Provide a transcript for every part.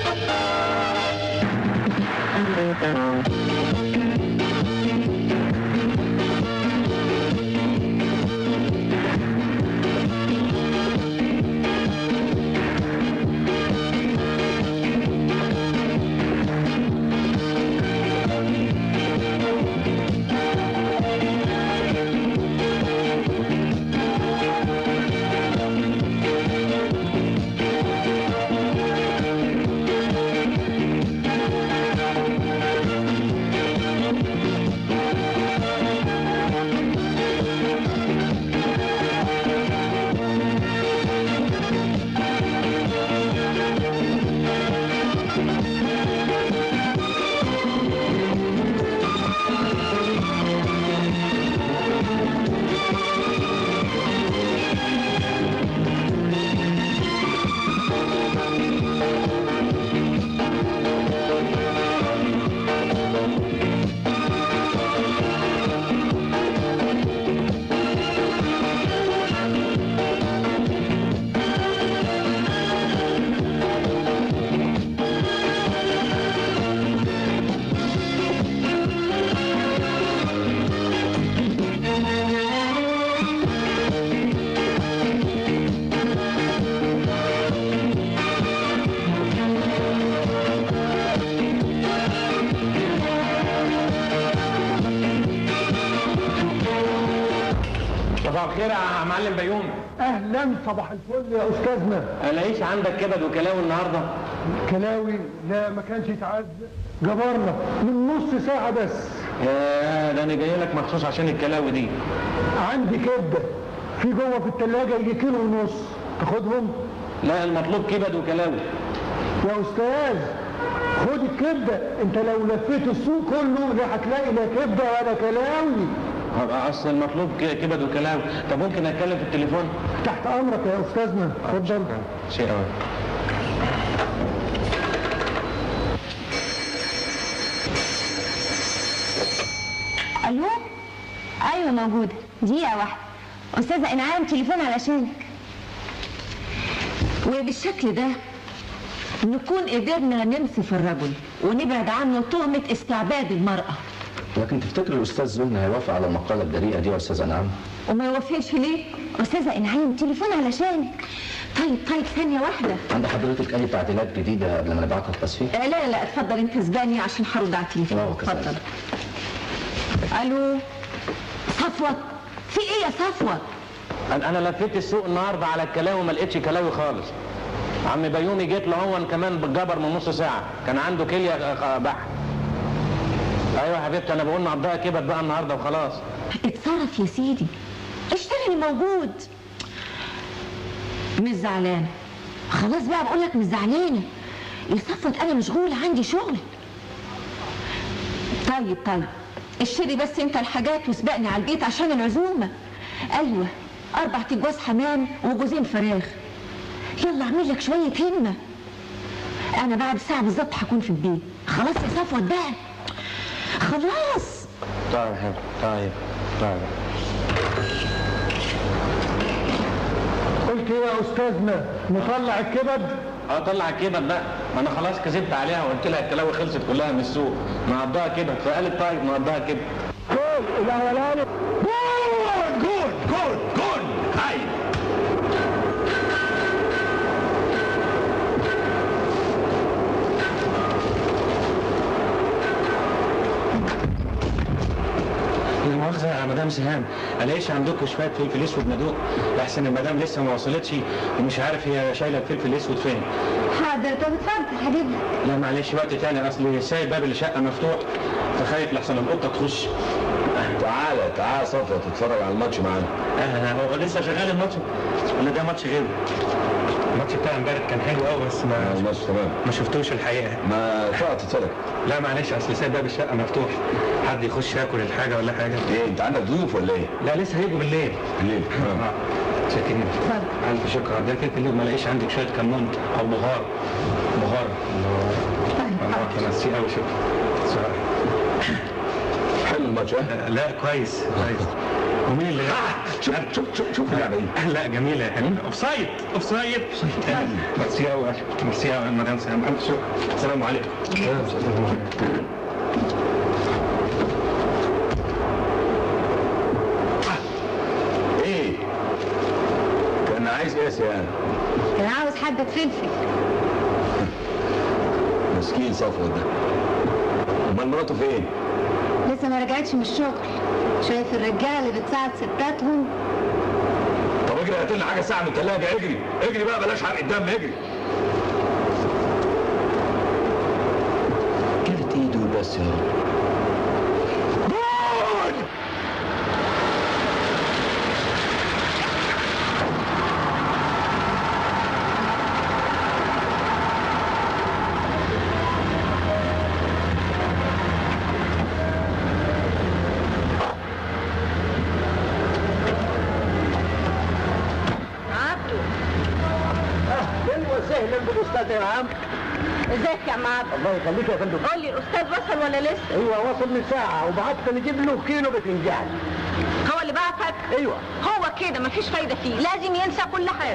صباح الخير يا معلم بيومي اهلا صباح الفل يا استاذنا الاقيش عندك كبد وكلاوي النهارده كلاوي لا ما كانش يتعز جبرنا من نص ساعة بس يا ده انا جاي لك مخصوص عشان الكلاوي دي عندي كبدة في جوه في التلاجة يجي كيلو ونص تاخدهم لا المطلوب كبد وكلاوي يا استاذ خد الكبدة انت لو لفيت السوق كله لا هتلاقي لا كبدة ولا كلاوي هبقى اصل المطلوب ك- كبد وكلاوي طب ممكن اتكلم في التليفون تحت امرك يا استاذنا اتفضل شيء قوي الو ايوه موجوده دقيقه واحده استاذه انعام تليفون علشانك وبالشكل ده نكون قدرنا ننصف الرجل ونبعد عنه تهمه استعباد المراه لكن تفتكر الاستاذ زهني هيوافق على المقاله الجريئه دي يا استاذ انعام؟ وما يوافقش ليه استاذه انعام تليفون علشانك طيب طيب ثانيه واحده عند حضرتك اي تعديلات جديده قبل ما نبعتها التصفيق؟ آه، لا لا اتفضل انت سباني عشان هرد على التليفون لا، كذلك. اتفضل الو صفوت في ايه يا صفوت انا أنا لفيت السوق النهارده على الكلاوي ما لقيتش كلاوي خالص عم بيومي جيت له هو كمان بالجبر من نص ساعه كان عنده كليه آه، بحر ايوه يا حبيبتي انا بقول نقضيها كبد بقى النهارده وخلاص اتصرف يا سيدي اشتغلي موجود مش زعلانه خلاص بقى بقول لك مش زعلانه يصفت انا مشغوله عندي شغل طيب طيب اشتري بس انت الحاجات وسبقني على البيت عشان العزومه ايوه اربع تجواز حمام وجوزين فراخ يلا اعمل لك شويه همه انا بعد ساعه بالظبط هكون في البيت خلاص يا صفوت بقى خلاص طيب يا حبيبتي طيب طيب قلت ايه يا استاذنا نطلع الكبد اه طلع الكبد بقى ما انا خلاص كذبت عليها وقلت لها الكلاوي خلصت كلها من السوق نقضيها كبد فقالت طيب نقضيها كبد جول الاولاني جول جول جول جول هاي لا مؤاخذة يا مدام سهام الاقيش عندكم شوية فلفل اسود ندوق لحسن المدام لسه ما وصلتش ومش عارف هي شايلة الفلفل الاسود فين حاضر طب اتفضل هجيب لك لا معلش وقت تاني اصل سايب باب الشقة مفتوح فخايف لحسن القطة تخش تعالى تعالى صفوة تتفرج على الماتش معانا آه هو لسه شغال الماتش ولا ده ماتش غيره الماتش بتاع امبارح كان حلو قوي بس ما الماتش تمام ما شفتوش الحقيقة ما تقعد تتفرج لا معلش اصل سايب باب الشقة مفتوح حد يخش ياكل الحاجة ولا حاجة ايه انت عندك ضيوف ولا ايه؟ لا لسه هيجوا بالليل ليه؟ اه شاكرين الف شكر ده كده اللي ما لاقيش عندك شويه كمون او بهار بهار الله تمسيه قوي شكرا صراحه حلو الماتش ها؟ لا كويس كويس ومين اللي شوف شوف شوف شوف اللعبه دي لا جميلة يا حبيبي اوف سايد اوف سايد ميرسي قوي ميرسي قوي مدام سلام ألف شكر السلام عليكم ايه كان عايز ايه يا سيان كان عاوز حبة فلفل مسكين صفوت ده امال مراته فين لسه ما رجعتش من الشغل شايف الرجاله اللي بتساعد ستاتهم طب اجري هات لنا حاجه ساعه من الثلاجه اجري اجري بقى بلاش حرق الدم اجري كانت ايده بس يا رب جول اهلا وسهلا بالاستاذ يا عم ازيك يا عم عبد الله يخليك يا فندم قول لي الاستاذ وصل ولا لسه ايوه وصل من ساعه وبعت نجيب له كيلو باذنجان هو اللي بعتك ايوه هو كده مفيش فايدة فيه لازم ينسى كل حاجة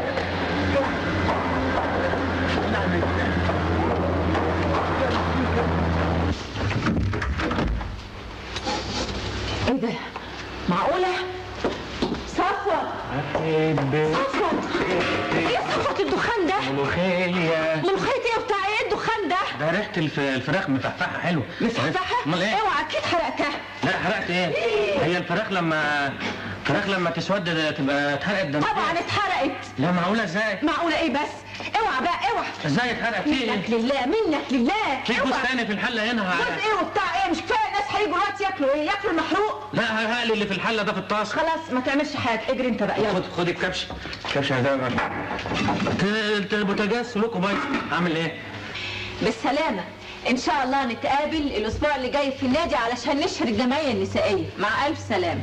ايه ده معقولة صفوة صفوة ايه صفوة الدخان ده ملوخية ملوخية ايه وبتاع ايه الدخان ده ده ريحة الف- الفراخ مفحفحة حلو مفتحة امال ايه؟ اوعى اكيد حرقتها لا حرقت ايه؟ هي الفراخ لما الفراخ لما تسود ده تبقى اتحرقت ده طبعا اتحرقت لا معقولة ازاي؟ معقولة ايه بس اوعى بقى اوعى ازاي اتحرقت في منك ايه؟ لله منك لله في جوز اوعى. تاني في الحلة هنا جوز ه- ايه وبتاع ايه مش كفايه الناس هيجوا دلوقتي ياكلوا ايه ياكلوا المحروق لا هقلي اللي في الحلة ده في الطاسة خلاص ما تعملش حاجه اجري انت بقى يلا خد خد الكبش الكبش ده انت البوتاجاز سلوكه بايظ اعمل ايه؟ بالسلامه ان شاء الله نتقابل الاسبوع اللي جاي في النادي علشان نشهر الجمعيه النسائيه مع الف سلامه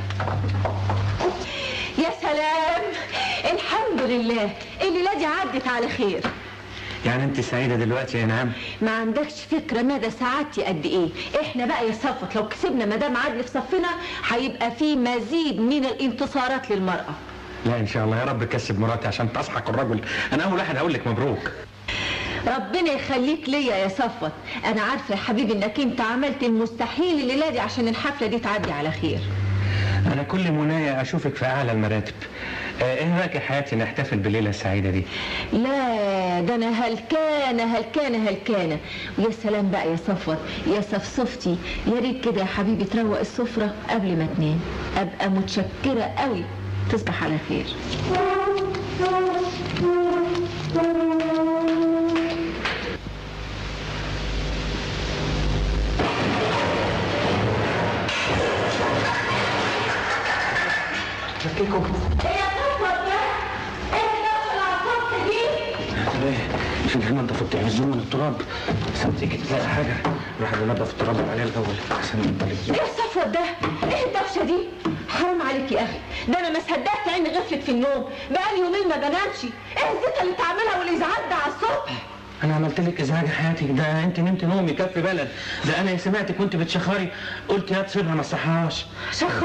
يا سلام الحمد لله الليله دي عدت على خير يعني انت سعيدة دلوقتي يا نعم؟ ما عندكش فكرة مدى سعادتي قد ايه احنا بقى يا صفت لو كسبنا مدام عدل في صفنا هيبقى في مزيد من الانتصارات للمرأة لا ان شاء الله يا رب كسب مراتي عشان تسحق الرجل انا اول واحد هقول لك مبروك ربنا يخليك ليا يا صفوت انا عارفة يا حبيبي انك انت عملت المستحيل الليلة دي عشان الحفلة دي تعدي على خير انا كل منايا اشوفك في اعلى المراتب آه، ايه رايك يا حياتي نحتفل بالليله السعيده دي لا ده انا هلكانة هلكانة هلكانة ويا سلام بقى يا صفوت يا صفصفتي يا ريت كده يا حبيبي تروق السفرة قبل ما تنام ابقى متشكرة قوي تصبح على خير مش احنا ننضف التلفزيون من التراب بس لما تيجي تلاقي حاجه الواحد ينضف التراب اللي عليه الاول عشان التلفزيون ايه الصفوة ده؟ ايه الدوشة دي؟ حرام عليك يا اخي، ده انا ما صدقت عيني غفلت في النوم، بقالي يومين ما بنامش، ايه الزيطة اللي بتعملها والازعاج ده على الصبح؟ انا عملت لك ازعاج يا حياتي ده انت نمت نوم يكفي بلد ده انا سمعتك وانت بتشخري قلت يا تسيبها ما تصحاش شخر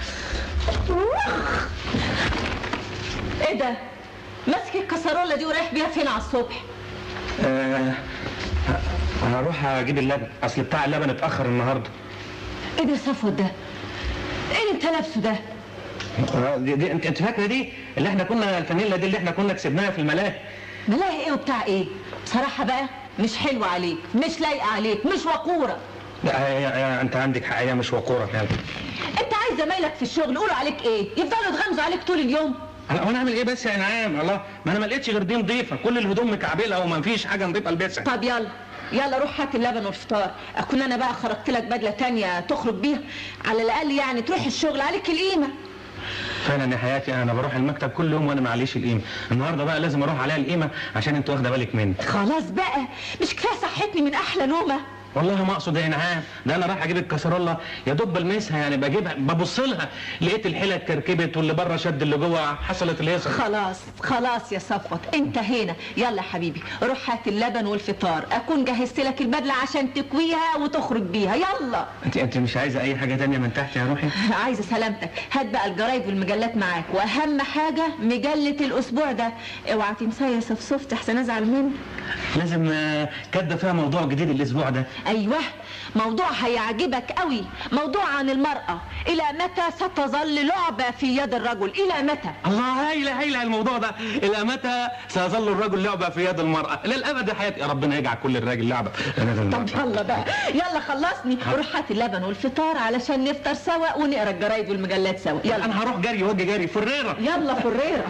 ايه ده؟ ماسك الكسرولة دي ورايح بيها فين على الصبح؟ آه هروح اجيب اللبن اصل بتاع اللبن اتاخر النهارده ايه ده يا صفوة ده؟ ايه اللي انت لابسه ده؟ آه، دي, دي انت انت فاكره دي اللي احنا كنا الفانيلا دي اللي احنا كنا كسبناها في الملاهي ملاهي ايه وبتاع ايه؟ بصراحة بقى مش حلوة عليك، مش لايقة عليك، مش وقورة لا هي- هي- انت عندك حق هي مش وقوره فعلا انت عايز زمايلك في الشغل يقولوا عليك ايه؟ يفضلوا يتغمزوا عليك طول اليوم؟ انا وانا اعمل ايه بس يا انعام الله ما انا ما لقيتش غير دي نظيفه كل الهدوم مكعبله وما فيش حاجه نظيفه البسها طب يلا يلا روح هات اللبن والفطار اكون انا بقى خرجت لك بدله تانية تخرج بيها على الاقل يعني تروح الشغل عليك القيمه فعلا يا حياتي انا بروح المكتب كل يوم وانا معليش القيمه النهارده بقى لازم اروح عليها القيمه عشان انت واخده بالك مني خلاص بقى مش كفايه صحتني من احلى نومه والله ما اقصد يا انعام ده انا رايح اجيب الكسرولة يا دوب بلمسها يعني بجيبها ببص لها لقيت الحيله اتكركبت واللي بره شد اللي جوه حصلت الهيصه خلاص خلاص يا صفوت انتهينا يلا يا حبيبي روح هات اللبن والفطار اكون جهزت لك البدله عشان تكويها وتخرج بيها يلا انت انت مش عايزه اي حاجه تانية من تحت يا روحي عايزه سلامتك هات بقى الجرايد والمجلات معاك واهم حاجه مجله الاسبوع ده اوعى تنساها يا صفصفت احسن ازعل منك لازم آه، كاتبه فيها موضوع جديد الاسبوع ده ايوه موضوع هيعجبك قوي موضوع عن المراه الى متى ستظل لعبه في يد الرجل الى متى الله هايله هايله الموضوع ده الى متى سيظل الرجل لعبه في يد المراه للابد يا حياتي يا ربنا يجعل كل الراجل لعبه في يد المرأة. طب يلا بقى يلا خلصني روح هات اللبن والفطار علشان نفطر سوا ونقرا الجرايد والمجلات سوا يلا انا هروح جري واجي جري فريره يلا فريره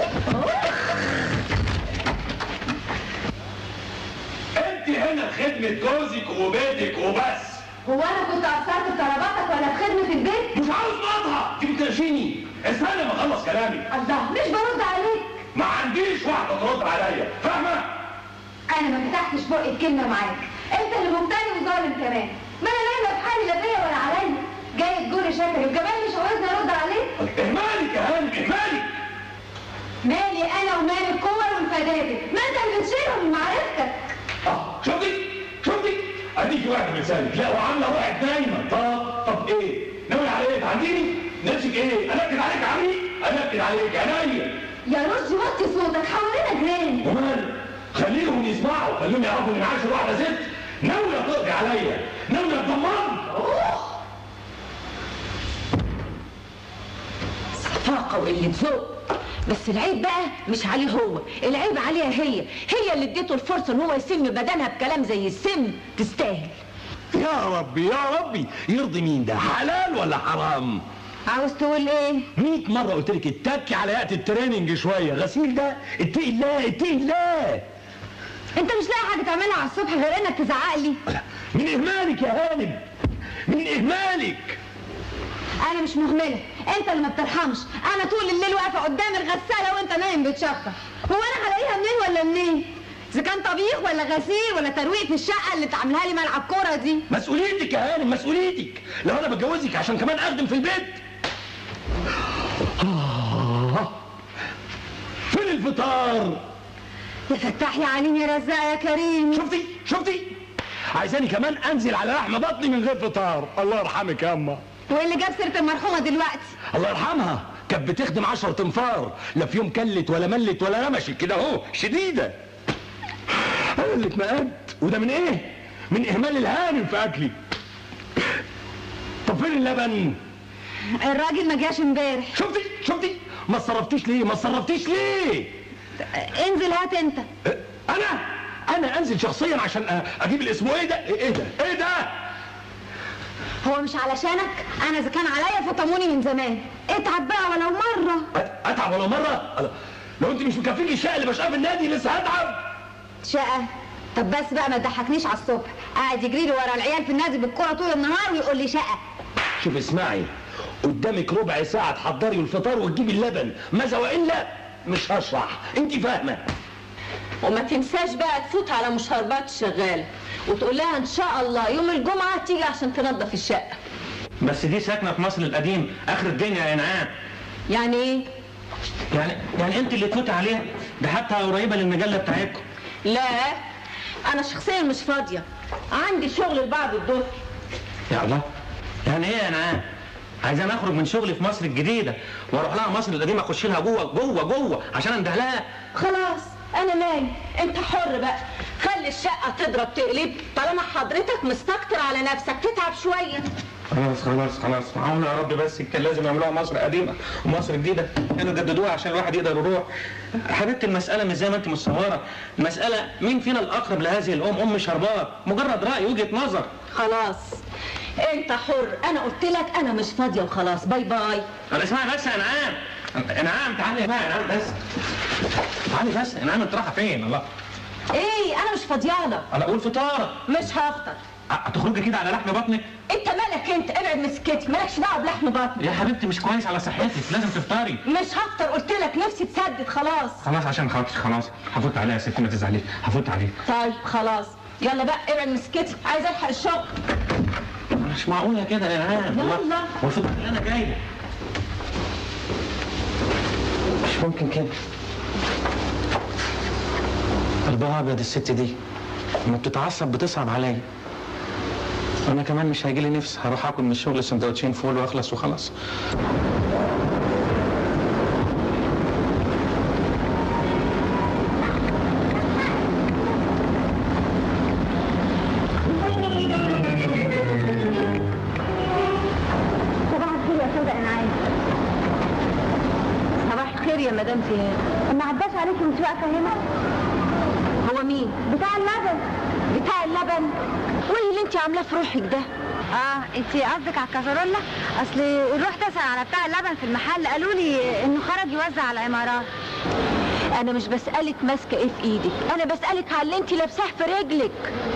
انت هنا خدمة جوزك وبيتك وبس هو انا كنت قصرت في طلباتك ولا في خدمه البيت مش عاوز مقاطعة انت بتناقشيني استنى ما اخلص كلامي الله مش برد عليك ما عنديش واحدة ترد عليا فاهمة؟ انا ما فتحتش بقي بكلمه معاك انت اللي مفتري وظالم كمان ما انا نايمه في حالي لا فيا ولا عليا جاي تقولي شكلي وكمان مش عاوزني ارد عليك اهمالك يا هانم اهمالك مالي انا ومال الكور والفدادك ما انت اللي بتشيلهم من معرفتك اه شفتي شفتي اديكي واحد من لسانك لا وعامله روحك نايمه طب طب ايه ناوي على ايه تعديني نفسك ايه انكد عليك يا عمي انكد عليك عينيا يا رشدي وطي صوتك حوالينا جيران ومال خليهم يسمعوا خليهم يعرفوا ان معاش واحده ست ناويه تقضي عليا ناويه تدمرني صفاقة وقلة ذوق بس العيب بقى مش عليه هو العيب عليها هي هي اللي اديته الفرصة ان هو يسم بدنها بكلام زي السم تستاهل يا ربي يا ربي يرضي مين ده حلال ولا حرام عاوز تقول ايه 100 مرة قلت لك اتكي على وقت التريننج شوية غسيل ده اتقي الله اتقي الله انت مش لاقي حاجه تعملها على الصبح غير انك تزعق لي من إهمالك يا هانم من إهمالك انا مش مهمله انت اللي ما بترحمش انا طول الليل واقفه قدام الغساله وانت نايم بتشفط هو انا هلاقيها منين ولا منين اذا كان طبيخ ولا غسيل ولا ترويق في الشقه اللي تعملها لي ملعب كوره دي مسؤوليتك يا هانم مسؤوليتك لو أنا بتجوزك عشان كمان أخدم في البيت آه. فين الفطار يا فتاح يا عليم يا رزاق يا كريم شفتي شفتي عايزاني كمان انزل على لحم بطني من غير فطار الله يرحمك يا اما وايه اللي جاب سيره المرحومه دلوقتي الله يرحمها كانت بتخدم عشرة تنفار لا في يوم كلت ولا ملت ولا رمشت كده اهو شديدة انا اللي اتنقلت وده من ايه من اهمال الهانم في اكلي طب فين اللبن الراجل ما جاش امبارح شفتي شفتي ما صرفتيش ليه ما صرفتيش ليه انزل هات انت اه، انا انا انزل شخصيا عشان اه، اجيب الاسمه ايه ده ايه ده ايه ده هو مش علشانك انا اذا كان عليا فطموني من زمان اتعب بقى ولو مره أت- اتعب ولا مره ألا، لو انت مش مكفيك الشقه اللي بشقى في النادي لسه هتعب شقه طب بس بقى ما تضحكنيش على الصبح قاعد يجري لي ورا العيال في النادي بالكوره طول النهار ويقول لي شقه شوف اسمعي قدامك ربع ساعة تحضري الفطار وتجيبي اللبن ماذا وإلا مش هشرح انت فاهمة وما تنساش بقى تفوت على مشاربات الشغالة وتقول لها ان شاء الله يوم الجمعة تيجي عشان تنظف الشقة بس دي ساكنه في مصر القديم اخر الدنيا يا انعام يعني ايه يعني يعني انت اللي تفوت عليها ده حتى قريبه للمجله بتاعتكم لا انا شخصيا مش فاضية عندي شغل لبعض الظهر يا الله يعني ايه يا انعام عايزان اخرج من شغلي في مصر الجديده واروح لها مصر القديمه اخش لها جوه جوه جوه عشان انده لها خلاص انا مالي انت حر بقى خلي الشقة تضرب تقلب طالما حضرتك مستكتر على نفسك تتعب شوية خلاص خلاص خلاص معانا يا رب بس كان لازم يعملوها مصر قديمه ومصر جديده كانوا جددوها عشان الواحد يقدر يروح حبيبتي المساله مش زي ما انت متصوره المساله مين فينا الاقرب لهذه الام ام شربات مجرد راي وجهه نظر خلاص انت حر انا قلت لك انا مش فاضية وخلاص باي باي طب اسمعي بس يا انعام انعام تعالي بقى يا انعام بس تعالي بس انعام انت رايحه فين الله ايه انا مش فاضيالك انا اقول فطار مش هفطر هتخرجي كده على لحم بطنك انت مالك انت ابعد من سكتي مالكش دعوه بلحم بطني يا حبيبتي مش كويس على صحتك لازم تفطري مش هفطر قلت لك نفسي تسدد خلاص خلاص عشان خاطري خلاص هفوت عليها يا ستي ما تزعليش هفوت عليها طيب خلاص يلا بقى ابعد من سكتي عايز الحق الشغل مش معقولة كده يا الهام يلا. والله والفكرة اللي انا جايبه مش ممكن كده قلبها ابيض الست دي لما بتتعصب بتصعب عليا انا كمان مش هيجي لي نفس هروح اكل من الشغل سندوتشين فول واخلص وخلاص صباح الخير يا سودا انا عايز صباح الخير يا مدام فيها ما عداش عليكي مش واقفه هنا هو مين بتاع اللبن بتاع اللبن وايه اللي انت عاملاه في روحك ده اه انت قصدك على الكازارولا اصل رحت اسال على بتاع اللبن في المحل قالوا لي انه خرج يوزع على العمارات انا مش بسالك ماسكه ايه في ايدك انا بسالك على اللي انت لابساه في رجلك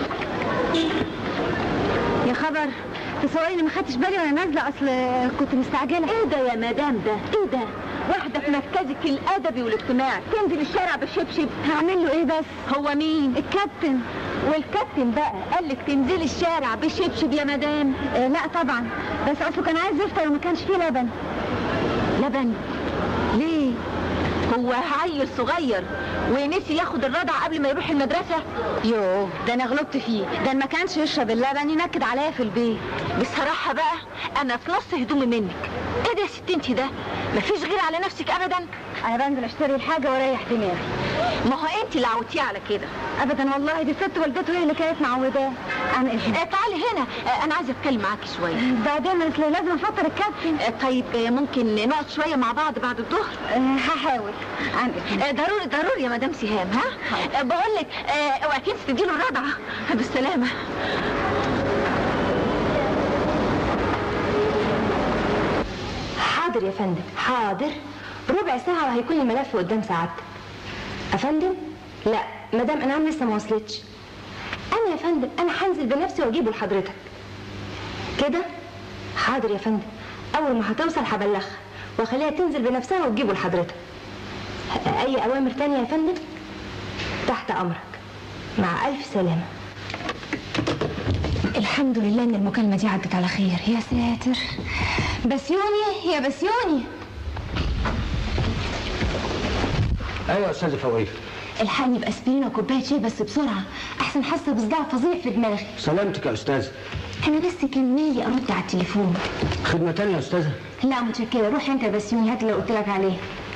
يا خبر تصوري ما خدتش بالي وانا نازله اصل كنت مستعجله ايه ده يا مدام ده ايه ده واحده في مركزك الادبي والاجتماعي تنزل الشارع بالشبشب هعمل له ايه بس هو مين الكابتن والكابتن بقى قال لك تنزلي الشارع بالشبشب يا مدام آه لا طبعا بس اصله كان عايز يفطر وما كانش فيه لبن لبن ليه هو عيل صغير ونسي ياخد الرضع قبل ما يروح المدرسه يوه ده انا غلطت فيه ده ما كانش يشرب اللبن ينكد عليا في البيت بصراحه بقى انا في نص هدومي منك ايه ده يا ست انت ده مفيش غير على نفسك ابدا انا بنزل اشتري الحاجه واريح دماغي ما هو انت اللي عودتيه على كده ابدا والله دي ست والدته هي اللي كانت معوداه انا اسف آه تعالي هنا آه انا عايزه اتكلم معاكي شويه بعدين اصل لازم افطر الكابتن آه طيب آه ممكن نقعد شويه مع بعض بعد الظهر آه، هحاول عن اسف آه ضروري ضروري يا مدام سهام ها آه بقول لك آه اوعي تنسي تديله الرضعه بالسلامه حاضر يا فندم حاضر ربع ساعة وهيكون الملف قدام سعادتك أفندم؟ لا مدام أنعام لسه ما وصلتش أنا يا فندم أنا هنزل بنفسي وأجيبه لحضرتك كده؟ حاضر يا فندم أول ما هتوصل هبلغها وأخليها تنزل بنفسها وتجيبه لحضرتك أي أوامر تانية يا فندم؟ تحت أمرك مع ألف سلامة الحمد لله إن المكالمة دي عدت على خير يا ساتر بسيوني يا بسيوني ايوه يا استاذه فوقيه الحقني باسبرين وكوبايه شاي بس بسرعه احسن حاسه بصداع فظيع في دماغي سلامتك يا استاذه انا بس كان مالي ارد على التليفون خدمه تانية يا استاذه لا متشكره روح انت يا بسيوني هات اللي قلت لك عليه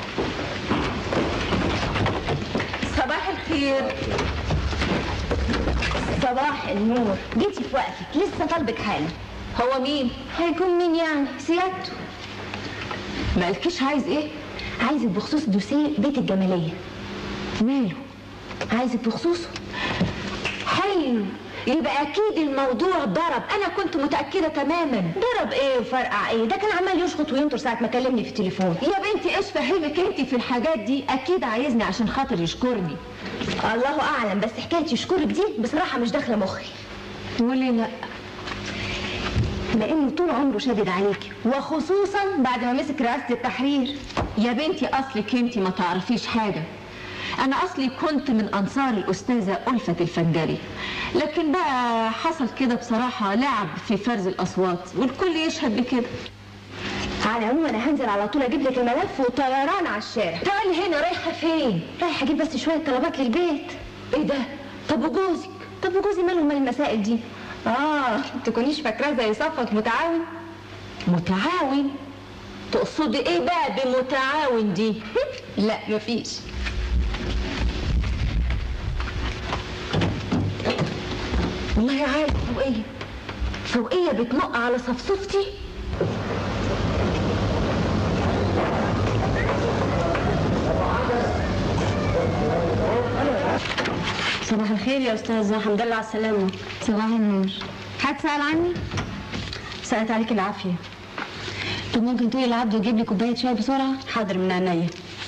صباح الخير صباح النور جيتي في وقتك لسه طالبك حالا هو مين هيكون مين يعني سيادته مالكيش عايز ايه عايزك بخصوص دوسيه بيت الجماليه ماله عايزك بخصوصه حلو يبقى اكيد الموضوع ضرب انا كنت متاكده تماما ضرب ايه وفرقع ايه ده كان عمال يشخط وينطر ساعه ما كلمني في التليفون يا بنتي ايش فهمك انت في الحاجات دي اكيد عايزني عشان خاطر يشكرني الله اعلم بس حكايه يشكرك دي بصراحه مش داخله مخي وليه لا لانه طول عمره شادد عليكي وخصوصا بعد ما مسك رئاسه التحرير يا بنتي اصلك انت ما تعرفيش حاجه انا اصلي كنت من انصار الاستاذه الفه الفنجري لكن بقى حصل كده بصراحه لعب في فرز الاصوات والكل يشهد بكده على العموم انا هنزل على طول اجيب لك الملف وطيران على الشارع تعالي هنا رايحه فين رايح اجيب بس شويه طلبات للبيت ايه ده طب وجوزك طب وجوزي ماله مال المسائل دي اه تكونيش فاكراه زي صفوت متعاون متعاون تقصدي ايه بقى بمتعاون دي لا مفيش والله عارف فوقيه فوقيه بتنق على صفصفتي صباح الخير يا استاذه الحمد لله على السلامه صباح النور هتسأل عني سألت عليك العافيه طب ممكن تقولي لعبده يجيب لي كوبايه شاي بسرعه حاضر من عينيا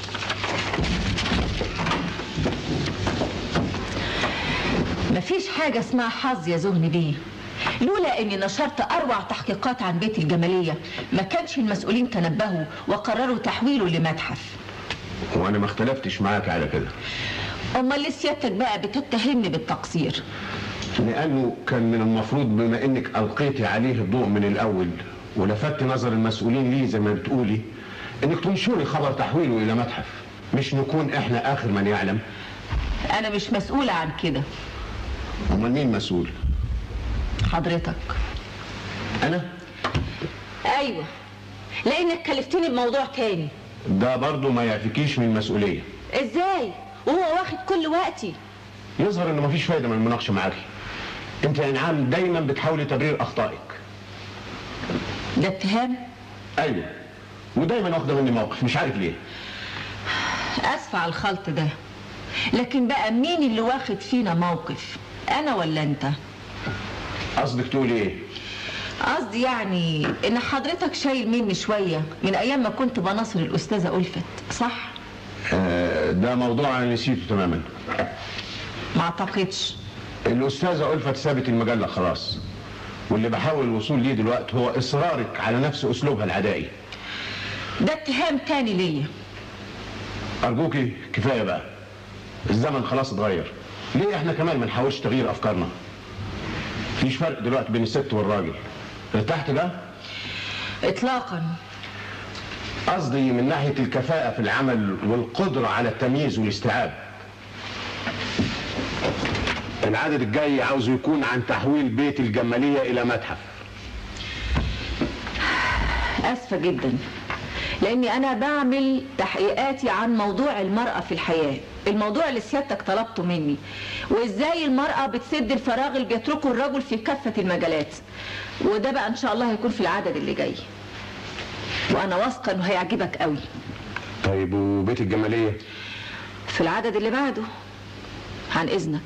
مفيش حاجة اسمها حظ يا زهني بيه لولا اني نشرت اروع تحقيقات عن بيت الجمالية ما كانش المسؤولين تنبهوا وقرروا تحويله لمتحف وانا ما اختلفتش معاك على كده امال ليه سيادتك بقى بتتهمني بالتقصير لانه كان من المفروض بما انك القيتي عليه الضوء من الاول ولفت نظر المسؤولين ليه زي ما بتقولي انك تنشري خبر تحويله الى متحف مش نكون احنا اخر من يعلم انا مش مسؤولة عن كده امال مين مسؤول حضرتك انا ايوه لانك كلفتني بموضوع تاني ده برضه ما يعفيكيش من المسؤوليه ازاي وهو واخد كل وقتي يظهر ان مفيش فايده من المناقشه معاكي انت يا انعام دايما بتحاولي تبرير اخطائك ده اتهام ايوه ودايما واخده مني موقف مش عارف ليه اسفة على الخلط ده لكن بقى مين اللي واخد فينا موقف انا ولا انت قصدك تقولي ايه قصدي يعني ان حضرتك شايل مني شوية من ايام ما كنت بناصر الاستاذة ألفت صح آه ده موضوع انا نسيته تماما ما اعتقدش الاستاذه الفت سابت المجله خلاص واللي بحاول الوصول ليه دلوقتي هو اصرارك على نفس اسلوبها العدائي ده اتهام تاني ليا ارجوكي كفايه بقى الزمن خلاص اتغير ليه احنا كمان ما نحاولش تغيير افكارنا مفيش فرق دلوقتي بين الست والراجل ارتحت ده اطلاقا قصدي من ناحيه الكفاءه في العمل والقدره على التمييز والاستيعاب العدد الجاي عاوز يكون عن تحويل بيت الجماليه الى متحف اسفة جدا لاني انا بعمل تحقيقاتي عن موضوع المرأة في الحياة الموضوع اللي سيادتك طلبته مني وازاي المرأة بتسد الفراغ اللي بيتركه الرجل في كافة المجالات وده بقى ان شاء الله هيكون في العدد اللي جاي وانا واثقة انه هيعجبك قوي طيب وبيت الجماليه في العدد اللي بعده عن اذنك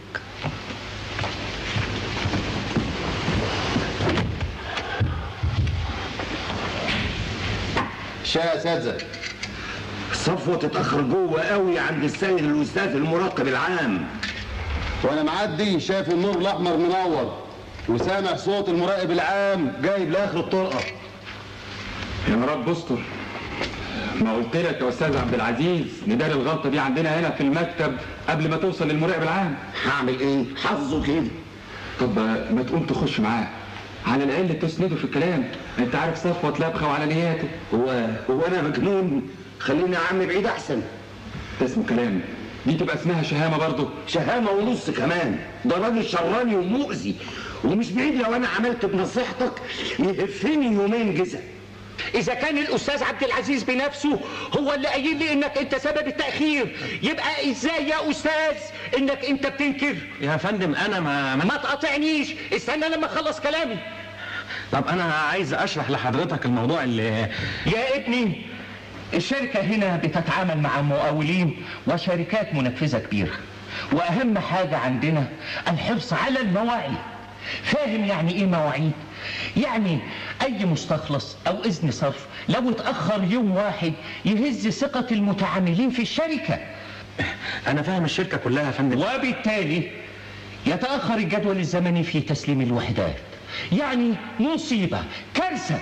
شاي يا اساتذه صفوه تتاخر جوه قوي عند السيد الاستاذ المراقب العام وانا معدي شايف النور الاحمر منور وسامع صوت المراقب العام جايب لاخر الطرقه يا رب استر ما قلت لك يا استاذ عبد العزيز ندار الغلطه دي عندنا هنا في المكتب قبل ما توصل للمراقب العام هعمل ايه حظه كده طب ما تقوم تخش معاه على الاقل تسنده في الكلام انت عارف صفوه لبخه وعلى نياته هو هو انا مجنون خليني يا عم بعيد احسن ده اسمه كلام دي تبقى اسمها شهامه برضه شهامه ونص كمان ده راجل شراني ومؤذي ومش بعيد لو انا عملت بنصيحتك يهفني يومين جزا إذا كان الأستاذ عبد العزيز بنفسه هو اللي قايل لي إنك أنت سبب التأخير يبقى إزاي يا أستاذ إنك أنت بتنكر؟ يا فندم انا ما, ما تقاطعنيش استنى لما أخلص كلامي طب انا عايز اشرح لحضرتك الموضوع اللي يا ابني الشركة هنا بتتعامل مع مقاولين وشركات منفذة كبيرة وأهم حاجة عندنا الحرص على المواعيد فاهم يعني إيه مواعيد؟ يعني أي مستخلص أو إذن صرف لو اتأخر يوم واحد يهز ثقة المتعاملين في الشركة انا فاهم الشركه كلها يا فندم وبالتالي يتأخر الجدول الزمني في تسليم الوحدات يعني مصيبة كارثة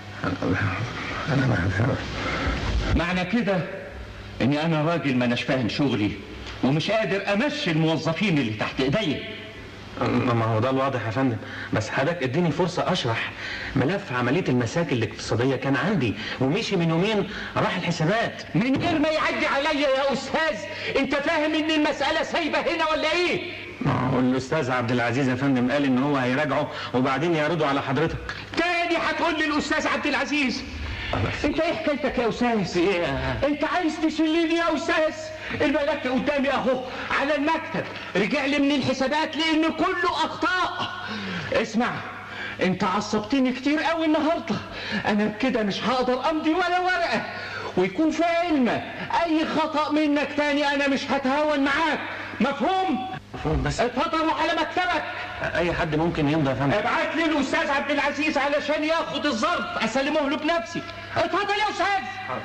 انا ما معنى كده اني انا راجل ما اناش فاهم شغلي ومش قادر امشي الموظفين اللي تحت ايديا ما هو ده الواضح يا فندم بس حضرتك اديني فرصه اشرح ملف عمليه المساكن الاقتصاديه كان عندي ومشي من يومين راح الحسابات من غير ما يعدي عليا يا استاذ انت فاهم ان المسألة سايبة هنا ولا ايه ما هو الاستاذ عبد العزيز يا فندم قال ان هو هيراجعه وبعدين يعرضه على حضرتك تاني هتقول لي الاستاذ عبد العزيز انت ايه حكايتك يا استاذ ايه انت عايز تشلني يا استاذ الملف قدامي اهو على المكتب رجع لي من الحسابات لان كله اخطاء اسمع انت عصبتني كتير قوي النهارده انا كده مش هقدر امضي ولا ورقه ويكون في علمك اي خطا منك تاني انا مش هتهاون معاك مفهوم مفهوم بس اتفضل على مكتبك اي حد ممكن يمضي يا فندم ابعت لي الاستاذ عبد العزيز علشان ياخد الظرف اسلمه له بنفسي اتفضل يا استاذ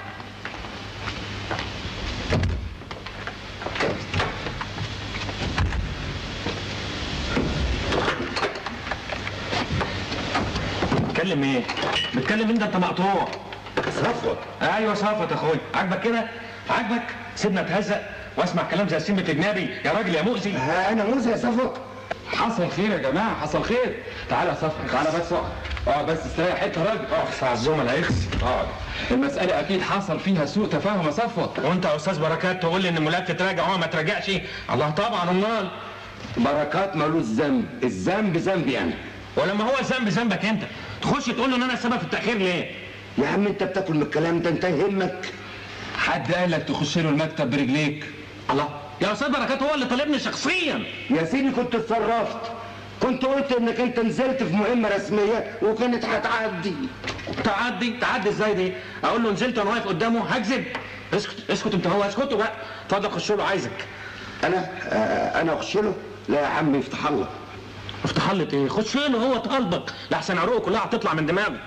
بتكلم ايه بتكلم انت انت مقطوع صفوه ايوه صفت يا اخويا عاجبك كده عاجبك سيبنا اتهزق واسمع كلام زي السم الجنابي يا راجل يا مؤذي انا موزه يا صفوه حصل خير يا جماعه حصل خير تعالى يا صفحي تعالى بس اقعد اقعد بس استريح حته يا راجل اقعد على الزملاء هيخسي اقعد المساله اكيد حصل فيها سوء تفاهم يا صفوت وانت يا استاذ بركات تقول لي ان الملاك تراجع هو ما تراجعش الله طبعا امال بركات مالوش ذنب الذنب ذنبي انا ولما هو ذنب ذنبك انت تخش تقول له ان انا السبب في التاخير ليه يا عم انت بتاكل من الكلام ده انت يهمك حد قال لك تخش له المكتب برجليك الله يا استاذ بركات هو اللي طالبني شخصيا يا سيدي كنت اتصرفت كنت قلت انك انت نزلت في مهمه رسميه وكانت هتعدي تعدي تعدي ازاي دي اقول له نزلت وانا واقف قدامه هكذب اسكت اسكت انت هو اسكتوا بقى اتفضل خش له عايزك انا آه انا اخش له لا يا عم افتح الله افتح لي ايه خش له هو طالبك لحسن عروقه كلها هتطلع من دماغه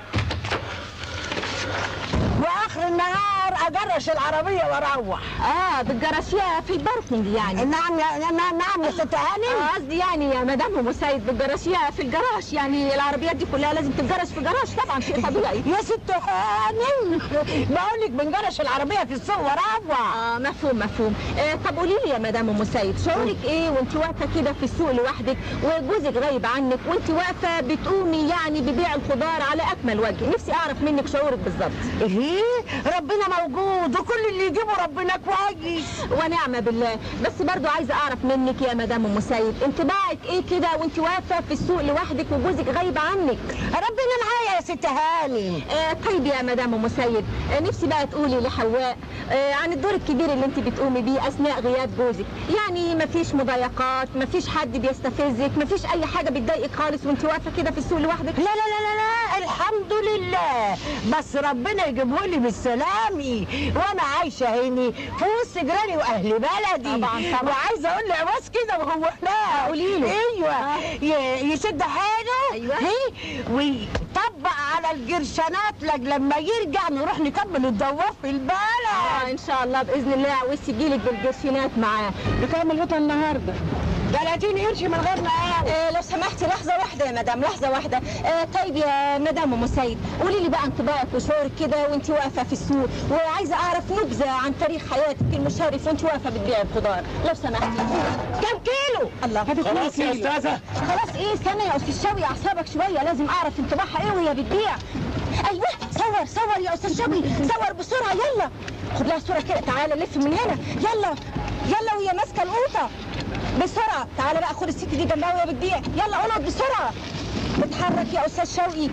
واخر النهار اجرش العربيه واروح اه بتجرشيها في الباركنج يعني نعم يا نعم نعم يا ست هاني اه قصدي يعني يا مدام ام سيد بتجرشيها في الجراج يعني العربيات دي كلها لازم تتجرش في جراج طبعا شيء طبيعي يا ست هاني بقول لك بنجرش العربيه في السوق واروح اه مفهوم مفهوم آه طب قولي لي يا مدام ام سيد شعورك ايه وانت واقفه كده في السوق لوحدك وجوزك غايب عنك وانت واقفه بتقومي يعني ببيع الخضار على اكمل وجه نفسي اعرف منك شعورك بالظبط ايه ربنا موجود وكل اللي يجيبه ربنا كويس ونعم بالله بس برضو عايزه اعرف منك يا مدام ام سيد انطباعك ايه كده وانت واقفه في السوق لوحدك وجوزك غايب عنك ربنا معايا يا ست هاني آه طيب يا مدام ام سيد آه نفسي بقى تقولي لحواء آه عن الدور الكبير اللي انت بتقومي بيه اثناء غياب جوزك يعني مفيش مضايقات مفيش حد بيستفزك مفيش اي حاجه بتضايقك خالص وانت واقفه كده في السوق لوحدك لا لا لا لا, لا الحمد لله بس ربنا يجيبه لي بالسلامي وانا عايشه هني في وسط جيراني واهل بلدي طبعا طبعا وعايزه اقول لعباس كده وهو هناك قولي له ايوه آه. ي- يشد حاله أيوة. هي ويطبق على الجرشانات لك لما يرجع نروح نكمل الدوار في البلد اه ان شاء الله باذن الله عاوز يجيلك بالجرشينات معاه بكام القطه النهارده 30 قرش من غير مقاوم آه لو سمحتي لحظه واحده يا مدام لحظه واحده آه طيب يا مدام ام سيد قولي لي بقى انطباعك وشعورك كده وانت واقفه في السوق وعايزه اعرف نبذه عن تاريخ حياتك المشرف وانت واقفه بتبيعي الخضار لو سمحتي كام كيلو الله خلاص يا استاذه خلاص ايه استنى يا استاذ شوقي اعصابك شويه لازم اعرف انطباعها ايه وهي بتبيع ايوه صور صور يا استاذ شوقي صور بسرعه يلا خد لها صوره كده تعالى لف من هنا يلا يلا وهي ماسكه القوطه بسرعه تعالى بقى خد الست دي جنبها وهي بتبيع يلا قلط بسرعه اتحرك يا استاذ شوقي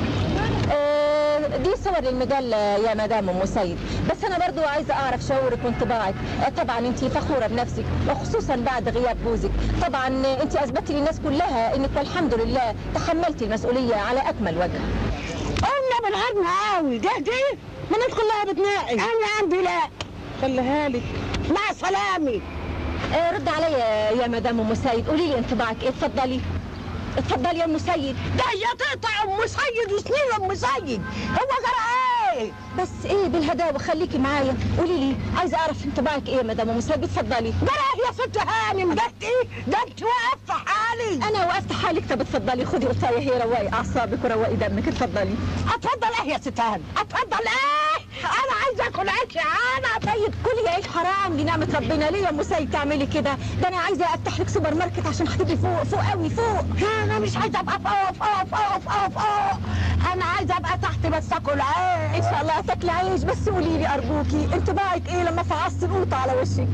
آه، دي صور للمجلة يا مدام ام سيد بس انا برضو عايزه اعرف شعورك وانطباعك آه، طبعا انت فخوره بنفسك وخصوصا بعد غياب جوزك طبعا انت اثبتي للناس كلها انك والحمد لله تحملتي المسؤوليه على اكمل وجه قلنا بالهرم قوي ده دي ما الناس كلها بتناقش انا عندي لا خليها لك مع سلامي آه، رد عليا يا مدام ام سيد قولي لي انطباعك ايه اتفضلي اتفضلي يا ام سيد ده هي تقطع ام سيد وسنين ام سيد هو جرى ايه بس ايه بالهداوه خليكي معايا قولي لي عايزه اعرف انطباعك ايه يا مدام ام سيد اتفضلي جرى يا ست هانم ده انت ايه ده انت واقف في حالي انا وقفت حالك طب اتفضلي خدي قطايه هي روقي اعصابك وروقي دمك اتفضلي اتفضل ايه يا ست هانم اتفضل ايه انا عايزه اكل عيش انا طيب كلي عيش حرام دي نعمه ربنا ليه يا ام سيد تعملي كده ده انا عايزه افتح لك سوبر ماركت عشان هتبقي فوق فوق قوي فوق انا مش عايزه ابقى فوق فوق فوق فوق فوق انا عايزه ابقى تحت بس اكل عيش ان شاء الله هتاكلي عيش بس قولي لي ارجوكي انطباعك ايه لما فعصت القوطه على وشك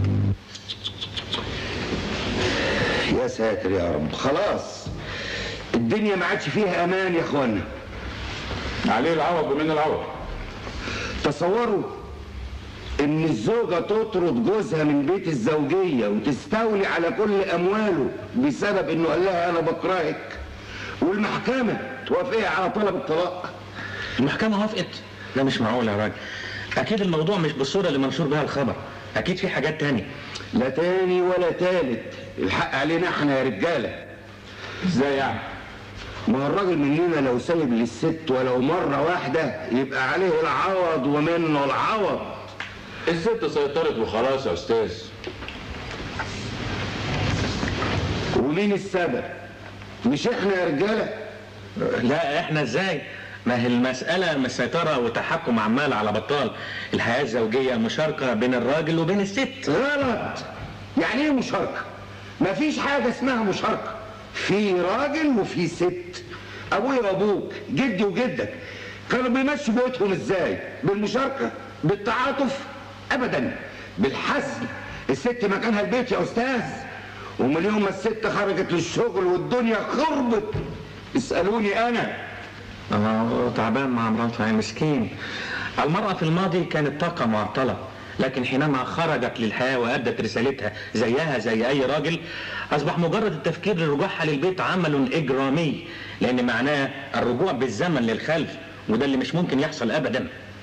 يا ساتر يا رب خلاص الدنيا ما عادش فيها امان يا اخوانا عليه العوض ومن العوض تصوروا ان الزوجة تطرد جوزها من بيت الزوجية وتستولي على كل امواله بسبب انه قال لها انا بكرهك والمحكمة توافقها على طلب الطلاق المحكمه وافقت لا مش معقول يا راجل اكيد الموضوع مش بالصوره اللي منشور بها الخبر اكيد في حاجات تانية لا تاني ولا تالت الحق علينا احنا يا رجالة ازاي يعني ما هو الراجل مننا لو سايب للست ولو مرة واحدة يبقى عليه العوض ومنه العوض الست سيطرت وخلاص يا استاذ ومين السبب مش احنا يا رجالة لا احنا ازاي ما هي المسألة مش سيطرة وتحكم عمال على بطال الحياة الزوجية مشاركة بين الراجل وبين الست غلط يعني ايه مشاركة مفيش حاجة اسمها مشاركة في راجل وفي ست ابويا وابوك جدي وجدك كانوا بيمشوا بيوتهم ازاي بالمشاركه بالتعاطف ابدا بالحزم الست مكانها البيت يا استاذ ومن يوم ما الست خرجت للشغل والدنيا خربت اسالوني انا هو تعبان مع مراته يا مسكين المرأة في الماضي كانت طاقة معطلة لكن حينما خرجت للحياة وأدت رسالتها زيها زي أي راجل أصبح مجرد التفكير لرجوعها للبيت عمل إجرامي لأن معناه الرجوع بالزمن للخلف وده اللي مش ممكن يحصل أبدا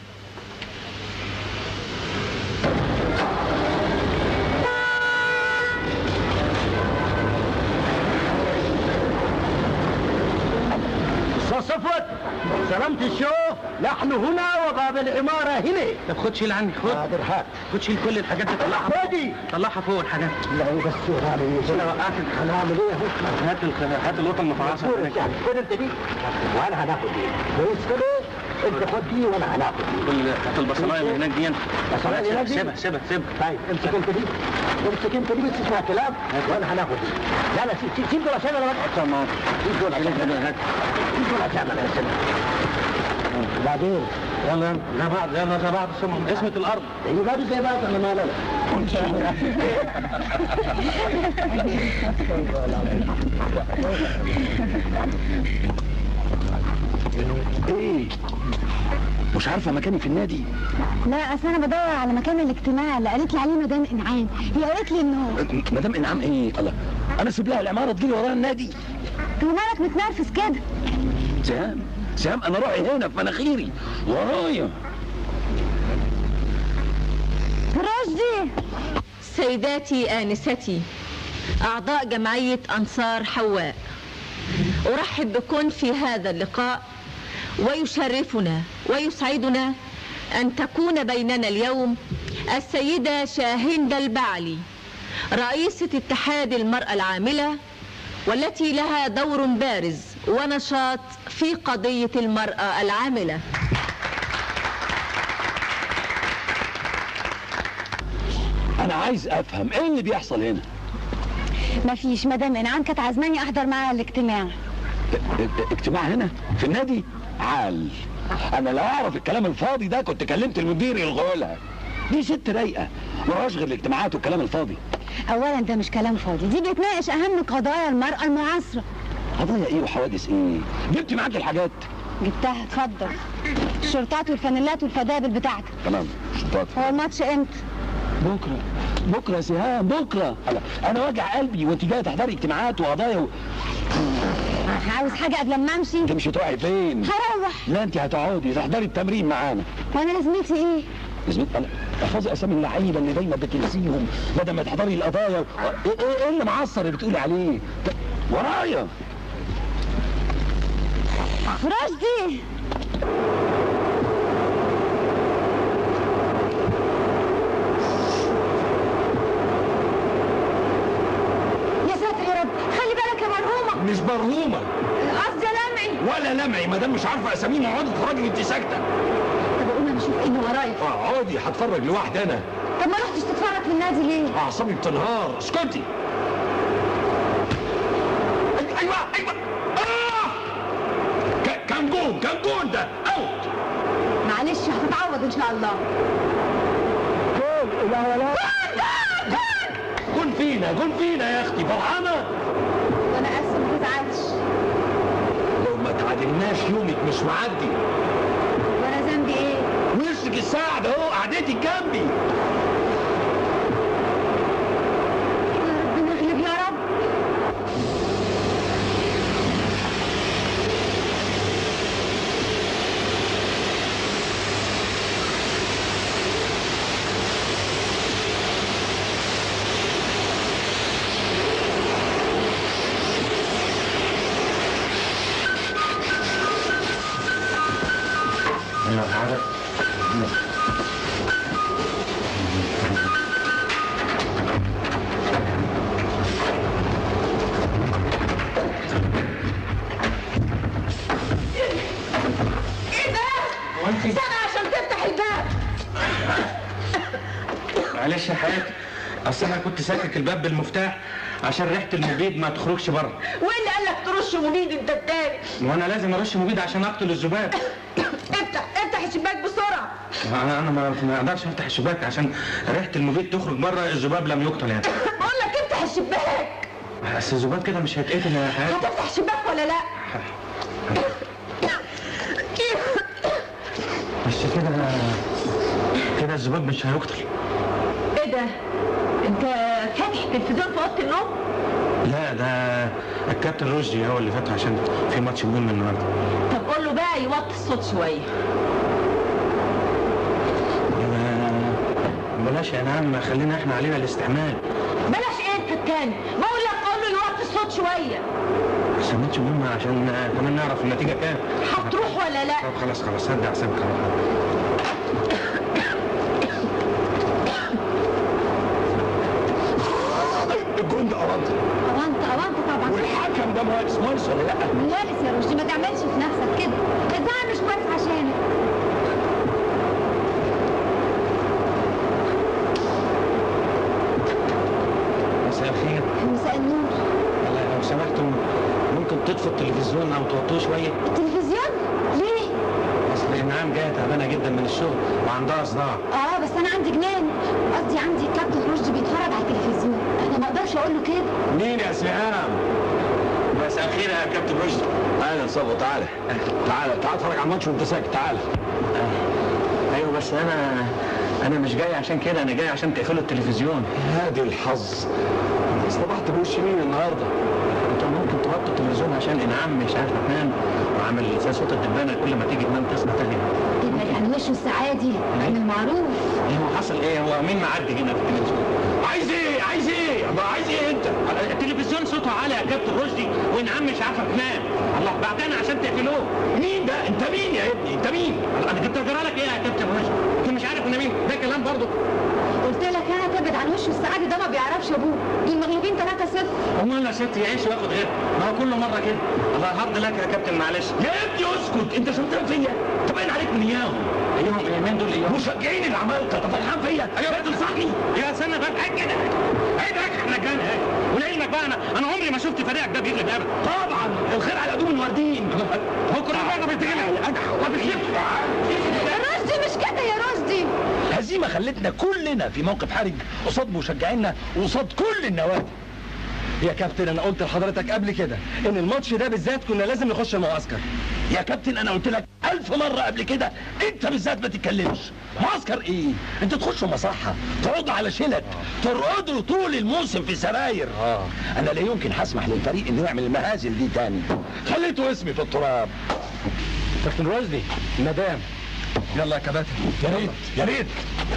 استاذ صفوت سلامة الشوف نحن هنا وباب العمارة هنا طب خد شيل عني خد حاضر هات خد شيل كل الحاجات دي طلعها فوق. خدي طلعها فوق الحاجات لا بس هعمل ايه انا وقعت هنعمل ايه هات الخ- هات القطه المفعصه خد انت دي وانا هناخد دي بص كده انت خد دي وانا هناخد دي هات البصلايه اللي هناك دي البصلاية اللي هناك دي؟ سيبها سيبها سيبها طيب امسك انت دي امسك انت دي بس اسمع كلام وانا هناخد دي لا لا سيب- سيب- سيب دول عشان انا بضحك معاك سيب دول عشان انا سيب دول عشان انا سيب. بعدين يلا يلا لا بعض يلا لا بعض سمهم اسمة الارض ايوه بعد زي بعض انا ما لا ايه مش عارفه مكاني في النادي لا اصل انا بدور على مكان الاجتماع اللي قالت لي عليه مدام انعام هي قالت لي انه مدام انعام ايه الله انا اسيب لها العماره تجيلي وراها النادي انت مالك متنرفز كده سهام سهام انا روحي هنا في مناخيري ورايا رشدي سيداتي آنستي أعضاء جمعية أنصار حواء أرحب بكم في هذا اللقاء ويشرفنا ويسعدنا أن تكون بيننا اليوم السيدة شاهندة البعلي رئيسة اتحاد المرأة العاملة والتي لها دور بارز ونشاط في قضية المرأة العاملة انا عايز افهم ايه اللي بيحصل هنا مفيش مدام انعام كانت عازماني احضر معاها الاجتماع ا- ا- اجتماع هنا في النادي عال انا لو اعرف الكلام الفاضي ده كنت كلمت المدير يلغولها دي ست رايقه مراش غير الاجتماعات والكلام الفاضي اولا ده مش كلام فاضي دي بتناقش اهم قضايا المرأة المعاصرة قضايا ايه وحوادث ايه جبت معاك الحاجات جبتها اتفضل الشرطات والفانيلات والفدابل بتاعتك تمام شطات هو الماتش امتى بكره بكره يا سهام بكره أنا- انا واجع قلبي وانت جايه تحضري اجتماعات وقضايا و... عاوز حاجة قبل ما امشي انت مش هتروحي فين هروح لا انت هتقعدي تحضري التمرين معانا وانا لازمتي ايه اسمك انا احفظي اسامي اللعيبه اللي دايما بتنسيهم بدل ما تحضري القضايا ايه ايه, إيه اللي معصر اللي بتقولي عليه ت- ورايا رشدي يا ساتر يا رب خلي بالك يا مرهومة مش مرهومه قصدي لمعي ولا لمعي ما دام مش عارفه اساميهم اقعدي اتفرجي وانت ساكته طب اقوم انا اشوف ايه اللي ورايا اقعدي هتفرج لوحدي انا طب ما رحتش تتفرج في النادي ليه اعصابي بتنهار اسكتي أيوة، ايوه ايوه آه! ك- كان جون كان جون ده اوت معلش هتتعوض ان شاء الله جول الاولاني جون فينا جون فينا يا اختي فرحانه وانا اسف ما تزعلش لو ما تعادلناش يومك مش معدي وانا ذنبي ايه وشك الساعد اهو قعدتي جنبي يا رب نغلب يا رب ايه ده سنة عشان تفتح الباب معلش يا حياتي اصل انا كنت ساكك الباب بالمفتاح عشان ريحه المبيد ما تخرجش بره واللي ترش مبيد انت التاني وانا لازم ارش مبيد عشان اقتل الذباب افتح افتح الشباك بسرعه انا أنا ما ما اقدرش افتح الشباك عشان ريحه المبيد تخرج بره الذباب لم يقتل يعني بقول لك افتح الشباك بس الذباب كده مش هيتقتل يا حاج هتفتح الشباك ولا لا بس كده كده الذباب مش هيقتل ايه ده انت فاتح التلفزيون في اوضه النوم لا ده الكابتن رشدي هو اللي فاتح عشان في ماتش مهم النهارده طب قول له بقى يوطي الصوت شويه يبقى بلاش يا نعم خلينا احنا علينا الاستعمال بلاش ايه انت التاني بقول لك قول له يوطي الصوت شويه بس الماتش مهم عشان كمان نعرف النتيجه كام هتروح ولا لا طب خلاص خلاص هدي حسابك خلاص الجون ده أرانتا اوانت اوانت طبعا والحكم ده مهندس مهندس ولا لا؟ مهارس يا رشدي ما تعملش في نفسك كده الزعل مش كويس عشانك مساء الخير مساء النور والله لو سمحتم ممكن تطفوا التلفزيون او توطوه شويه التلفزيون ليه اصل نعم جايه تعبانه جدا من الشغل وعندها صداع اه بس انا عندي جنان قصدي عندي كابتن رشدي بيتفرج على التلفزيون انا ما اقدرش اقول له كده مين يا سهام؟ مساء الخير يا كابتن رشدي اهلا صبو تعالى تعالى تعالى اتفرج على الماتش وانت ساكت تعالى ايوه بس انا انا مش جاي عشان كده انا جاي عشان تقفلوا التلفزيون هادي الحظ اصطبحت بوش مين النهارده انتوا ممكن توطوا التلفزيون عشان انعام مش عارفه تنام وعامل زي صوت الدبانه كل ما تيجي تنام تصحى تاني يبقى يعني وشه السعادي عن المعروف ايه هو حصل ايه هو مين معدي هنا في التلفزيون عايز ايه عايز ايه ما عايز ايه انت التلفزيون صوته عالي يا كابتن رشدي وانعام مش عارفه تنام الله بعدين عشان تقفلوه مين ده انت مين يا ابني انت مين انا كنت اجرى لك ايه يا كابتن رشدي انت مش عارف انا مين ده كلام برضه قلت لك انا تبعد عن وشه السعادي ده ما بيعرفش ابوه دول مغلوبين 3-0 امال يا ست يعيش وياخد غير ما هو كل مره كده الله هارد لك يا كابتن معلش يا ابني اسكت انت شمتان فيا انت باين عليك من اياهم ايهم ايه مين دول ايهم مشجعين العمالقه انت فرحان فيا ايوه تنصحني يا سنة بقى هاي كده هاي ده احنا جانا هاي ولعلمك بقى انا انا عمري ما شفت فريقك ده بيغلب ابدا طبعا الخير على قدوم الوردين هو كل مره بتغلب انا ما بتغلبش رشدي مش كده يا رشدي هزيمه خلتنا كلنا في موقف حرج قصاد مشجعينا وقصاد كل النوادي يا كابتن انا قلت لحضرتك قبل كده ان الماتش ده بالذات كنا لازم نخش المعسكر يا كابتن انا قلت لك الف مره قبل كده انت بالذات ما تتكلمش معسكر ايه انت تخشوا مصحه تقعدوا على شلت ترقدوا طول الموسم في سراير اه انا لا يمكن هسمح للفريق انه يعمل المهازل دي تاني خليته اسمي في التراب كابتن رشدي مدام يلا يا كباتن يا ريت يا ريت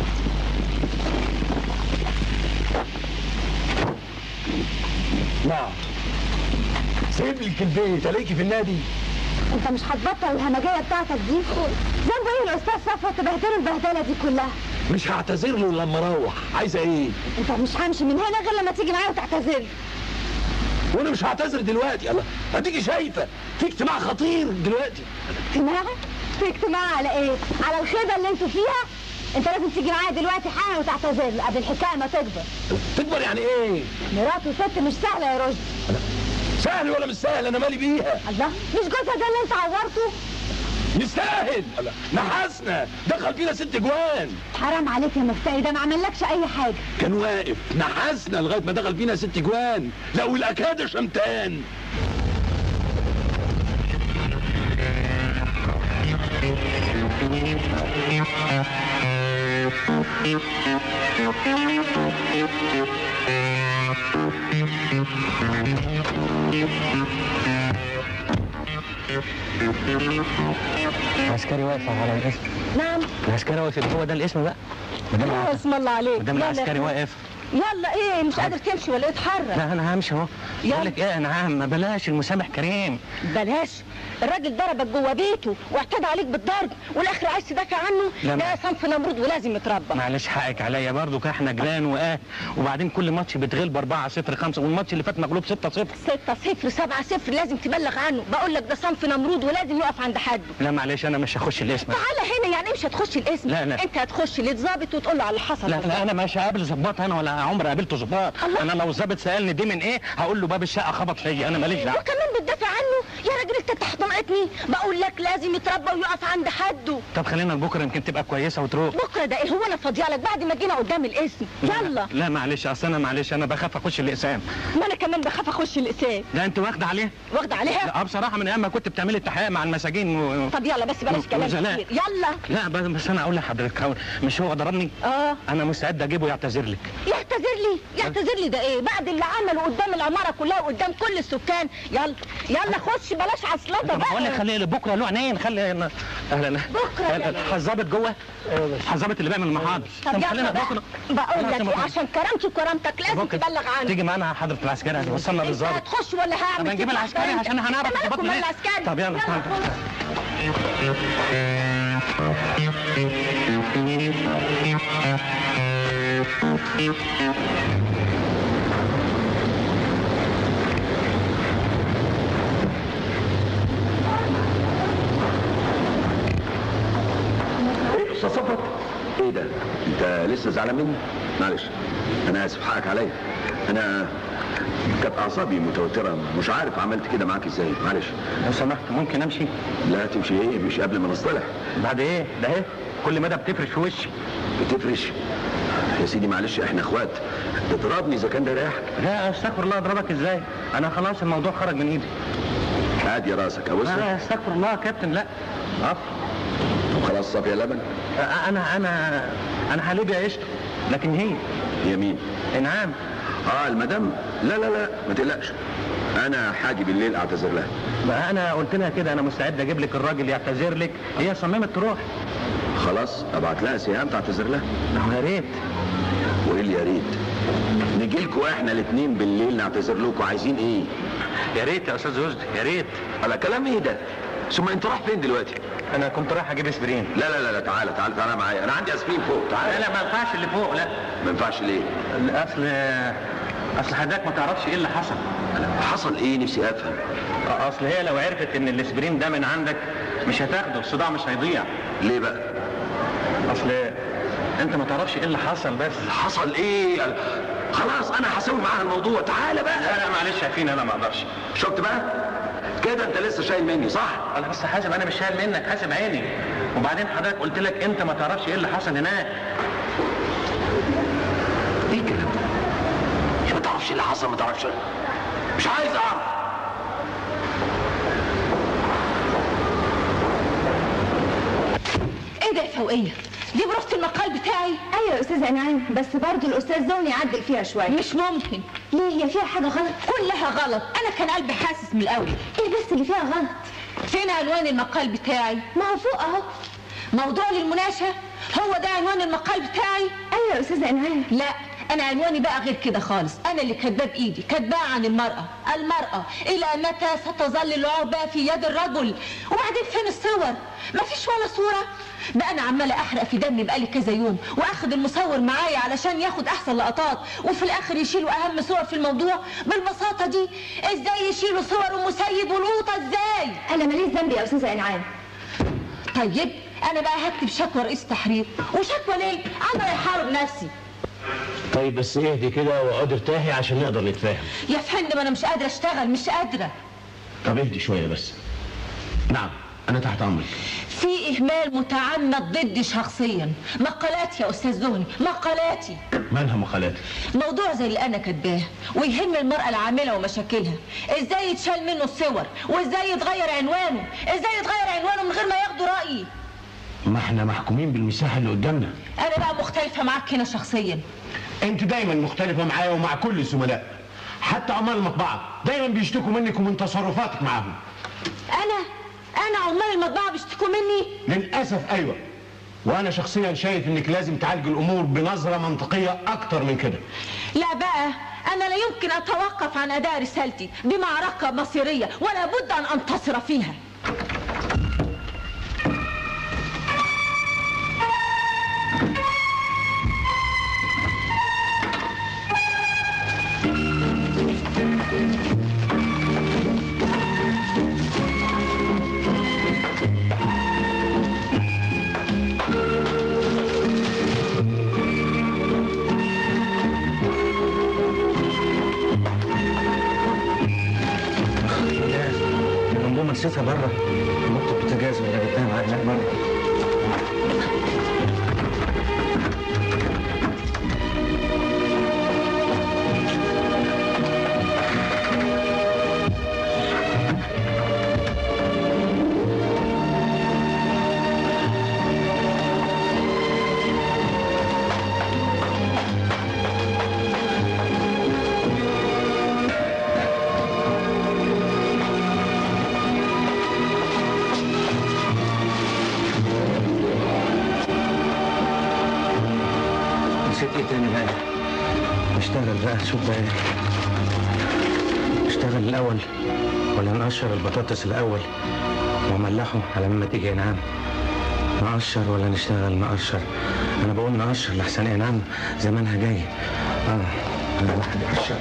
نعم سيب لك البيت الاقيكي في النادي انت مش هتبطل الهمجيه بتاعتك دي ذنبه ايه الاستاذ صفوت تبهدله البهدله دي كلها مش هعتذر له لما اروح عايزه ايه انت مش همشي من هنا غير لما تيجي معايا وتعتذر وانا مش هعتذر دلوقتي الله اديكي شايفه في اجتماع خطير دلوقتي اجتماع في اجتماع على ايه على الخيبه اللي انتوا فيها انت لازم تيجي معايا دلوقتي حالا وتعتذر قبل الحكايه ما تكبر تكبر يعني ايه مرات وست مش سهله يا رشدي سهل ولا مش سهل انا مالي بيها الله مش جوزها ده اللي انت عورته يستاهل الله، نحسنا دخل فينا ست جوان حرام عليك يا مفتري ده ما عملكش اي حاجه كان واقف نحسنا لغايه ما دخل فينا ست جوان لو الاكاد شمتان العسكري واقف على الاسم نعم العسكري واقف هو ده الاسم بقى مدام يا اسم الله عليك مدام يلا. العسكري واقف يلا ايه مش قادر تمشي ولا اتحرك لا انا همشي اهو يلا. بقول لك ايه انا عم بلاش المسامح كريم بلاش الراجل ضربك جوه بيته واعتدى عليك بالضرب والاخر عايز تدافع عنه لا، ما- ده صنف نمرود ولازم يتربى معلش حقك عليا برضو احنا جيران واهل وبعدين كل ماتش بتغلب 4 0 5 والماتش اللي فات مغلوب 6 0 ستة صفر سبعة صفر لازم تبلغ عنه بقول لك ده صنف نمرود ولازم يقف عند حده لا معلش انا مش هخش الاسم تعالى هنا يعني مش هتخش الاسم لا، لا. انت هتخش للظابط وتقول له على اللي حصل لا لا انا مش هقابل ظباط انا ولا عمري قابلت ظباط انا لو ظابط سالني دي من ايه هقول له باب الشقه خبط فيا انا ماليش دعوه وكمان بتدافع عنه يا راجل انت تحت ناقتني بقول لك لازم يتربى ويقف عند حده طب خلينا لبكره يمكن تبقى كويسه وتروح بكره ده ايه هو انا فاضيالك بعد ما جينا قدام الاسم يلا لا معلش اصل انا معلش انا بخاف اخش الاقسام ما انا كمان بخاف اخش الاسام ده انت واخده عليه واخده عليها لا بصراحه من ايام ما كنت بتعملي التحقيق مع المساجين و... طب يلا بس بلاش كلام وزلاء. كتير يلا لا بس, بس انا اقول لحضرتك هو- مش هو ضربني اه انا مستعد اجيبه يعتذر لك يعتذر لي يعتذر لي ده ايه بعد اللي عمله قدام العماره كلها وقدام كل السكان يلا يلا خش بلاش عصلطه طب بقول لك بقى خلي بكره له عينين خلي أنا- اهلا بكرة يا الظابط جوه الظابط اللي بيعمل المحاضر طب يلا خلينا بقى بكره بقول لك خلاص، ايه بكرة. عشان كرامتي وكرامتك لازم بكرة. تبلغ عني تيجي معانا حضرة العسكري هتوصلنا انت للظابط هتخش ولا هعمل طب نجيب كده العسكري أنت- عشان هنعرف أنت الظباط مالكم منين. مال العسكري طب يلا تعال. خش. ايه استاذ صفوت ايه ده انت لسه زعلان مني معلش انا اسف حقك عليا انا كانت اعصابي متوتره مش عارف عملت كده معاك ازاي معلش لو سمحت ممكن امشي لا تمشي ايه مش قبل ما نصطلح بعد ايه ده ايه كل مدى بتفرش في وشي بتفرش يا سيدي معلش احنا اخوات اضربني اذا كان ده ريحك لا استغفر الله اضربك ازاي انا خلاص الموضوع خرج من ايدي عادي راسك ابص لا استغفر الله يا كابتن لا عفو طب خلاص صافي يا لبن انا انا انا حليب يا قشطه لكن هي يمين نعم اه المدام لا لا لا ما تقلقش انا حاجي بالليل اعتذر لها بقى انا قلت لها كده انا مستعد اجيب لك الراجل يعتذر لك هي صممت تروح خلاص ابعت لها سهام تعتذر لها يا ريت وايه اللي يا ريت نجي لكم احنا الاثنين بالليل نعتذر لكم عايزين ايه يا ريت يا استاذ وزدي يا ريت على كلام ايه ده ثم انت رايح فين دلوقتي انا كنت رايح اجيب اسبرين لا لا لا, لا تعالى تعالى تعالى معايا انا عندي اسفين فوق تعالى لا لا ما ينفعش اللي فوق لا ما ينفعش ليه اصل اصل حضرتك ما تعرفش ايه اللي حصل حصل ايه نفسي افهم اصل هي لو عرفت ان الاسبرين ده من عندك مش هتاخده الصداع مش هيضيع ليه بقى اصل انت ما تعرفش ايه اللي حصل بس حصل ايه خلاص انا هسوي معاها الموضوع تعالى بقى لا لا معلش يا فين انا ما اقدرش شفت بقى كده انت لسه شايل مني صح انا بس حاسب انا مش شايل منك حاسب عيني وبعدين حضرتك قلت لك انت ما تعرفش ايه اللي حصل هناك ايه الكلام ده مش ما تعرفش اللي حصل ما تعرفش مش عايز اعرف ايه ده يا فوقيه دي برافة المقال بتاعي ايوه يا استاذه انعام بس برضه الاستاذ زوني يعدل فيها شويه مش ممكن ليه هي فيها حاجه غلط كلها غلط انا كان قلبي حاسس من الاول ايه بس اللي فيها غلط فين عنوان المقال بتاعي ما هو فوق اهو موضوع للمناقشه هو ده عنوان المقال بتاعي ايوه يا استاذه انعام لا انا عنواني بقى غير كده خالص انا اللي كاتباه بايدي كاتباه عن المراه المراه الى متى ستظل اللعبه في يد الرجل وبعدين فين الصور مفيش ولا صوره بقى انا عماله احرق في دمي بقالي كذا يوم واخد المصور معايا علشان ياخد احسن لقطات وفي الاخر يشيلوا اهم صور في الموضوع بالبساطه دي ازاي يشيلوا صور ام سيد والقوطه ازاي انا ماليش ذنب يا استاذه انعام طيب انا بقى هكتب شكوى رئيس تحرير وشكوى ليه انا يحارب نفسي طيب بس اهدي كده واقعد ارتاحي عشان نقدر نتفاهم يا فندم انا مش قادره اشتغل مش قادره طب اهدي شويه بس نعم انا تحت امرك في اهمال متعمد ضدي شخصيا مقالاتي يا استاذ زهني مقالاتي مالها مقالاتك موضوع زي اللي انا كاتباه ويهم المراه العامله ومشاكلها ازاي يتشال منه الصور وازاي يتغير عنوانه ازاي يتغير عنوانه من غير ما ياخدوا رايي ما احنا محكومين بالمساحه اللي قدامنا انا بقى مختلفه معاك هنا شخصيا انت دايما مختلفه معايا ومع كل الزملاء حتى عمال المطبعه دايما بيشتكوا منك ومن تصرفاتك معاهم انا انا عمال المطبعه بيشتكوا مني للاسف ايوه وانا شخصيا شايف انك لازم تعالج الامور بنظره منطقيه اكتر من كده لا بقى انا لا يمكن اتوقف عن اداء رسالتي بمعركه مصيريه ولا بد ان انتصر فيها ماما نسيتها بره نقطة بوتاجاز ولا جبتها معايا هناك بره نسيت ايه تاني بقى نشتغل بقى شوف بقى ايه نشتغل الاول ولا نقشر البطاطس الاول واملحه على ما تيجي انعام نقشر ولا نشتغل نقشر انا بقول نقشر لحسن انعام زمانها جاي اه انا واحد يقشر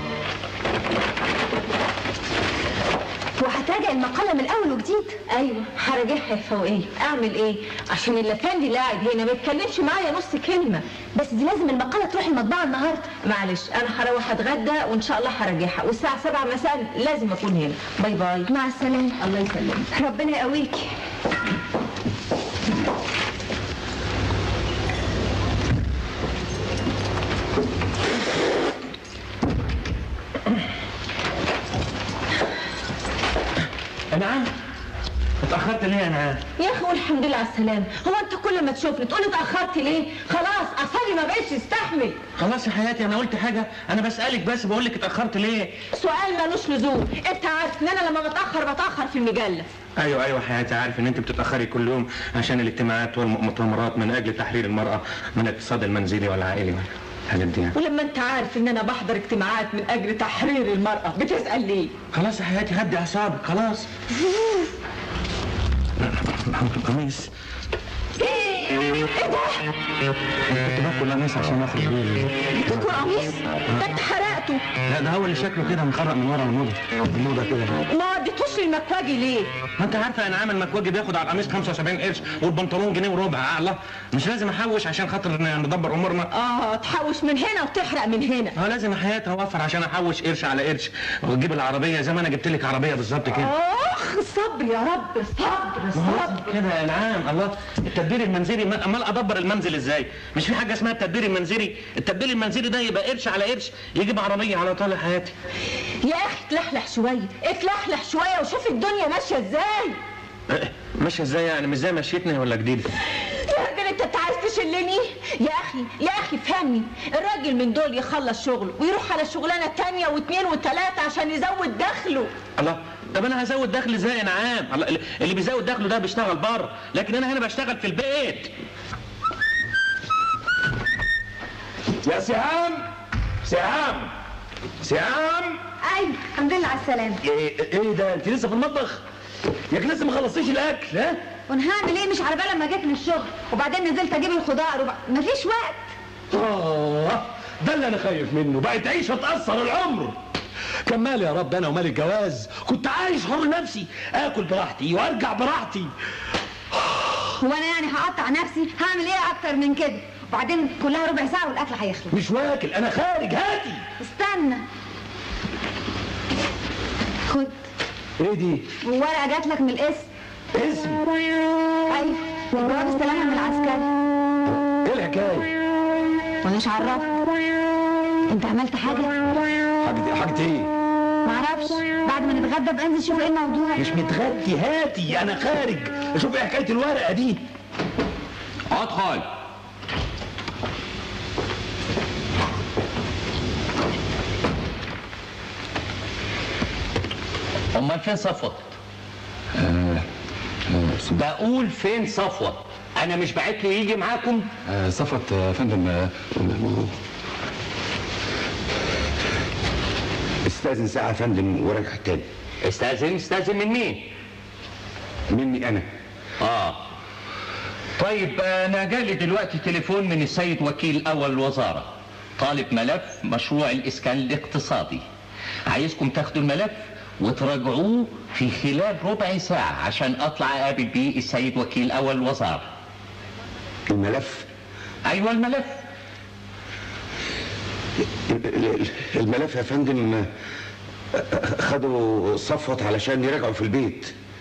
وهتراجع المقالة من الأول وجديد؟ أيوة هراجعها يا فوقية أعمل إيه؟ عشان اللافندي اللي قاعد هنا ما يتكلمش معايا نص كلمة بس دي لازم المقالة تروح المطبعة النهاردة معلش أنا هروح أتغدى وإن شاء الله هراجعها والساعة 7 مساء لازم أكون هنا باي باي مع السلامة الله يسلمك ربنا يقويكي انعام اتاخرت ليه يا انعام يا أخي والحمد لله على السلامة هو أنت كل ما تشوفني تقولي اتأخرت ليه؟ خلاص أعصابي ما بقتش تستحمل خلاص يا حياتي انا قلت حاجه انا بسالك بس بقول لك اتاخرت ليه سؤال ملوش لزوم أنت عارف إن أنا لما بتأخر بتأخر في المجلة ايوه ايوه حياتي عارف ان انت بتتاخري كل يوم عشان الاجتماعات والمؤتمرات من اجل تحرير المراه من الاقتصاد المنزلي والعائلي الحاجات دي يعني. ولما انت عارف ان انا بحضر اجتماعات من اجل تحرير المرأة بتسأل ليه؟ خلاص يا حياتي هدي اعصابك خلاص القميص ايه ده؟ كنت باكل قميص عشان اخرج بيه بتاكل قميص؟ ده انت حرقته لا ده هو اللي شكله كده مخرق من ورا الموضه الموضه كده ما اديتوش للمكواجي ليه؟ ما انت عارفه انا عامل مكواجي بياخد على القميص 75 قرش والبنطلون جنيه وربع الله مش لازم احوش عشان خاطر ن- ندبر امورنا اه تحوش من هنا وتحرق من هنا اه لازم حياتي اوفر عشان احوش قرش على قرش وتجيب العربيه زي ما انا جبت لك عربيه بالظبط كده اخ صبر يا رب صبر صبر كده يا انعام الله التدبير المنزلي ما- امال ادبر المنزل ازاي مش في حاجه اسمها التدبير المنزلي التدبير المنزلي ده يبقى قرش على قرش يجيب عربيه على طول حياتي يا اخي اتلحلح شوية اتلحلح شوية وشوف الدنيا ماشية ازاي اه، ماشيه ازاي يعني مش زي مشيتنا ولا جديده يا راجل انت انت عايز تشلني يا اخي يا اخي فهمني الراجل من دول يخلص شغله ويروح على شغلانه تانية واثنين وثلاثه عشان يزود دخله الله طب انا هزود دخل ازاي يا انعام الله اللي- اللي بيزود دخله ده بيشتغل بره لكن انا هنا بشتغل في البيت يا سهام سهام سهام ايوه الحمد لله على السلامة ايه ايه ده انت لسه في المطبخ ياك لسه ما خلصتيش الاكل ها وانا هعمل ايه مش على بال لما جيت من الشغل وبعدين نزلت اجيب الخضار وب... مفيش وقت اه ده اللي انا خايف منه بقت عيشه تاثر العمر كان مالي يا رب انا ومال الجواز كنت عايش حر نفسي اكل براحتي وارجع براحتي وانا يعني هقطع نفسي هعمل ايه اكتر من كده وبعدين كلها ربع ساعة والاكل هيخلص مش واكل انا خارج هاتي استنى خد ايه دي ورقة جات لك من الاسم اسم ايوه جواب استلامها من العسكري ايه الحكايه وانا مش عرفت انت عملت حاجة حاجه حاجه ايه معرفش بعد ما نتغدى بقى انزل شوف ايه الموضوع مش متغدي هاتي انا خارج اشوف ايه حكايه الورقه دي ادخل امال فين صفوت بقول فين صفوت انا مش بعت له يجي معاكم صفت يا فندم استاذن ساعه يا فندم وراجع تاني استاذن استاذن من مين مني انا اه طيب انا جالي دلوقتي تليفون من السيد وكيل اول الوزاره طالب ملف مشروع الاسكان الاقتصادي عايزكم تاخدوا الملف وتراجعوه في خلال ربع ساعة عشان اطلع اقابل بيه السيد وكيل اول الوزارة الملف ايوه الملف ال- ال- الملف يا فندم خدوا صفوت علشان يراجعوا في البيت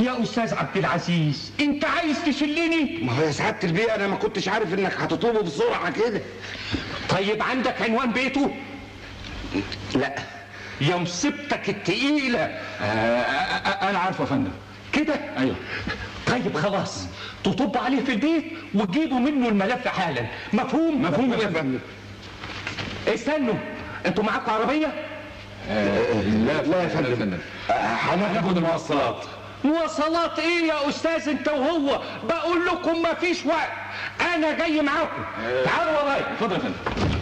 يا استاذ عبد العزيز انت عايز تشلني ما هو يا سعاده البيه انا ما كنتش عارف انك هتطلبه بسرعه كده طيب عندك عنوان بيته لا يا مصيبتك التقيله انا عارفه يا فندم كده ايوه طيب خلاص تطب عليه في البيت وتجيبوا منه الملف حالا مفهوم مفهوم يا فندم استنوا انتوا معاكم عربيه لا لا يا فندم هناخد المواصلات مواصلات ايه يا استاذ انت وهو بقول لكم مفيش وقت انا جاي معاكم تعالوا ورايا اتفضل يا فندم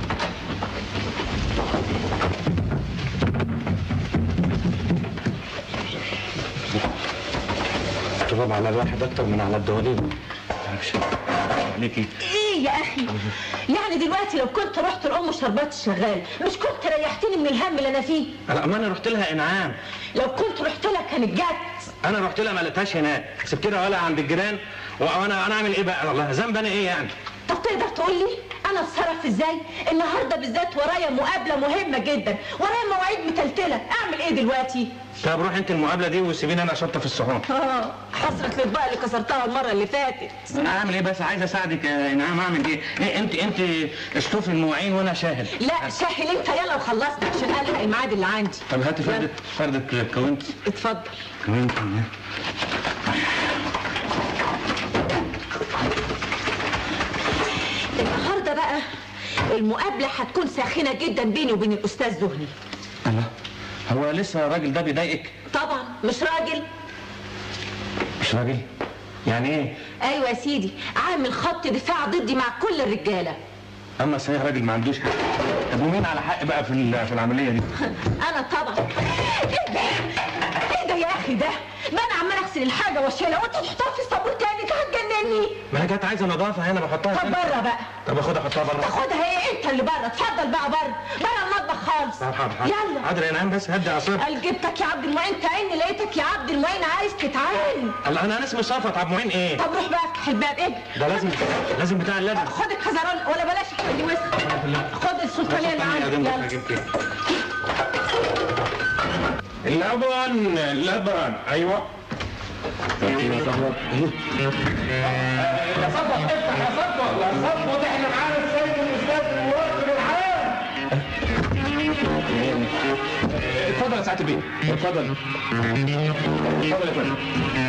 طبعا على الواحد اكتر من على الدواليب عليكي ايه يا اخي يعني دلوقتي لو كنت رحت لام شربات الشغال مش كنت ريحتني من الهم اللي انا فيه لا ما انا رحت لها انعام لو كنت رحت لها كانت جت انا رحت لها ما لقيتهاش هناك سبت لها ولا عند الجيران وانا انا اعمل ايه بقى والله ذنب انا ايه يعني طب تقدر تقول لي انا اتصرف ازاي النهارده بالذات ورايا مقابله مهمه جدا ورايا مواعيد متلتله اعمل ايه دلوقتي طب روح انت المقابله دي وسيبيني انا اشطف الصحون اه حسرة الاطباق اللي كسرتها المره اللي فاتت اعمل ايه بس عايز اساعدك يا انعام اعمل ايه, إيه انت انت اشطفي المواعين وانا شاهد لا سهل انت يلا وخلصنا عشان الحق الميعاد اللي عندي طب هاتي فردة فردة كونت اتفضل كونت النهارده بقى المقابله هتكون ساخنه جدا بيني وبين الاستاذ زهني الله هو لسه الراجل ده بيضايقك طبعا مش راجل مش راجل يعني ايه ايوه يا سيدي عامل خط دفاع ضدي مع كل الرجاله اما صحيح راجل ما عندوش حق طب ومين على حق بقى في ال- في العمليه دي انا طبعا ايه ده ايه ده يا اخي ده ما انا عمال اغسل الحاجه واشيلها وانت تحطها في الصابون تاني انت هتجنني ما انا كانت عايزه نظافه هنا بحطها طب هنا. بره بقى طب اخدها احطها بره تاخدها ايه انت اللي بره اتفضل بقى بره بره المطبخ خالص طب حاضر حاضر يلا حاضر يا نعم بس هدي اعصابك قال جبتك يا عبد المعين تعيني لقيتك يا عبد المعين عايز تتعين الله انا انا اسمي صفوت عبد المعين ايه طب روح بقى افتح الباب اجري ده لازم لازم بتاع اللبن خد الكزرون ولا بلاش احنا دي وسخ خد السلطانيه اللي عندك يلا اللبن اللبن ايوه يا صفوت افتح يا صفوت يا صفوت احنا معانا السيد الاستاذ المراقب العام اتفضل يا سعاده البيه اتفضل اتفضل يا فندم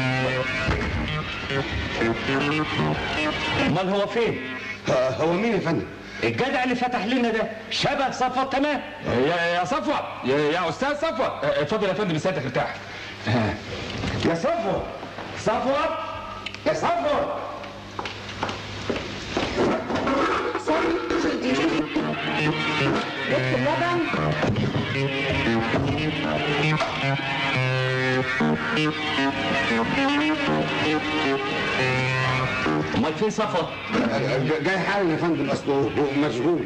امال هو فين هو مين يا فندم الجدع اللي فتح لنا ده شبه صفوت تمام يا يا صفوت يا, يا استاذ صفوت اتفضل يا فندم سيادتك ارتاح يا صفوت صفوت يا صفوت جبت اللبن امال فين صفوت جاي حالا يا فندم اصله هو مشغول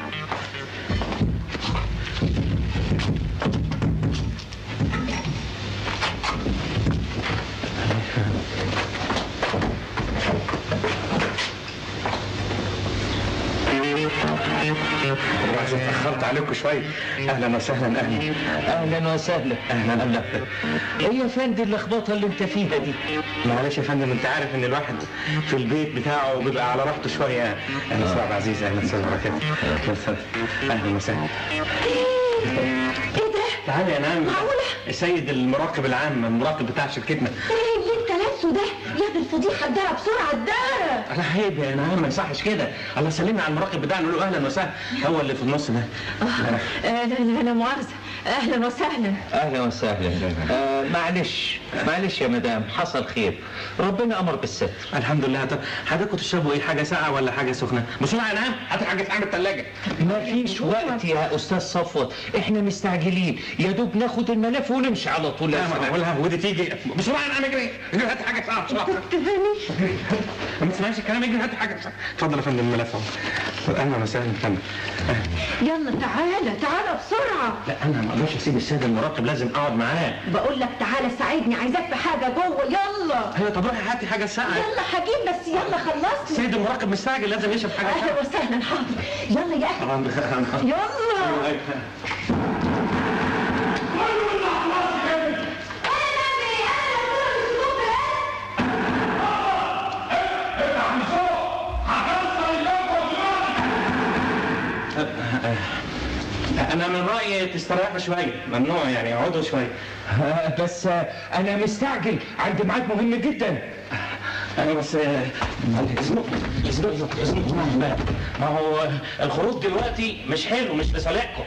عشان اتاخرت عليكم شويه اهلا وسهلا اهلا اهلا وسهلا اهلا اهلا ايه يا فندم اللخبطه اللي انت فيها دي معلش يا فندم انت عارف ان الواحد في البيت بتاعه بيبقى على راحته شويه اهلا وسهلا عبد العزيز اهلا وسهلا بركاته اهلا وسهلا اهلا وسهلا ايه ده تعالى يا نعم معقولة؟ السيد المراقب العام المراقب بتاع شركتنا ايه اللي انت لابسه ده يا دي الفضيحه الدارة بسرعه الدارة انا عيب يا نعم ما يصحش كده الله سلمنا على المراقب بتاعنا نقول له اهلا وسهلا هو اللي في النص ده آه لا لا لا مؤاخذه اهلا وسهلا اهلا وسهلا آه معلش معلش يا مدام حصل خير ربنا امر بالستر الحمد لله طب حضراتكم تشربوا ايه حاجه ساقعه ولا حاجه سخنه بسرعه يا نعم هات حاجه ساقعه من الثلاجه ما فيش وقت يا استاذ صفوت احنا مستعجلين يا دوب ناخد الملف ونمشي على طول لا يا ما سلام. ولا ودي تيجي بسرعه يا نعم اجري اجري هات حاجه ساقعه بسرعه ما تسمعش الكلام اجري هات حاجه بسرعه اتفضل يا فندم الملف اهو اهلا وسهلا يا فندم يلا تعالى تعالى بسرعه لا انا ما اقدرش اسيب السيد المراقب لازم اقعد معاه بقول لك تعالى ساعدني عايزاك في حاجه جوه يلا ايوه طب روحي هاتي حاجه ساقعه يلا هجيب بس يلا خلصت السيد المراقب مستعجل لازم يشرب حاجه اهلا ساقعه وسهلا حاضر يلا يا اخي طبعا يلا رايي تستريحوا شويه ممنوع يعني اقعدوا شويه آه، بس آه، انا مستعجل عندي ميعاد مهم جدا انا بس اذنك اذنك اذنك ما هو الخروج دلوقتي مش حلو مش لصالحكم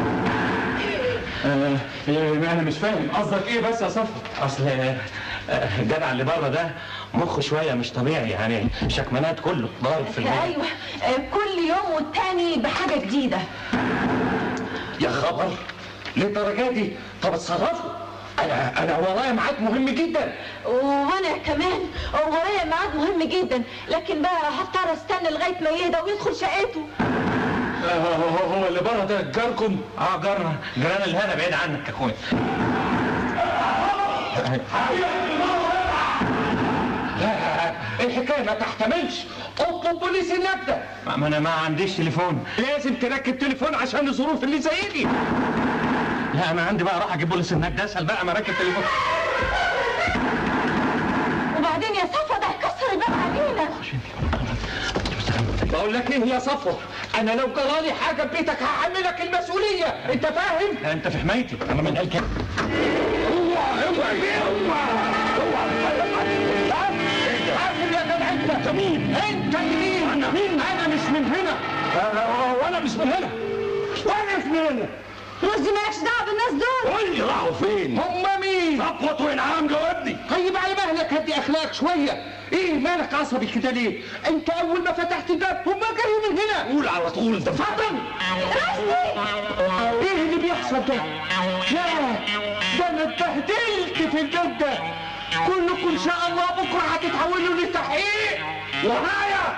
آه، انا مش فاهم قصدك ايه بس يا صفوت اصل آه، الجدع اللي بره ده مخه شويه مش طبيعي يعني شكمانات كله ضارب في البيت ايوه آه، كل يوم والتاني بحاجه جديده يا خبر للدرجه دي طب اتصرفوا انا انا ورايا ميعاد مهم جدا وانا كمان ورايا ميعاد مهم جدا لكن بقى هضطر استنى لغايه ما يهدى ويدخل شقته آه، هو هو اللي بره ده جاركم اه جارنا جيران الهنا بعيد عنك يا اخويا لا الحكايه ما تحتملش اطلب بوليس النجدة ما انا ما عنديش تليفون لازم تركب تليفون عشان الظروف اللي زي دي لا انا عندي بقى اروح اجيب بوليس النجدة اسال بقى ما راكب تليفون وبعدين يا صفا ده هيكسر الباب علينا بقول لك ايه يا صفوة انا لو جرالي حاجه في بيتك هحملك المسؤوليه انت فاهم لا انت في حمايتي انا من قال كده عارف يا جدع انت مين انت اللي مين انا مين انا مش من هنا أنا- وانا مش من هنا وانا مش من هنا رشدي مالكش دعوه بالناس دول قول لي راحوا فين هم مين صفوت وانعام جاوبني طيب على مهلك هدي اخلاق شويه ايه مالك عصبي كده ليه انت اول ما فتحت الباب هم جايين من هنا قول على طول انت اتفضل ايه اللي بيحصل ده لا ده انا اتبهدلت في الباب ده كلكم ان شاء الله بكره هتتحولوا لتحقيق ورايا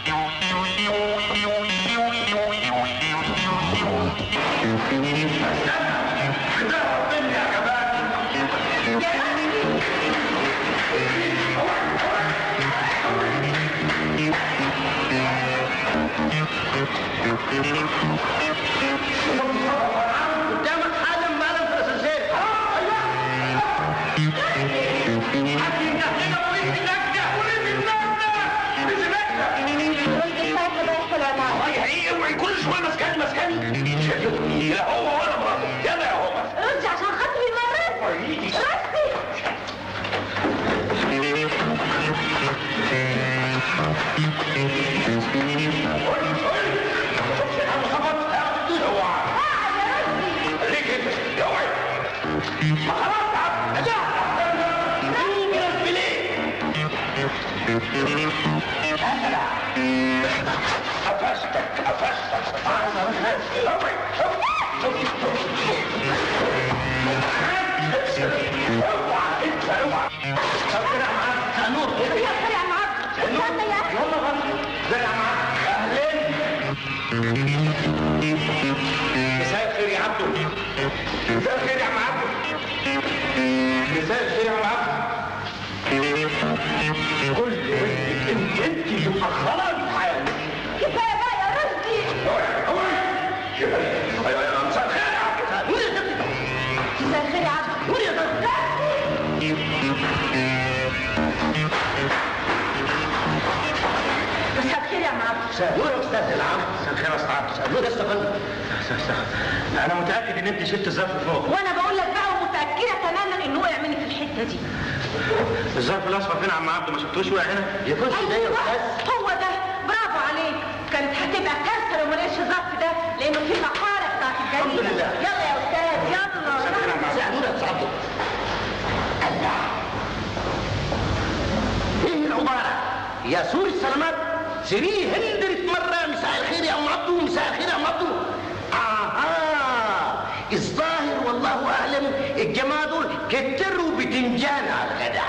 قدامك حاجه مبالغ في الاساسيه اوعي كل شويه مسكني مسكني لا هو ولا مراته يلا يا عمر رشدي عشان خاطري مرة رشدي قفشتك قفشتك اوعي اوعى انت اوعى طب كده معاك نور يا خير يا معاك استنى يا اخي يلا بقى زرع معاك اهلين مساء الخير يا عبدو مساء الخير يا عم عبدو مساء الخير يا عم عبدو كل ولدك انت انت اللي مأخرة الحال كفايه بقى يا رشدي مساء الخير يا عبدو نور يا ستي مساء الخير يا عبد نور يا ستي مساء الخير يا معبد مساء نور يا استاذ العم مساء الخير يا استاذ مساء نور يا استاذ انا متاكد ان انت شلت الظرف فوق وانا بقول لك بقى ومتاكده تماما انه وقع مني في الحته دي الظرف الاصفر فين يا عم عبده ما شفتوش وقع هنا يخش ده يا أيوة، استاذ هو ده برافو عليك كانت هتبقى كارثه لو ما لقيتش الظرف ده لانه في مقاله بتاعت الجريده الحمد لله. يلا يا استاذ يلا مساء نور يا استاذ عبده الله ايه العبارة يا سور السلامات سري هندرت مرة مساء الخير يا ام عبدو مساء الخير يا ام عبدو اها الظاهر والله اعلم الجماعة دول كتروا بتنجان على الغداء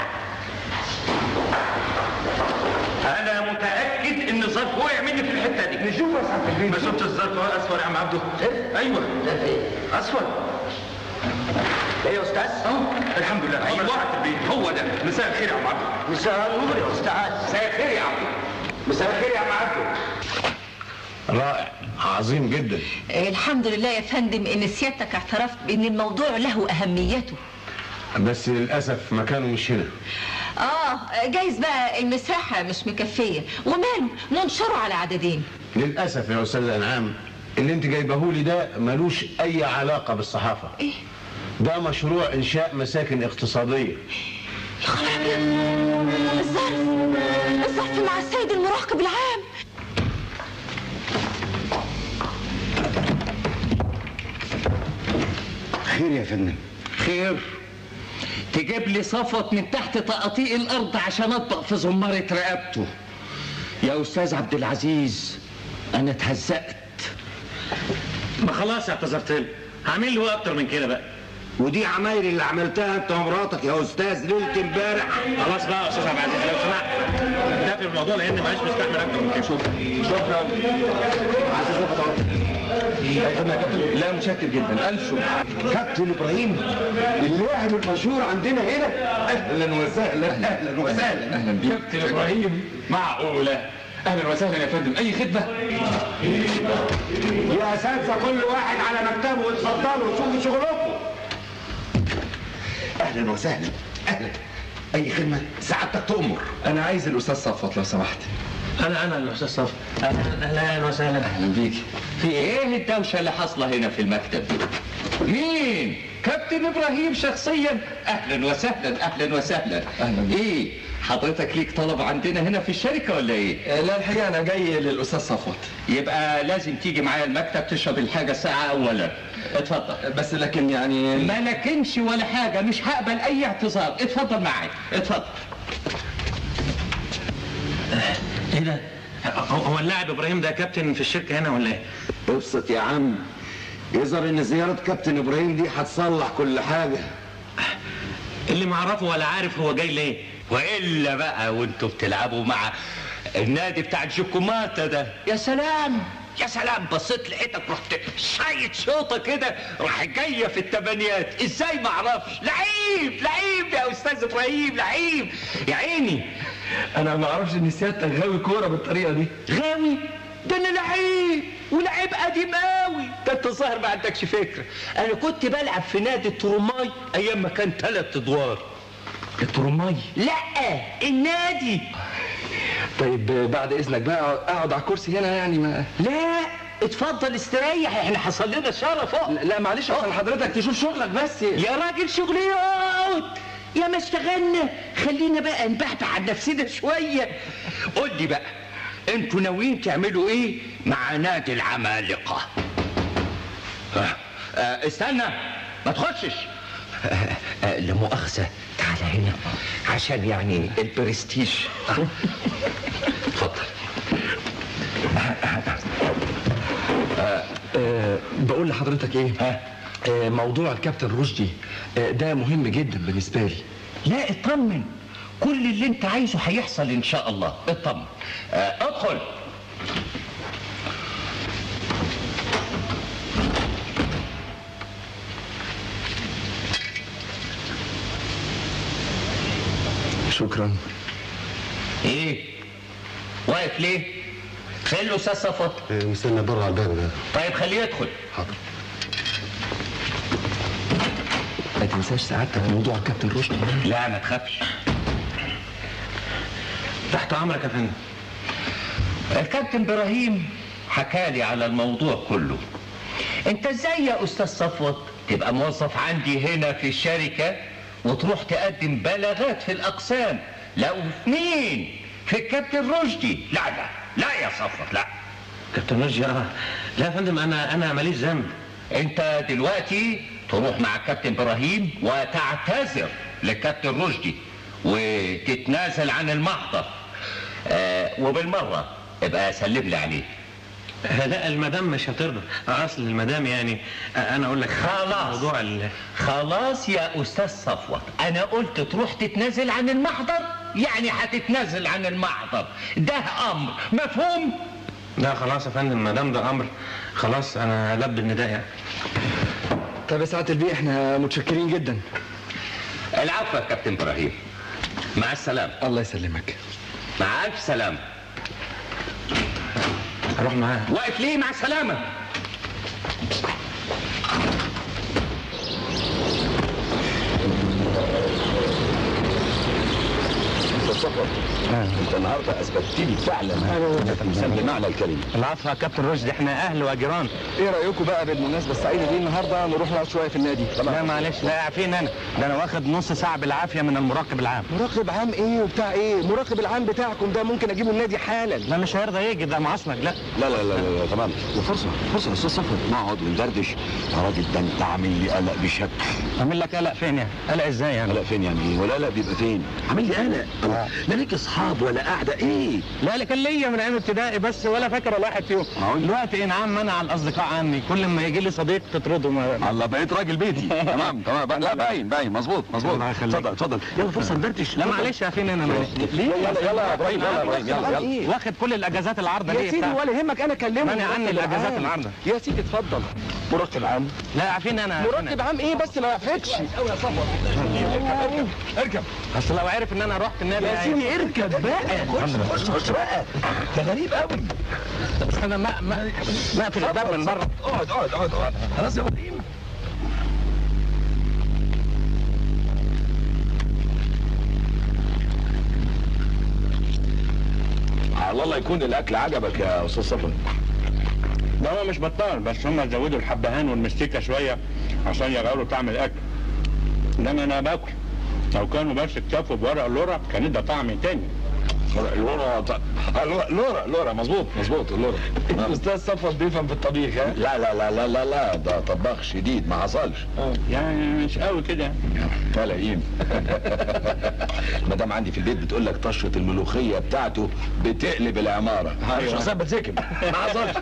انا متاكد ان الظرف وقع مني في الحته دي نشوف يا صاحبي البيت ما شفت الظرف هو اصفر يا عم عبده ايوه ده فين؟ اصفر ايه يا استاذ؟ اهو الحمد لله ايوه البيت هو ده مساء الخير يا عم عبده مساء النور يا استاذ مساء الخير يا عبده مساء الخير يا عم عبده رائع عظيم جدا الحمد لله يا فندم ان سيادتك اعترفت بان الموضوع له اهميته بس للاسف مكانه مش هنا اه جايز بقى المساحه مش مكفيه وماله ننشره على عددين للاسف يا استاذ انعام اللي انت جايبهولي ده ملوش اي علاقه بالصحافه ايه ده مشروع انشاء مساكن اقتصاديه الظرف الظرف مع السيد المراقب العام خير يا فندم خير تجيب لي صفوت من تحت تقاطيع الارض عشان اطبق في زمارة رقبته يا استاذ عبد العزيز انا اتهزقت ما خلاص اعتذرت له هعمل له اكتر من كده بقى ودي عمايل اللي عملتها انت ومراتك يا استاذ ليله امبارح خلاص بقى يا استاذ عبد العزيز لو سمحت ده في الموضوع لان معلش مستحمل اكتر من كده شكرا شكرا لا متشكر جدا الف شكر كابتن ابراهيم اللاعب المشهور عندنا هنا اهلا وسهلا اهلا وسهلا اهلا بيك كابتن ابراهيم معقوله اهلا وسهلا يا فندم اي خدمه يا اساتذه كل واحد على مكتبه واتفضلوا شوفوا شغلكم اهلا وسهلا اهلا اي خدمه سعادتك تؤمر انا عايز الاستاذ صفوت لو سمحت انا انا الاستاذ صف اهلا اهلا وسهلا اهلا بيك في ايه الدوشه اللي حاصله هنا في المكتب مين كابتن ابراهيم شخصيا اهلا وسهلا اهلا وسهلا أهلاً. ايه حضرتك ليك طلب عندنا هنا في الشركه ولا ايه لا الحقيقه انا جاي للاستاذ صفوت يبقى لازم تيجي معايا المكتب تشرب الحاجه ساعه اولا اتفضل بس لكن يعني ما لكنش ولا حاجه مش هقبل اي اعتذار اتفضل معايا اتفضل ايه ده هو هو اللاعب ابراهيم ده كابتن في الشركه هنا ولا ايه ابسط يا عم يظهر ان زياره كابتن ابراهيم دي هتصلح كل حاجه اللي ما اعرفه ولا عارف هو جاي ليه والا بقى وانتوا بتلعبوا مع النادي بتاع الجوكوماتا ده يا سلام يا سلام بصيت لقيتك رحت شايط شوطه كده راح جايه في التمانيات ازاي ما اعرفش لعيب لعيب يا استاذ ابراهيم لعيب يا عيني انا ما اعرفش ان سيادتك غاوي كوره بالطريقه دي غاوي ده انا لعيب ولعيب قديم قوي ده انت الظاهر ما عندكش فكره انا كنت بلعب في نادي الترماي ايام ما كان ثلاث ادوار الترماي لا النادي طيب بعد اذنك بقى اقعد على الكرسي هنا يعني ما لا اتفضل استريح احنا حصل لنا شرف اهو لا معلش عشان حضرتك تشوف شغلك بس يا راجل شغلي يقعد يا ما اشتغلنا خلينا بقى نبحبح عن نفسنا شويه قول لي بقى انتوا ناويين تعملوا ايه مع نادي العمالقه آه، آه، استنى ما تخشش آه، آه، لا مؤاخذه تعال هنا عشان يعني البرستيج اتفضل أه بقول لحضرتك ايه ها؟ أه موضوع الكابتن رشدي أه ده مهم جدا بالنسبه لي لا اطمن كل اللي انت عايزه هيحصل ان شاء الله اطمن آه، ادخل شكرا ايه واقف ليه فين الاستاذ صفوت مستنى بره على الباب ده طيب خليه يدخل حاضر ما تنساش سعادتك موضوع الكابتن رشدي لا ما تخافش تحت امرك يا فندم الكابتن ابراهيم حكالي على الموضوع كله انت ازاي يا استاذ صفوت تبقى موظف عندي هنا في الشركة وتروح تقدم بلاغات في الاقسام لا وفي مين في الكابتن رشدي لا لا لا يا صفوت لا كابتن رشدي اه لا يا فندم انا انا ماليش ذنب انت دلوقتي تروح مع الكابتن ابراهيم وتعتذر للكابتن رشدي وتتنازل عن المحضر آه وبالمره ابقى سلم لي عليه آه، لا المدام مش هترضى آه، اصل المدام يعني آه، انا اقول لك خلاص. موضوع ال... خلاص يا استاذ صفوت انا قلت تروح تتنازل عن المحضر يعني هتتنازل عن المحضر ده امر مفهوم لا خلاص يا فندم ما دام ده امر خلاص انا لبي النداء يعني طب يا سعاده البيه احنا متشكرين جدا العفو يا كابتن ابراهيم مع السلامه الله يسلمك مع الف سلامه اروح معاه واقف ليه مع السلامه صفوت انت النهارده اثبتت لي فعلا انك انسان بمعنى الكلمه العفو يا كابتن رشدي احنا اهل وجيران ايه رايكم بقى بالمناسبه السعيده دي النهارده نروح نقعد شويه في النادي لا معلش لا عارفين انا ده انا واخد نص ساعه بالعافيه من المراقب العام مراقب عام ايه وبتاع ايه مراقب العام بتاعكم ده ممكن اجيبه النادي حالا لا مش هيرضى يجي ده معصمك لا لا لا لا لا, لا تمام فرصه فرصه يا استاذ صفوت نقعد وندردش يا راجل ده انت عامل لي قلق بشكل عامل لك قلق فين يعني قلق ازاي يعني قلق فين يعني ايه ولا قلق بيبقى فين عامل لي قلق لا ليك اصحاب ولا قاعده ايه لا اللي كان ليا من ايام ابتدائي بس ولا فاكر ولا واحد فيهم دلوقتي انعام منع الاصدقاء عني كل ما يجي لي صديق تطرده ما... الله بقيت راجل بيتي تمام تمام لا باين باين مظبوط مظبوط الله يخليك. اتفضل اتفضل يلا فرصه ندردش لا معلش يا اخي انا معلش ليه يلا يلا يا ابراهيم يلا يا ابراهيم يلا يلا واخد كل الاجازات العارضه يا ليه سيدي بتاع؟ ولا يهمك انا اكلمه مانع عني مراقب الاجازات العام. العارضه يا سيدي اتفضل مراقب عام لا عارفين انا مراقب عام ايه بس ما يعرفكش اركب اركب اصل لو عرف ان انا رحت النادي يا سيدي اركب بقى خش خش بقى ده غريب قوي بس انا ما ما ما اقفل الباب من بره اقعد اقعد اقعد اقعد خلاص يا ابراهيم على الله يكون الاكل عجبك يا استاذ صفوت ده هو مش بطال بس هم زودوا الحبهان والمستيكه شويه عشان يغيروا طعم الاكل انما انا باكل لو كانوا بس اكتفوا بورق اللورا كان ده طعم تاني لورا ط- آه، لورا لورا لورا مظبوط مظبوط اللورا الاستاذ صفوت بيفهم في الطبيخ ها لا لا لا لا لا لا ده طباخ شديد ما حصلش يعني مش قوي كده يا لئيم مدام عندي في البيت بتقول لك طشه الملوخيه بتاعته بتقلب العماره أيوة. شخصيا بتذكر ما حصلش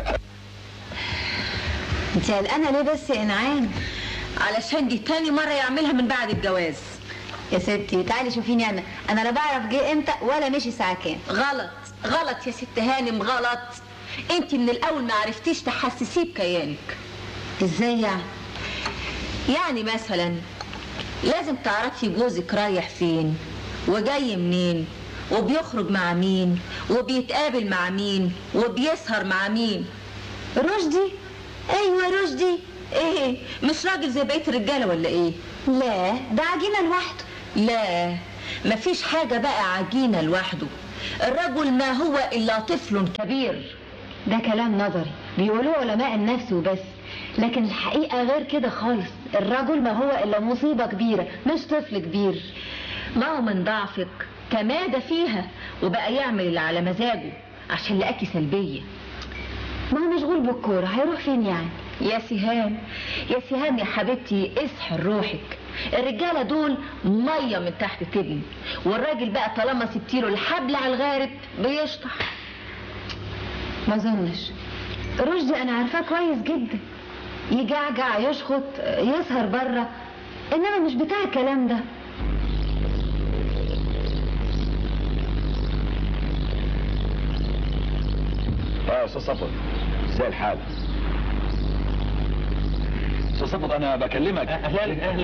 انت قلقانه ليه بس يا انعام علشان دي تاني مره يعملها من بعد الجواز يا ستي تعالي شوفيني انا انا لا بعرف جه امتى ولا مشي الساعه كام غلط غلط يا ست هانم غلط انت من الاول ما عرفتيش تحسسيه بكيانك ازاي يعني يعني مثلا لازم تعرفي جوزك رايح فين وجاي منين وبيخرج مع مين وبيتقابل مع مين وبيسهر مع مين رشدي ايوه رشدي ايه مش راجل زي بقيه الرجاله ولا ايه لا ده عجينه لوحده لا مفيش حاجه بقى عجينه لوحده الرجل ما هو الا طفل كبير ده كلام نظري بيقولوه علماء النفس وبس لكن الحقيقه غير كده خالص الرجل ما هو الا مصيبه كبيره مش طفل كبير ما هو من ضعفك تمادى فيها وبقى يعمل اللي على مزاجه عشان لقاكي سلبيه ما هو مشغول بالكوره هيروح فين يعني يا سهام يا سهام يا حبيبتي اسحر روحك الرجاله دول ميه من تحت تبني والراجل بقى طالما سبتيله الحبل على الغارب بيشطح ما اظنش رشدي انا عارفاه كويس جدا يجعجع يشخط يسهر بره انما مش بتاع الكلام ده اه يا استاذ صفوت ازاي الحال استاذ صفوت انا بكلمك اهلا اهلا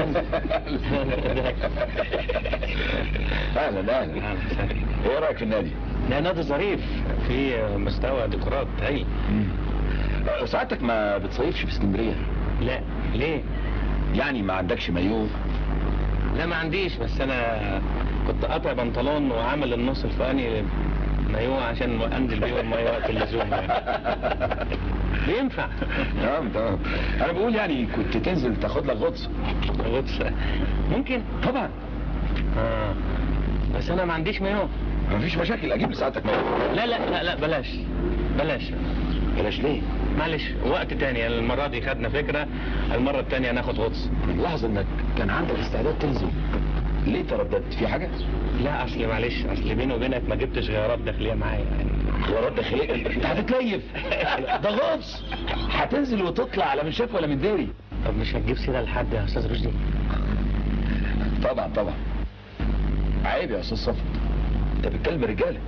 اهلا اهلا ايه رايك في النادي ده نادي ظريف في مستوى ديكورات هايل آه، سعادتك ما بتصيفش في اسكندريه لا ليه يعني ما عندكش مايوه لا ما عنديش بس انا كنت قاطع بنطلون وعامل النص الفوقاني مايوه عشان انزل بيه الميه وقت اللزوم يعني بينفع تمام تمام انا بقول يعني كنت تنزل تاخد لك غطس غطس ممكن طبعا آه. بس انا ما عنديش مايوه مفيش مشاكل اجيب لسعادتك مايوه لا لا لا لا بلاش بلاش بلاش ليه معلش وقت تاني المرة دي خدنا فكرة المرة التانية ناخد غطس لاحظ انك كان عندك استعداد تنزل ليه ترددت في حاجه لا اصل معلش اصل بيني وبينك ما جبتش غيارات داخلية معايا يعني غيارات داخليه انت هتتليف ده غطس هتنزل وتطلع على من شاف ولا من داري طب مش هتجيب سيرة لحد يا استاذ رشدي طبعا طبعا عيب يا استاذ صفوت انت بتكلم رجاله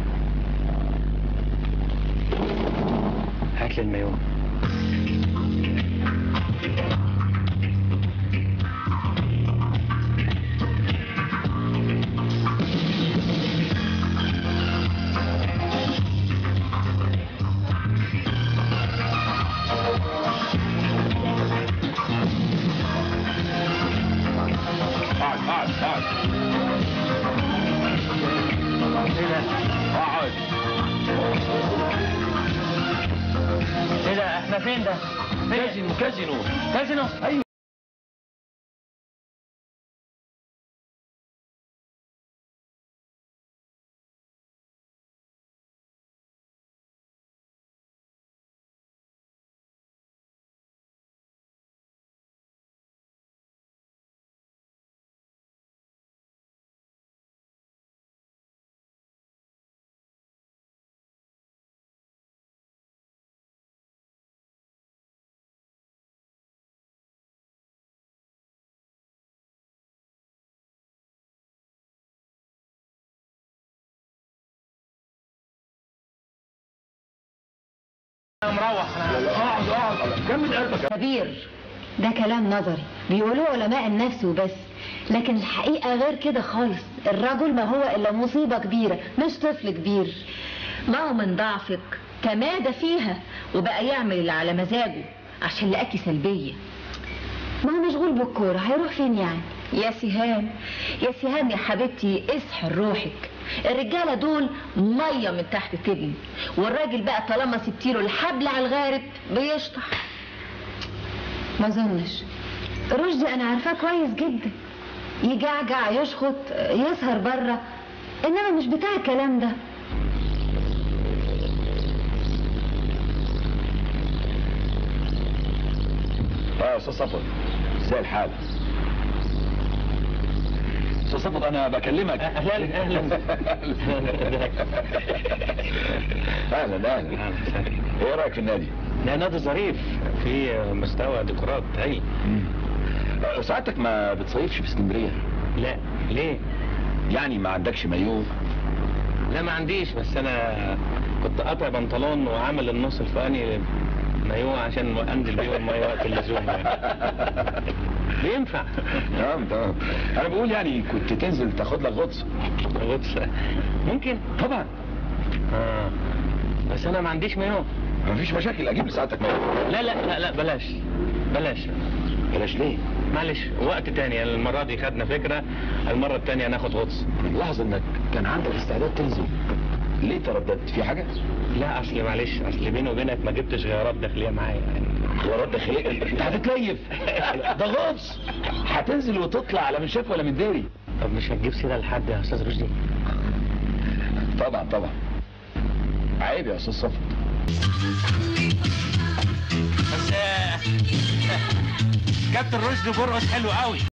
هات لي المايوه قاعد قاعد قاعد ده فين ده؟ كازينو كازينو كازينو ايوه مروح اقعد اقعد جمد قلبك كبير ده كلام نظري بيقولوه علماء النفس وبس لكن الحقيقة غير كده خالص الرجل ما هو إلا مصيبة كبيرة مش طفل كبير ما هو من ضعفك تمادى فيها وبقى يعمل اللي على مزاجه عشان لقاكي سلبية ما هو مشغول بالكورة هيروح فين يعني يا سهام يا سهام يا حبيبتي اسحر روحك الرجالة دول مية من تحت تبني والراجل بقى طالما سبتيله الحبل على الغارب بيشطح ما اظنش رشدي انا عارفاه كويس جدا يجعجع يشخط يسهر بره انما مش بتاع الكلام ده اه يا استاذ صفوت ازاي الحال استاذ صفوت انا بكلمك اهلا اهلا اهلا اهلا ايه رايك في النادي ده نادي ظريف في مستوى ديكورات هايل آه، ساعتك ما بتصيفش في اسكندريه لا ليه يعني ما عندكش مايو لا ما عنديش بس انا كنت قاطع بنطلون وعامل النص الفوقاني مايو عشان انزل بيه الميه وقت اللزوم يعني بينفع تمام تمام انا بقول يعني كنت تنزل تاخد لك غطس غطس ممكن طبعا اه بس انا ما عنديش مايو مفيش مشاكل اجيب لساعتك مايو لا لا لا لا بلاش بلاش بلاش ليه معلش وقت تاني المرة دي خدنا فكرة المرة التانية ناخد غطس لاحظ انك كان عندك استعداد تنزل ليه ترددت في حاجه لا اصل معلش اصل بيني وبينك ما جبتش غيارات داخلية معايا يعني غيارات داخليه انت هتتليف ده غطس هتنزل وتطلع على من شاف ولا من داري طب مش هتجيب سيرة لحد يا استاذ رشدي طبعا طبعا عيب يا استاذ صفوت بس كابتن رشدي برقص حلو قوي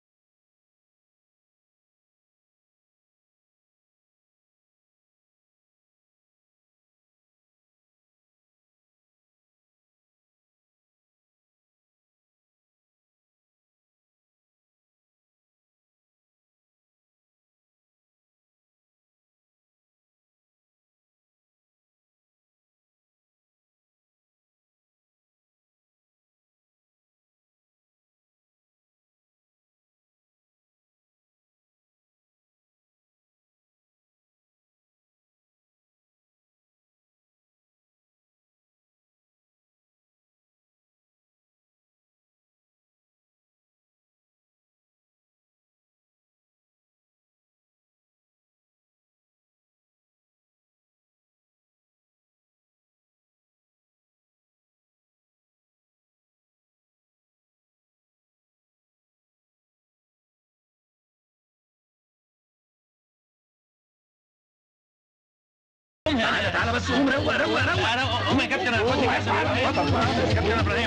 تعالى تعالى بس قوم روق روق روق قوم يا كابتن انا كنت كابتن ابراهيم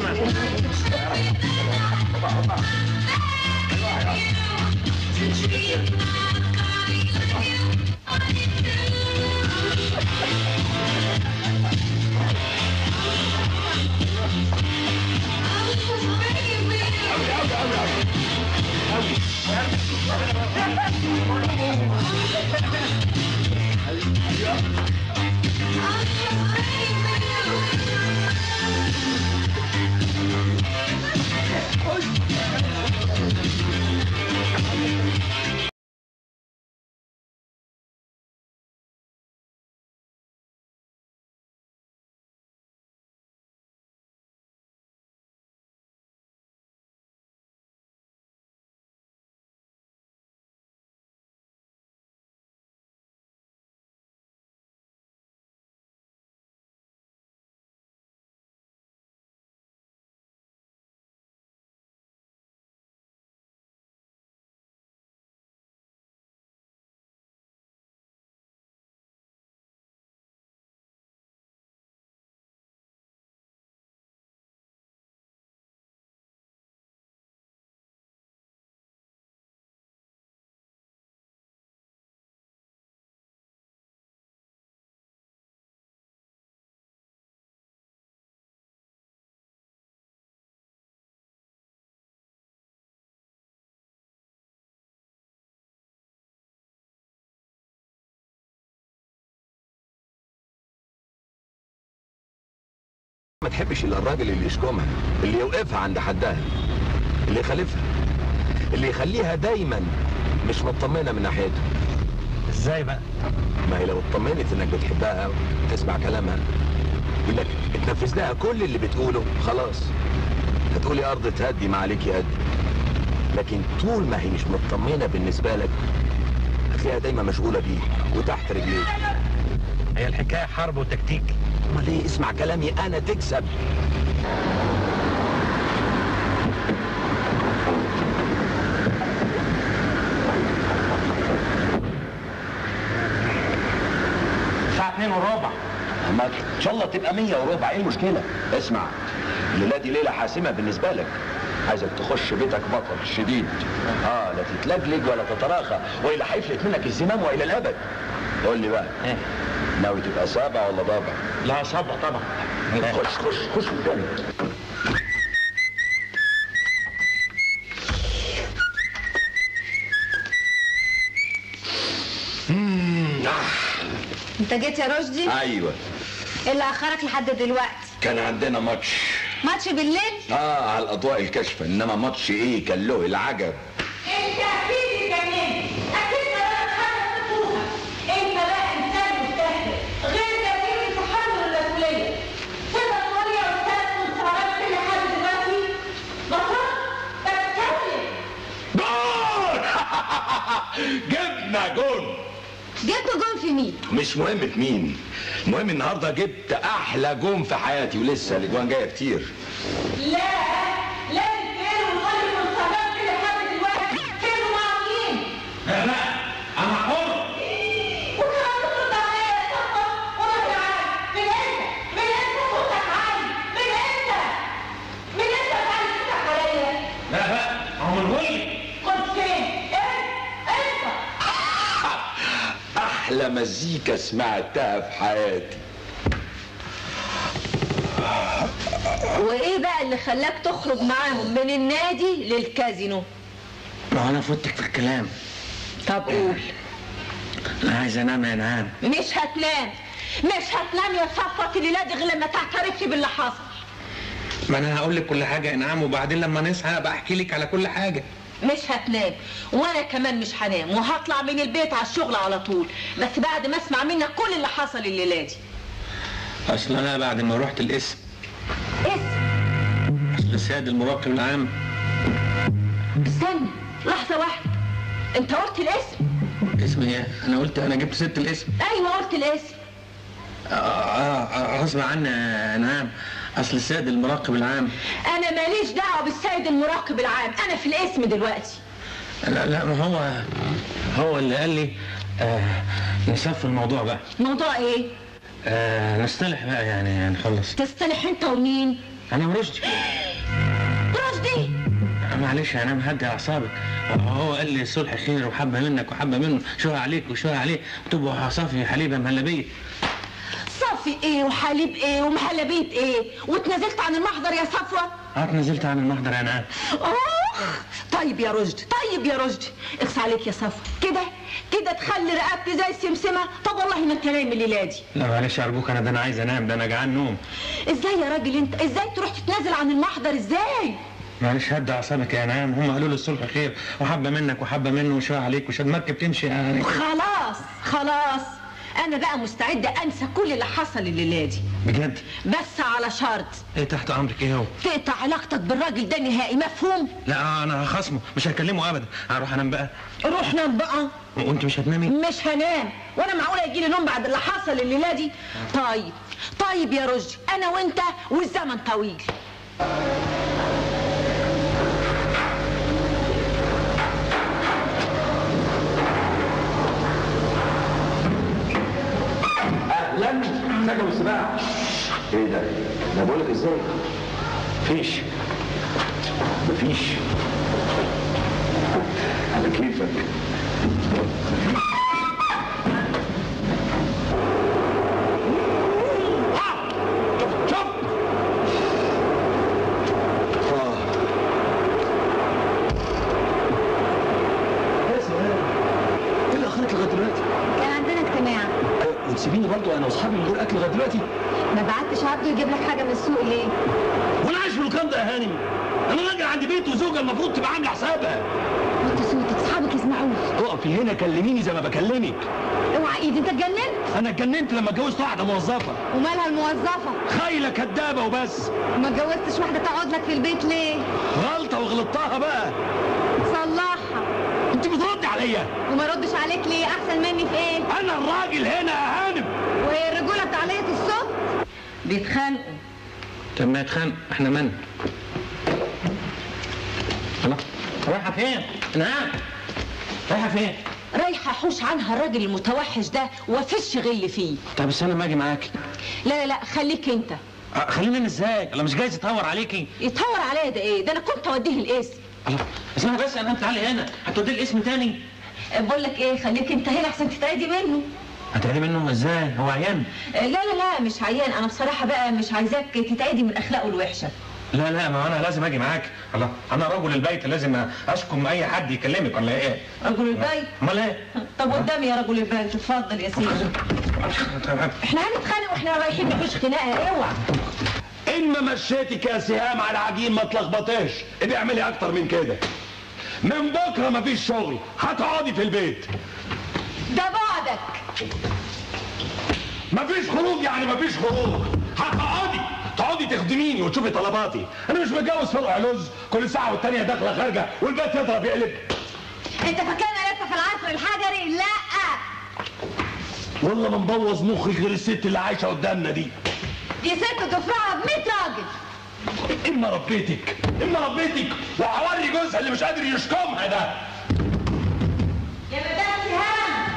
ما تحبش الا الراجل اللي يشكمها اللي يوقفها عند حدها اللي يخالفها اللي يخليها دايما مش مطمنه من ناحيته ازاي بقى ما هي لو اطمنت انك بتحبها وتسمع كلامها يقول لك اتنفذ لها كل اللي بتقوله خلاص هتقولي ارض تهدي ما عليك يهدي لكن طول ما هي مش مطمنه بالنسبه لك هتلاقيها دايما مشغوله بيك وتحت رجليك هي الحكايه حرب وتكتيك امال ايه اسمع كلامي انا تكسب الساعه 2 وربع اما ان شاء الله تبقى 100 وربع ايه المشكله اسمع الليله دي ليله حاسمه بالنسبه لك عايزك تخش بيتك بطل شديد اه لا تتلجلج ولا تتراخى والا هيفلت منك الزمام والى الابد قول لي بقى ناوي تبقى سابع ولا ضابع لا صبع طبعا خش خش خش قدامي انت جيت يا رشدي ايوه ايه اللي اخرك لحد دلوقتي كان عندنا ماتش ماتش بالليل اه على الاضواء الكاشفه انما ماتش ايه كان له العجب انت اكيد اتجننت اكيد قررت حاجه تفوتها انت بقى انسان مستهتر غير كثير تحمل المسؤوليه تقدر تقول يا استاذ كنت عملت كل حاجه دلوقتي بطل بتكلم جول جبنا جول جبت جون في مين مش مهم في مين المهم النهارده جبت احلى جون في حياتي ولسه الاجوان جايه كتير لا لازم تقول وتقول كنت عملت كل حاجه دلوقتي كانوا مع مين لا لا انا حر وكمان ترد عليا يا صفا والله عارف من امتى من امتى صوتك عالي من امتى من امتى تعالي صوتك عليا لا بقى هو من غيري كنت فين انت انت احلى مزيكا سمعتها في حياتي وايه بقى اللي خلاك تخرج معاهم من النادي للكازينو ما انا فوتك في الكلام طب قول انا عايز انام يا نعام مش هتنام مش هتنام يا صفوة الليلة دي غير لما تعترفي باللي حصل ما انا هقول لك كل حاجه يا نعام وبعدين لما نصحى ابقى احكي لك على كل حاجه مش هتنام وانا كمان مش هنام وهطلع من البيت على الشغل على طول بس بعد ما اسمع منك كل اللي حصل الليله دي اصل انا بعد ما رحت القسم اسم اصل السيد المراقب العام استنى لحظه واحده انت قلت الاسم اسم ايه انا قلت انا جبت ست الاسم ايوه قلت الاسم آه, آه, آه غصب عني يا نعام اصل السيد المراقب العام انا ماليش دعوه بالسيد المراقب العام انا في الاسم دلوقتي لا لا ما هو هو اللي قال لي آه نصفي الموضوع بقى موضوع ايه آه نصطلح بقى يعني نخلص تصطلح انت ومين انا ورشدي رشدي معلش انا مهدي اعصابك هو قال لي الصلح خير وحبه منك وحبه منه شويه عليك وشويه عليه وتبقوا صافي حليبه مهلبيه صافي ايه وحليب ايه ومحلبية ايه واتنازلت عن المحضر يا صفوة اه نزلت عن المحضر يا نعم اخ طيب يا رشدي طيب يا رشدي اقص عليك يا صفوة كده كده تخلي رقبتي زي السمسمة طب والله ما انت نايم الليلة دي لا معلش ارجوك انا ده انا عايز انام ده انا جعان نوم ازاي يا راجل انت ازاي تروح تتنازل عن المحضر ازاي معلش هدي اعصابك يا نعم هم قالوا لي الصلح خير وحبه منك وحبه منه وشويه عليك وشويه المركب تمشي يعني خلاص خلاص انا بقى مستعدة انسى كل اللي حصل الليلة دي بجد بس على شرط ايه تحت امرك ايه هو تقطع علاقتك بالراجل ده نهائي مفهوم لا انا هخصمه مش هكلمه ابدا هروح انام بقى روح نام بقى وانت مش هتنامي مش هنام وانا معقوله يجي لي نوم بعد اللي حصل الليله دي طيب طيب يا رشدي انا وانت والزمن طويل اهلا ازيك يا ابو السباع ايه ده؟ انا بقول لك ازاي؟ فيش مفيش على كيفك كان عندنا اجتماع وتسيبيني برضه انا واصحابي من غير اكل لغايه دلوقتي ما بعتش عبده يجيب لك حاجه من السوق ليه وانا عايش في الكام ده يا هانم انا راجل عندي بيت وزوجه المفروض تبقى عامله حسابها وطي صوتك اصحابك يسمعوك اقفي هنا كلميني زي ما بكلمك اوعى ايدي انت اتجننت انا اتجننت لما اتجوزت واحده موظفه ومالها الموظفه خايله كدابه وبس وما اتجوزتش واحده تقعد لك في البيت ليه غلطه وغلطتها بقى صلحها انت بتردي عليا وما ردش عليك ليه احسن مني في ايه انا الراجل هنا يا هانم وهي الرجوله بتعلية الصوت بيتخانقوا طب ما يتخانق احنا من الله رايحه فين؟ نعم رايحه فين؟ رايحه احوش عنها الراجل المتوحش ده وافش غل فيه طب استنى ما اجي معاك لا لا لا خليك انت أه، خليني انا ازاي؟ انا مش جايز اتهور عليكي يتهور عليا ده ايه ده انا كنت اوديه القسم الله اسمعي بس انا تعالي هنا هتودي الاسم تاني بقول لك ايه خليك انت هنا احسن تتعدي منه هتعدي منه ازاي؟ هو عيان؟ لا لا لا مش عيان انا بصراحه بقى مش عايزاك تتعدي من اخلاقه الوحشه لا لا ما انا لازم اجي معاك الله انا رجل البيت لازم اشكم اي حد يكلمك ولا ايه؟ رجل البيت امال ايه؟ طب قدامي يا رجل البيت اتفضل يا سيدي احنا هنتخانق واحنا رايحين نخش خناقه اوعى ان ما مشيتك يا سهام على عجين ما تلخبطيش ابقي اعملي اكتر من كده من بكره مفيش شغل هتقعدي في البيت ده بعدك مفيش خروج يعني مفيش خروج هتقعدي تقعدي تخدميني وتشوفي طلباتي انا مش متجوز فرع لوز كل ساعه والتانيه داخله خارجه والبيت يضرب يقلب انت فاكرنا لسه في العصر الحجري لا والله ما مبوظ مخي غير الست اللي عايشه قدامنا دي دي ست تفرعها ب 100 راجل اما ربيتك اما ربيتك وهوري جوزها اللي مش قادر يشكمها ده يا مدام سهام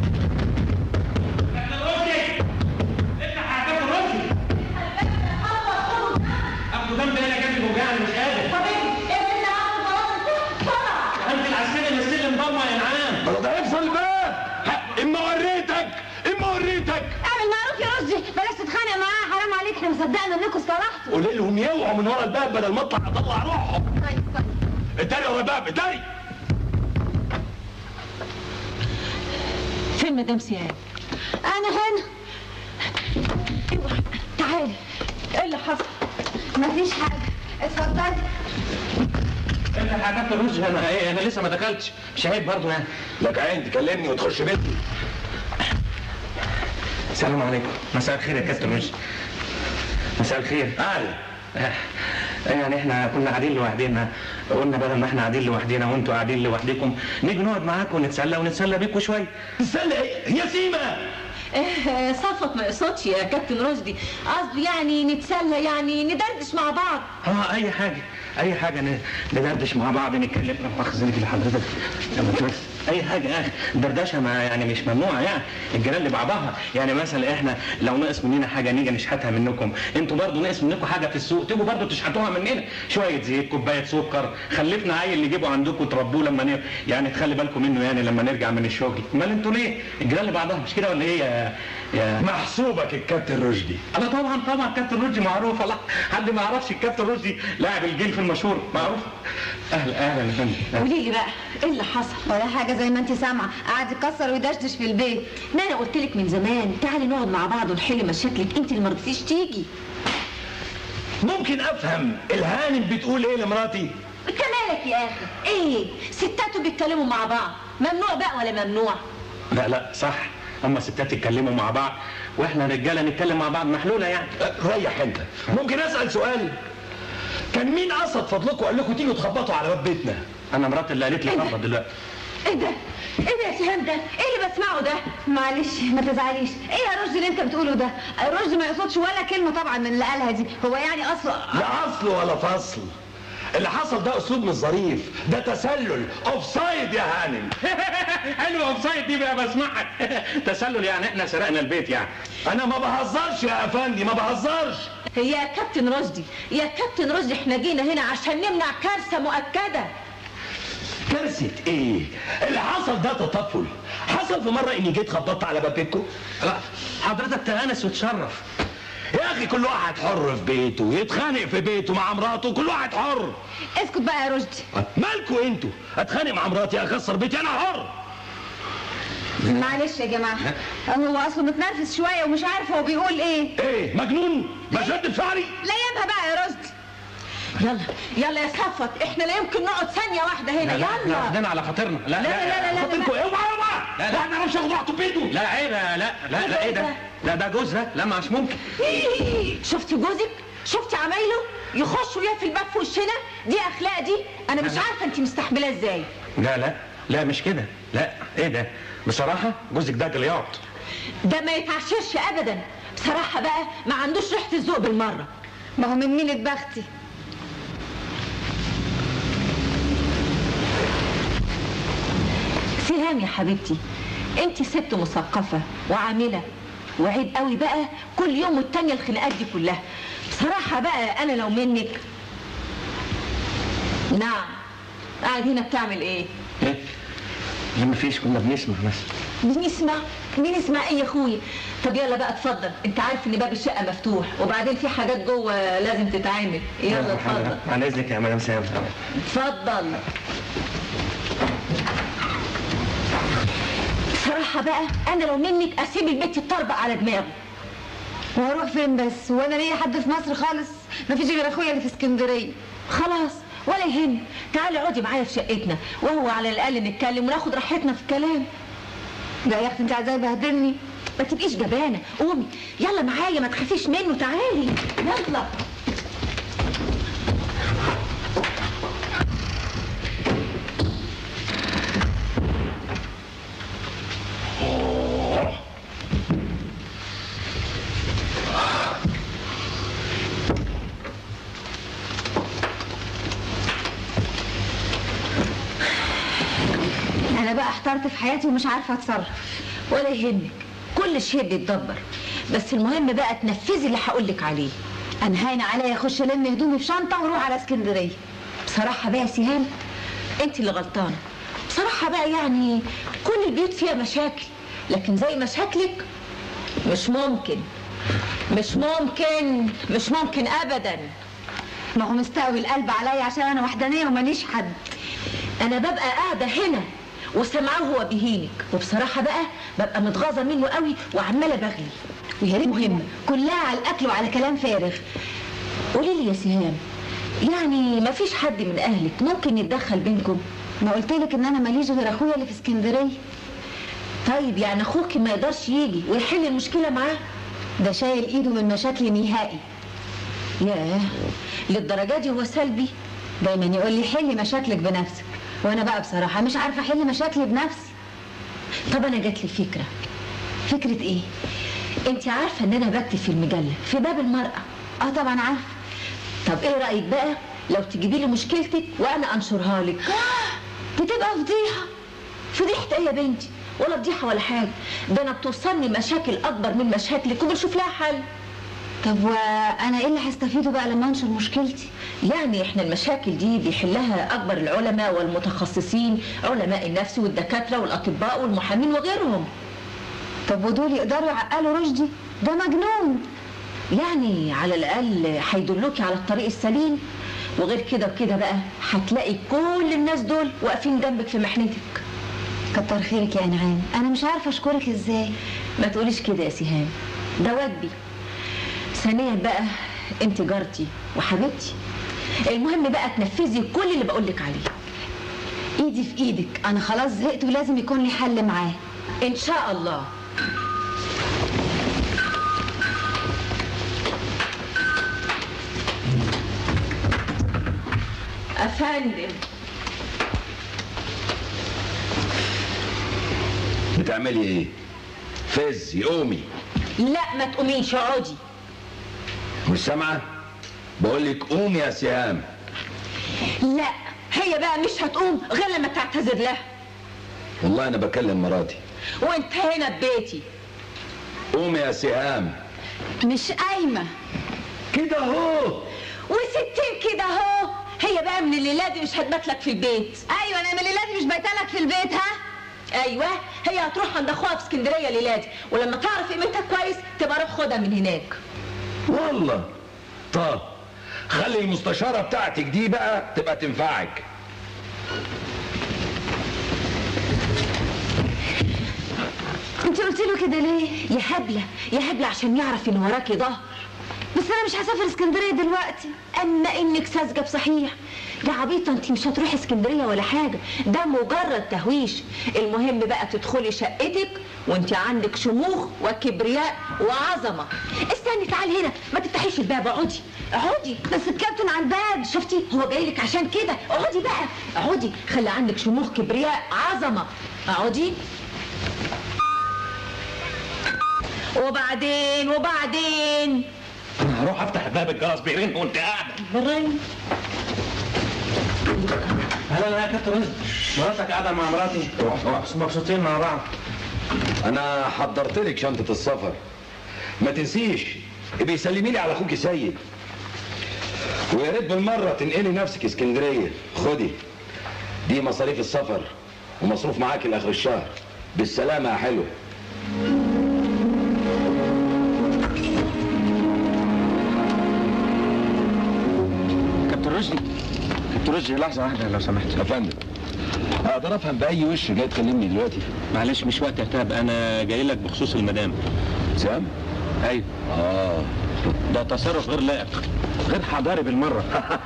اخده جنب هنا جنب وجعني مش قادر حبيبي ايه اللي عامله خلاص بسرعه انت العسكري اللي السلم ضلمه يا نعام ما ده يفصل الباب ها، اما وريتك اما وريتك اعمل معروف يا رشدي بلاش تتخانق معاها حرام عليك احنا مصدقنا انكم اصطلحتوا قول لهم يوعوا من ورا الباب بدل ما اطلع اطلع روحهم طيب طيب اتاري ورا الباب اتاري فين مدام سيان انا هنا تعالي ايه اللي حصل مفيش حاجه اتفضلي انت حكمت الرز انا ايه انا لسه ما دخلتش مش عيب برضه يعني لك عين تكلمني وتخش بيتي السلام عليكم مساء الخير يا كابتن رشدي مساء الخير اهلا آه، يعني احنا كنا قاعدين لوحدنا قلنا بدل ما احنا قاعدين لوحدنا وانتوا قاعدين لوحدكم نيجي نقعد معاكم ونتسلى ونتسلى بيكم شويه تسأل ايه هي سيما إيه، صفت ما يقصدش يا كابتن رشدي قصدي يعني نتسلى يعني ندردش مع بعض اه اي حاجه اي حاجه ن- ندردش مع بعض نتكلم مؤاخذة لحضرتك لما انت بس اي حاجه يا اخي الدردشه ما يعني مش ممنوعه يعني الجيران لبعضها يعني مثلا احنا لو نقص مننا حاجه نيجي نشحتها منكم انتوا برضو نقص منكم حاجه في السوق تيجوا برضو تشحتوها مننا شويه زيت كوبايه سكر خلفنا عيل نجيبه عندكم تربوه لما ن... يعني تخلي بالكم منه يعني لما نرجع من الشغل امال انتوا ليه الجيران لبعضها مش كده ولا ايه يا يا محسوبك الكابتن رشدي انا طبعا طبعا كابتن رشدي معروف الله حد ما يعرفش الكابتن رشدي لاعب الجيل في المشهور معروف اهلا اهلا يا فندم قولي لي بقى ايه اللي حصل ولا حاجه زي ما انت سامعه قاعد يكسر ويدشدش في البيت ما انا قلت لك من زمان تعالي نقعد مع بعض ونحل مشاكلك انت اللي ما رضيتيش تيجي ممكن افهم الهانم بتقول ايه لمراتي انت مالك يا اخي ايه ستاته بيتكلموا مع بعض ممنوع بقى ولا ممنوع لا لا صح هما ستات يتكلموا مع بعض واحنا رجاله نتكلم مع بعض محلوله يعني أه، ريح انت ممكن اسال سؤال كان مين قصد فضلكم قال لكم تيجوا تخبطوا على باب بيتنا انا مراتي اللي قالت لي خبط دلوقتي ايه ده ايه ده يا سهام ده ايه اللي بسمعه ده معلش ما تزعليش ايه يا رشدي اللي انت بتقوله ده الرشدي ما يقصدش ولا كلمه طبعا من اللي قالها دي هو يعني اصلا لا اصل ولا فصل اللي حصل ده اسلوب مش ظريف ده تسلل اوف سايد يا هانم حلوه اوف سايد دي بقى بسمعك تسلل يعني احنا سرقنا البيت يعني انا ما بهزرش يا افندي ما بهزرش يا كابتن رشدي يا كابتن رشدي احنا جينا هنا عشان نمنع كارثه مؤكده كارثه ايه اللي حصل ده تطفل حصل في مره اني جيت خبطت على باب بيتكم لا حضرتك تأنس وتشرف يا اخي كل واحد حر في بيته يتخانق في بيته مع مراته كل واحد حر اسكت بقى يا رشدي مالكوا انتوا اتخانق مع مراتي اكسر بيتي انا حر معلش يا جماعه هو اصله متنرفز شويه ومش عارف هو بيقول ايه ايه مجنون بشد شعري لا يبها بقى يا رشدي يلا يلا يا صفوت احنا لا يمكن نقعد ثانيه واحده هنا لا احنا يلا واخدين على خاطرنا لا لا لا لا لا خاطركم اوعى اوعى لا لا ما نعرفش اخد راحته بايده لا عيب لا لا لا ايه ده لا ده جوزها لا مش ممكن شفتي جوزك شفتي عمايله يخش ويقف في الباب في وشنا دي اخلاق دي انا مش عارفه انت مستحملاه ازاي لا لا لا مش كده لا ايه ده بصراحة جوزك ده جلياط ده ما يتعشرش ابدا بصراحه بقى ما عندوش ريحه الذوق بالمره ما هو من مين اتبختي سهام يا حبيبتي انت ست مثقفه وعامله وعيب قوي بقى كل يوم والتانية الخناقات دي كلها بصراحة بقى أنا لو منك نعم قاعد هنا بتعمل إيه؟ ايه لا مفيش كنا بنسمع بس مين يسمع؟ مين يسمع ايه يا اخويا؟ طب يلا بقى اتفضل، انت عارف ان باب الشقة مفتوح وبعدين في حاجات جوه لازم تتعمل، يلا اتفضل عن اذنك يا مدام سام اتفضل بصراحة بقى أنا لو منك أسيب البيت يتطربق على دماغه وهروح فين بس وانا ليا حد في مصر خالص مفيش غير اخويا اللي في اسكندريه خلاص ولا يهم تعالي اقعدي معايا في شقتنا وهو على الأقل نتكلم وناخد راحتنا في الكلام لا يا اختي انت عايزاه يبهدلني ما تبقيش جبانة قومي يلا معايا ما تخافيش منه تعالي يلا انا بقى احترت في حياتي ومش عارفه اتصرف ولا يهمك كل شيء بيتدبر بس المهم بقى تنفذي اللي هقولك عليه انا هاين عليا اخش الم هدومي في شنطه واروح على اسكندريه بصراحة بقى يا سهام انت اللي غلطانة بصراحة بقى يعني كل البيوت فيها مشاكل لكن زي مشاكلك مش ممكن مش ممكن مش ممكن ابدا ما هو مستقوي القلب عليا عشان انا وحدانيه وماليش حد انا ببقى قاعدة هنا وسامعاه هو بيهينك وبصراحة بقى ببقى متغاظة منه قوي وعمالة بغلي ويا ريت مهمه كلها على الاكل وعلى كلام فارغ قولي لي يا سهام يعني ما فيش حد من اهلك ممكن يتدخل بينكم ما قلت لك ان انا ماليش غير اخويا اللي في اسكندريه طيب يعني اخوك ما يقدرش يجي ويحل المشكلة معاه ده شايل ايده من مشاكلي نهائي ياه للدرجة دي هو سلبي دايما يقول لي حلي مشاكلك بنفسك وانا بقى بصراحه مش عارفه احل مشاكلي بنفسي طب انا جات لي فكرة فكره ايه انت عارفة ان انا بكتب في المجلة في باب المرأة اه طبعا عارفه طب ايه رأيك بقى لو تجيبي لي مشكلتك وانا انشرها لك بتبقى فضيحة فضيحة ايه يا بنتي ولا فضيحة ولا حاجة ده انا بتوصلني مشاكل اكبر من مشاكلك وبنشوف لها حل طب وانا ايه اللي هستفيده بقى لما انشر مشكلتي يعني احنا المشاكل دي بيحلها اكبر العلماء والمتخصصين علماء النفس والدكاترة والاطباء والمحامين وغيرهم طب ودول يقدروا يعقلوا رشدي ده مجنون يعني على الاقل هيدلوكي على الطريق السليم وغير كده وكده بقى هتلاقي كل الناس دول واقفين جنبك في محنتك كتر خيرك يا انعام انا مش عارفه اشكرك ازاي ما تقوليش كده يا سهام ده واجبي ثانيا بقى انت جارتي وحبيبتي المهم بقى تنفذي كل اللي بقولك عليه ايدي في ايدك انا خلاص زهقت ولازم يكون لي حل معاه ان شاء الله افندم بتعملي ايه فزي قومي لا ما تقوميش اقعدي مش سامعه بقول لك قومي يا سهام لا هي بقى مش هتقوم غير لما تعتذر لها والله انا بكلم مراتي وانت هنا ببيتي قومي يا سهام مش قايمه كده اهو وستين كده اهو هي بقى من الليله دي مش هتبات لك في البيت ايوه انا من الليله دي مش بايتالك في البيت ها ايوه هي هتروح عند اخوها في اسكندريه ليلادي ولما تعرف قيمتها كويس تبقى روح خدها من هناك والله طب خلي المستشارة بتاعتك دي بقى تبقى تنفعك انت قلت له كده ليه يا هبله يا هبله عشان يعرف ان وراكي ظهر بس انا مش هسافر اسكندريه دلوقتي اما انك ساذجه بصحيح يا عبيطه انت مش هتروحي اسكندريه ولا حاجه ده مجرد تهويش المهم بقى تدخلي شقتك وانت عندك شموخ وكبرياء وعظمه استني تعالي هنا ما تفتحيش الباب اقعدي اقعدي بس الكابتن على الباب شفتي هو جاي لك عشان كده اقعدي بقى اقعدي خلي عندك شموخ كبرياء عظمه اقعدي وبعدين وبعدين انا هروح افتح باب الجرس بيرن وانت قاعده برين هلا يا كابتن رزق مراتك قاعده مع مراتي مبسوطين مع بعض انا حضرت لك شنطه السفر ما تنسيش ابقي سلمي لي على اخوك سيد ويا ريت بالمره تنقلي نفسك اسكندريه خدي دي مصاريف السفر ومصروف معاك لاخر الشهر بالسلامه يا حلو كابتن رشدي كابتن رشدي لحظه واحده لو سمحت يا فندم اقدر افهم باي وش جاي تكلمني دلوقتي معلش مش وقت اعتاب انا جاي لك بخصوص المدام سام ايوه اه ده تصرف غير لائق غير حضاري بالمره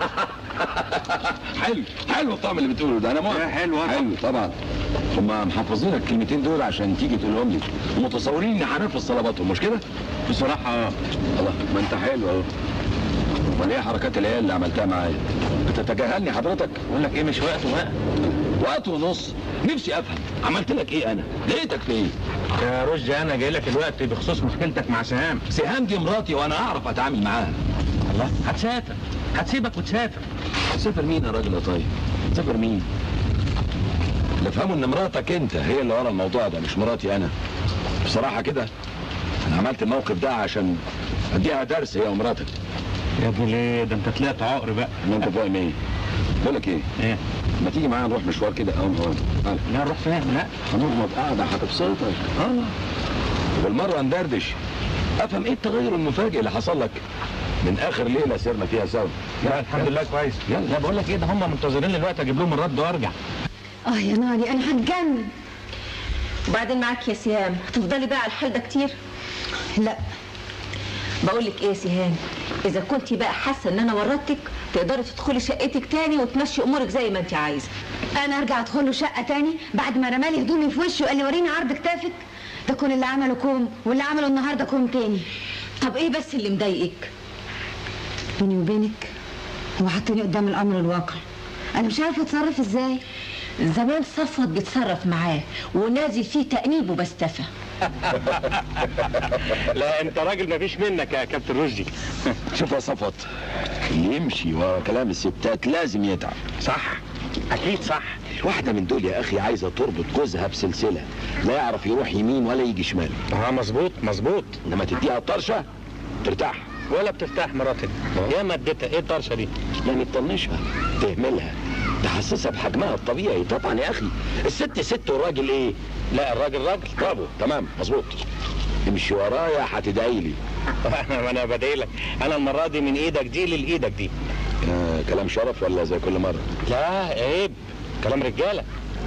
حلو حلو الطعم اللي بتقوله ده انا موافق حلو حلو طبعا هم محفظين الكلمتين دول عشان تيجي تقولهم لي ومتصورين اني هنفذ طلباتهم مش كده؟ بصراحه اه الله ما انت حلو اهو امال ايه حركات العيال اللي عملتها معايا؟ بتتجاهلني حضرتك؟ بقول لك ايه مش وقته بقى وقت ونص نفسي افهم عملت لك ايه انا؟ لقيتك في ايه؟ يا رشدي انا جاي لك الوقت بخصوص مشكلتك مع سهام سهام دي مراتي وانا اعرف اتعامل معاها الله هتسافر هتسيبك وتسافر سافر مين يا راجل يا طيب؟ سافر مين؟ اللي افهمه ان مراتك انت هي اللي ورا الموضوع ده مش مراتي انا بصراحه كده انا عملت الموقف ده عشان اديها درس هي ومراتك يا ابني ليه ده انت طلعت عقر بقى ما انت فاهم ايه بقول لك ايه ايه ما تيجي معايا نروح مشوار كده اهون اهون لا نروح فين لا هنقعد قاعده هتبسطك اه وبالمره ندردش افهم ايه التغير المفاجئ اللي حصل لك من اخر ليله سرنا فيها سوا لا الحمد لله كويس لا بقول لك ايه ده هم منتظرين الوقت اجيب لهم الرد وارجع اه يا ناري انا هتجنن وبعدين معاك يا سهام هتفضلي بقى على الحال ده كتير لا بقول لك ايه يا سهام اذا كنت بقى حاسه ان انا ورطتك تقدري تدخلي شقتك تاني وتمشي امورك زي ما انت عايزه انا ارجع ادخل له شقه تاني بعد ما رمالي هدومي في وشه وقال لي وريني عرض كتافك ده كون اللي عمله كوم واللي عمله النهارده كوم تاني طب ايه بس اللي مضايقك بيني وبينك هو حطني قدام الامر الواقع انا مش عارفه اتصرف ازاي زمان صفوت بيتصرف معاه ونازل فيه تأنيب وبستفى لا انت راجل مفيش منك يا كابتن رشدي شوف يا صفوت اللي يمشي ورا كلام الستات لازم يتعب صح اكيد صح واحده من دول يا اخي عايزه تربط جوزها بسلسله لا يعرف يروح يمين ولا يجي شمال اه مظبوط مظبوط انما تديها طرشه ترتاح ولا بترتاح مراتك يا ما اديتها ايه الطرشه دي يعني تطنشها تهملها تحسسها بحجمها الطبيعي طبعا يا اخي الست ست والراجل ايه لا الراجل راجل برافو تمام مظبوط امشي ورايا هتدعي لي انا انا بدعي لك انا المره دي من ايدك دي لايدك دي آه كلام شرف ولا زي كل مره لا عيب كلام رجاله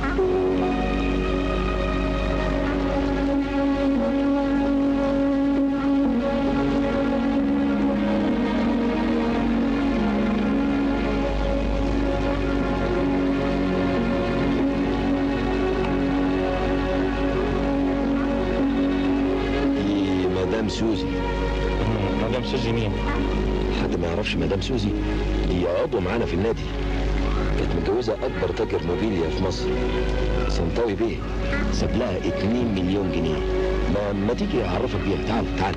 دي مدام سوزي مدام سوزي مين حد ما يعرفش مدام سوزي دي عضو معانا في النادي كانت متجوزة أكبر تاجر موبيليا في مصر سنطاوي بيه ساب لها 2 مليون جنيه ما, ما تيجي أعرفك بيها تعال تعال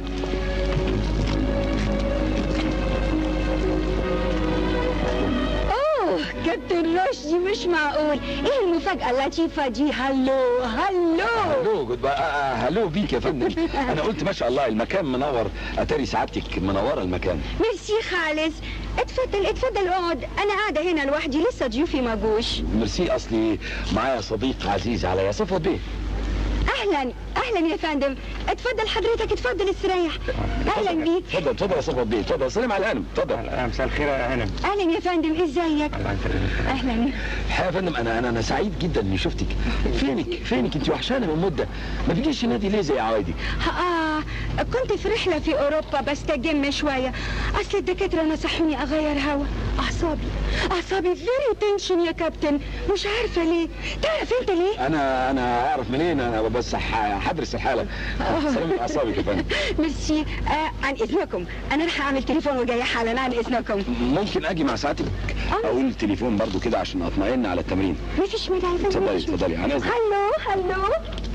اوه كابتن رشدي مش معقول ايه المفاجأة اللطيفة دي هلو هلو هلو جود بقى آه، هلو بيك يا فندم أنا قلت ما شاء الله المكان منور أتاري سعادتك منورة المكان ميرسي خالص اتفضل اتفضل اقعد انا قاعدة هنا لوحدي لسه ضيوفي ما جوش ميرسي أصلي معايا صديق عزيز عليا صفوت بيه اهلا اهلا اهلا يا فندم اتفضل حضرتك اتفضل استريح اهلا بيك اتفضل اتفضل يا صفوت بيه اتفضل سلم على الهانم اتفضل مساء الخير يا هانم اهلا يا فندم ازيك اهلا الحقيقه يا فندم انا انا انا سعيد جدا اني شفتك فينك فينك انت وحشانه من مده ما بتجيش النادي ليه زي عوايدي اه كنت في رحله في اوروبا بستجم شويه اصل الدكاتره نصحوني اغير هوا اعصابي اعصابي فيري تنشن يا كابتن مش عارفه ليه تعرف انت ليه انا انا اعرف منين انا بس ح- هدرس الحاله سلامة اعصابك يا فندم ميرسي آه عن اذنكم انا راح اعمل تليفون وجايه حالا عن اذنكم ممكن اجي مع ساعتك اقول التليفون برضو كده عشان اطمئن على التمرين مفيش مانع يا فندم اتفضلي مفيش اتفضلي انا آسف. هلو هلو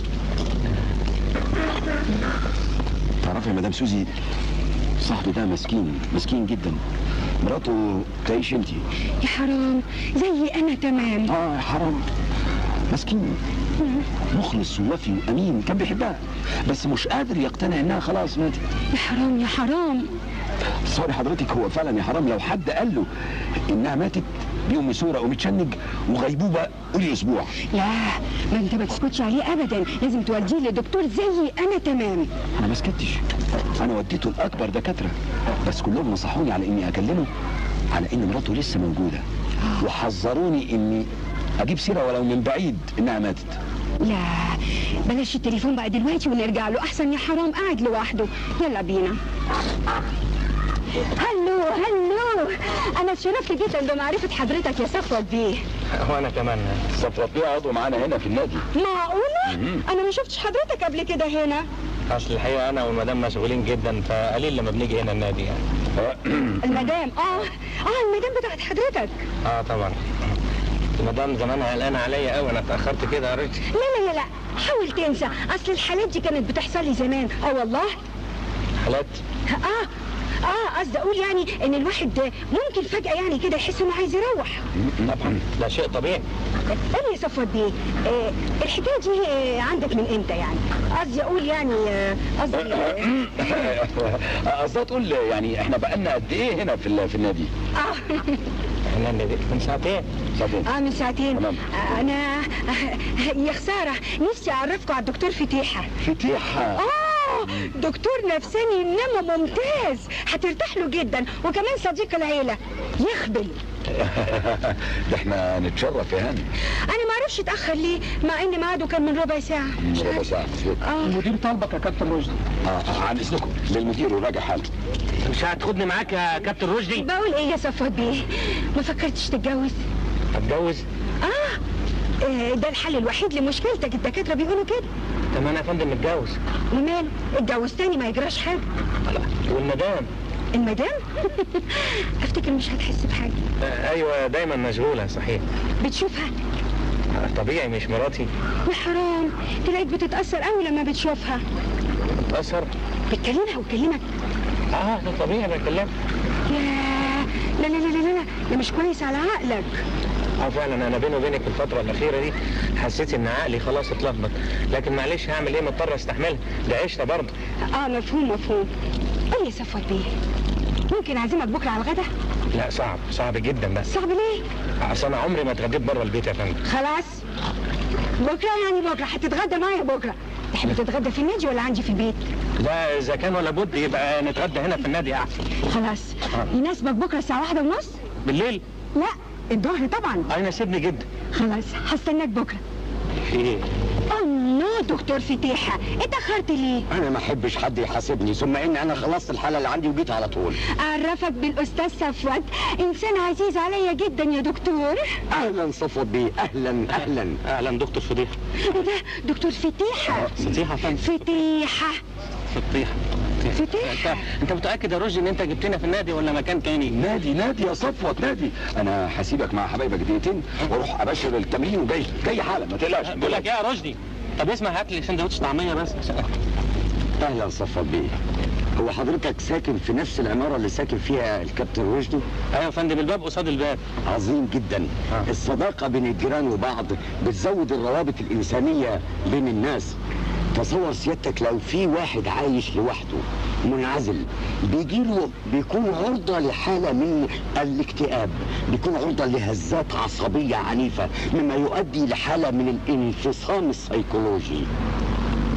تعرفي يا مدام سوزي صاحبي ده مسكين مسكين جدا مراته تعيش انت يا حرام زي انا تمام اه يا حرام مسكين مخلص ووفي وامين كان بيحبها بس مش قادر يقتنع انها خلاص ماتت يا حرام يا حرام سوري حضرتك هو فعلا يا حرام لو حد قال له انها ماتت بيوم صوره ومتشنج وغيبوبه قولي اسبوع لا ما انت ما تسكتش عليه ابدا لازم توديه لدكتور زي انا تمام انا ما سكتش انا وديته لاكبر دكاتره بس كلهم نصحوني على اني اكلمه على ان مراته لسه موجوده وحذروني اني اجيب سيره ولو من بعيد انها ماتت لا بلاش التليفون بقى دلوقتي ونرجع له احسن يا حرام قاعد لوحده يلا بينا هلو هلو انا اتشرفت جدا بمعرفه حضرتك يا صفوت بيه وانا كمان صفوت بيه عضو معانا هنا في النادي معقوله انا ما شفتش حضرتك قبل كده هنا اصل الحقيقه انا والمدام مشغولين جدا فقليل لما بنيجي هنا النادي يعني المدام اه اه المدام بتاعت حضرتك اه طبعا المدام زمانها قلقانه عليا قوي انا اتاخرت كده يا ريت لا لا لا لا حاول تنسى اصل الحالات دي كانت بتحصل لي زمان اه والله حالات اه اه قصدي اقول يعني ان الواحد ممكن فجأة يعني كده يحس انه عايز يروح طبعا ده شيء طبيعي قول يا صفوت بيه آه الحكاية دي آه، عندك من امتى يعني قصدي اقول يعني آه، قصدي قصدها تقول يعني احنا بقالنا قد ايه هنا في ال- في النادي اه احنا النادي من ساعتين ساعتين اه من ساعتين تمام. آه انا آه، يا خسارة نفسي اعرفكم على الدكتور فتيحة فتيحة اه دكتور نفساني انما ممتاز هترتاح له جدا وكمان صديق العيلة يخبل ده احنا نتشرف يا هاني انا ما اعرفش اتاخر ليه مع ان ميعاده كان من ربع ساعه ربع ساعة اه المدير طالبك يا كابتن رشدي آه، آه، عن اذنكم للمدير وراجع حاله مش هتاخدني معاك يا كابتن رشدي بقول ايه يا صفوت بيه ما فكرتش تتجوز هتجوز اه آه، ده الحل الوحيد لمشكلتك الدكاتره بيقولوا كده طب انا يا فندم متجوز وماله اتجوز تاني ما يجراش حاجه والمدام المدام افتكر مش هتحس بحاجه آه، ايوه دايما مشغوله صحيح بتشوفها آه، طبيعي مش مراتي يا حرام تلاقيك بتتاثر قوي لما بتشوفها تأثر بتكلمها وتكلمك اه ده طبيعي بكلمها يا لا لا لا لا لا ده مش كويس على عقلك اه فعلا انا بيني وبينك في الفتره الاخيره دي حسيت ان عقلي خلاص اتلخبط لكن معلش هعمل ايه مضطر استحملها ده عشره برضه اه مفهوم مفهوم قول يا صفوت بيه ممكن اعزمك بكره على الغدا لا صعب صعب جدا بس صعب ليه اصل انا عمري ما اتغديت بره البيت يا فندم خلاص بكره يعني بكره هتتغدى معايا بكره تحب تتغدى في النادي ولا عندي في البيت لا اذا كان ولا بد يبقى نتغدى هنا في النادي احسن خلاص يناسبك بكره الساعه واحدة ونص بالليل لا الظهر طبعا اه يناسبني جدا خلاص هستناك بكره في ايه الله دكتور فتيحه اتاخرت ليه انا ما احبش حد يحاسبني ثم ان انا خلصت الحاله اللي عندي وجيت على طول اعرفك بالاستاذ صفوت انسان عزيز عليا جدا يا دكتور اهلا صفوت بيه اهلا اهلا اهلا دكتور فضيحه ايه ده دكتور فتيحه فتيحه يا فندم فتيحه فتيحه فتيحه انت انت متاكد يا رشدي ان انت جبتنا في النادي ولا مكان تاني نادي نادي يا صفوت نادي انا هسيبك مع حبايبك دقيقتين واروح ابشر التمرين وجاي جاي حالا ما تقلقش بقول لك ايه يا رشدي طب اسمع هات لي سندوتش طعميه بس اهلا صفوت بيه هو حضرتك ساكن في نفس العماره اللي ساكن فيها الكابتن رشدي ايوه يا فندم الباب قصاد الباب عظيم جدا الصداقه بين الجيران وبعض بتزود الروابط الانسانيه بين الناس تصور سيادتك لو في واحد عايش لوحده منعزل بيجيله بيكون عرضة لحالة من الاكتئاب بيكون عرضة لهزات عصبية عنيفة مما يؤدي لحالة من الانفصام السيكولوجي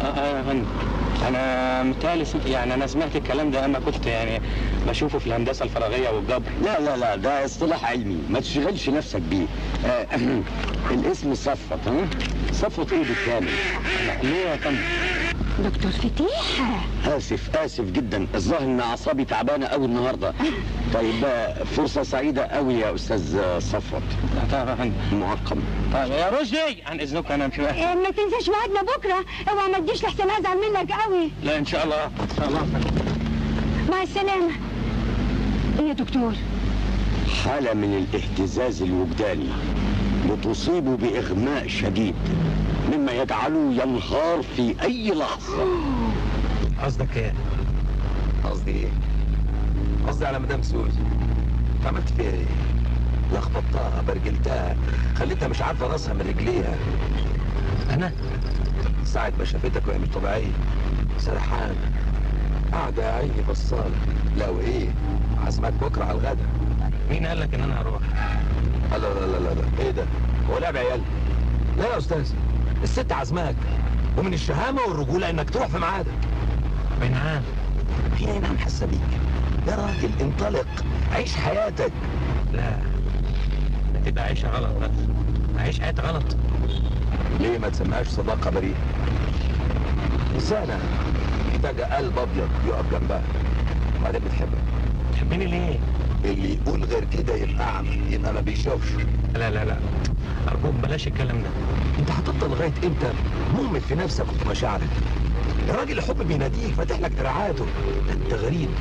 ايوه يا فندم انا متهيألي سم- يعني انا سمعت الكلام ده اما كنت يعني بشوفه في الهندسه الفراغيه والجبر لا لا لا ده اصطلاح علمي ما تشغلش نفسك بيه آه الاسم صفوت ها صفوت ايه بالكامل ليه يا فندم دكتور فتيح اسف اسف جدا الظاهر ان اعصابي تعبانه قوي النهارده طيب آه، فرصه سعيده قوي يا استاذ آه، صفوت طيب يا فندم معقم طيب يا رشدي عن اذنك انا امشي بقى. إيه، ما تنساش وعدنا بكره اوعى ما تجيش لحسن ازعل منك قوي لا ان شاء الله ان شاء الله مع السلامه ايه يا دكتور حاله من الاهتزاز الوجداني بتصيبه باغماء شديد مما يجعله ينهار في اي لحظه قصدك ايه؟ قصدي ايه؟ قصدي على مدام سوزي انت عملت فيها ايه؟ لخبطتها برجلتها خليتها مش عارفه راسها من رجليها انا ساعة ما شافتك وهي مش طبيعية سرحان قاعدة يا عيني بصالة لا وايه؟ عازمك بكرة على الغدا مين قال لك ان انا هروح؟ لا لا لا لا لا ايه ده؟ هو لعب عيال؟ لا يا استاذ الست عازماك ومن الشهامة والرجولة انك تروح في ميعادك اي نعم هي نعم حاسة بيك يا راجل انطلق عيش حياتك لا تبقى عايشة غلط بس عيش حياتي غلط ليه ما تسميهاش صداقة بريئة إنسانة محتاجة قلب أبيض يقف جنبها وبعدين بتحبك تحبيني ليه؟ اللي يقول غير كده يبقى أعمى يبقى ما بيشوفش لا لا لا أرجوك بلاش الكلام ده أنت هتفضل لغاية إمتى مهمل في نفسك وفي مشاعرك الراجل الحب بيناديك فاتح لك دراعاته ده أنت غريب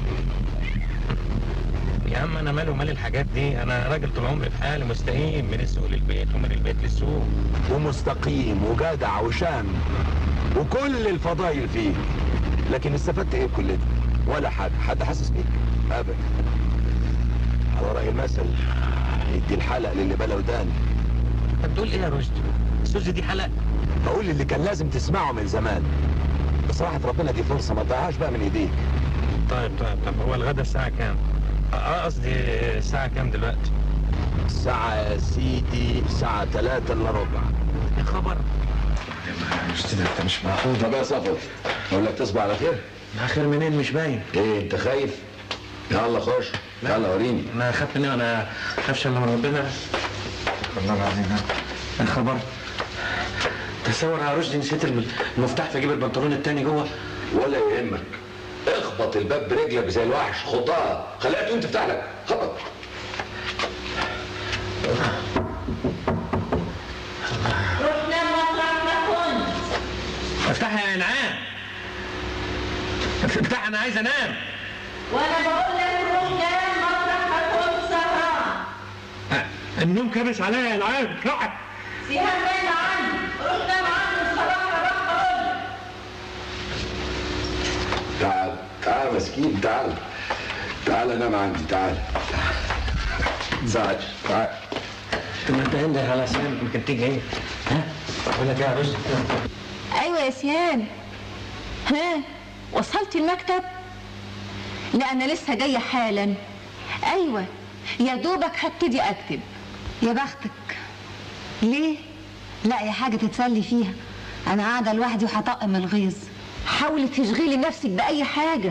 يا عم انا مالي ومال الحاجات دي انا راجل طول عمري في حالي مستقيم من السوق للبيت ومن البيت للسوق ومستقيم وجدع وشام وكل الفضايل فيك لكن استفدت ايه بكل ده ولا حد حد حاسس بيك ابدا على رأي المثل يدي الحلق للي بلا ودان انت بتقول ايه يا رشدي سوزي دي حلق بقول اللي كان لازم تسمعه من زمان بصراحة ربنا دي فرصة ما تضيعهاش بقى من ايديك طيب طيب طب هو الغدا الساعة كام؟ اه قصدي الساعة كام دلوقتي؟ الساعة يا سيدي الساعة 3 الا ربع يا خبر مش انت مش معقول طب يا صفر اقول لك تصبح على خير خير منين مش باين ايه انت خايف يلا خش يلا وريني انا اخاف مني وانا خافش الا من ربنا والله العظيم يا خبر تصور يا رشدي نسيت المفتاح في جيب البنطلون التاني جوه ولا يهمك اخبط الباب برجلك زي الوحش خطها خليها تقوم تفتح لك خبط روح نام مطرح ما كنت افتحها يا انعام افتح انا عايز انام وانا بقول لك روح نام مطرح ما كنت سهران النوم كابس عليا يا انعام افتح سيبها بعيد عني روح نام عني الصراحه بقى بقول لك. تعال تعال مسكين تعال تعال نام عندي تعال زعج تعال طب ما انت عندك على سام يمكن تيجي ايه ها اقول لك ايه يا رشدي ايوه يا سيان ها وصلت المكتب لا انا لسه جايه حالا ايوه يا دوبك هبتدي اكتب يا بختك ليه؟ لا يا حاجة تتسلي فيها أنا قاعدة لوحدي وهطقم الغيظ حاولي تشغلي نفسك باي حاجه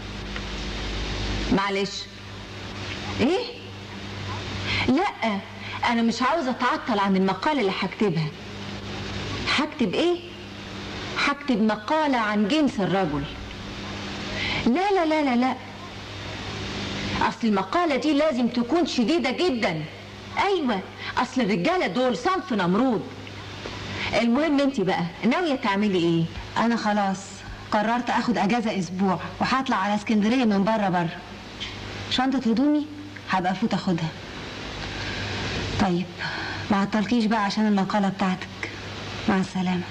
معلش ايه لا انا مش عاوزه اتعطل عن المقاله اللي هكتبها هكتب ايه هكتب مقاله عن جنس الرجل لا لا لا لا لا اصل المقاله دي لازم تكون شديده جدا ايوه اصل الرجاله دول صنف نمرود المهم انت بقى ناويه تعملي ايه أنا خلاص قررت أخد أجازة أسبوع وهطلع على اسكندرية من بره بره شنطة هدومي هبقى أفوت أخدها طيب ما عطلكيش بقى عشان المقالة بتاعتك مع السلامة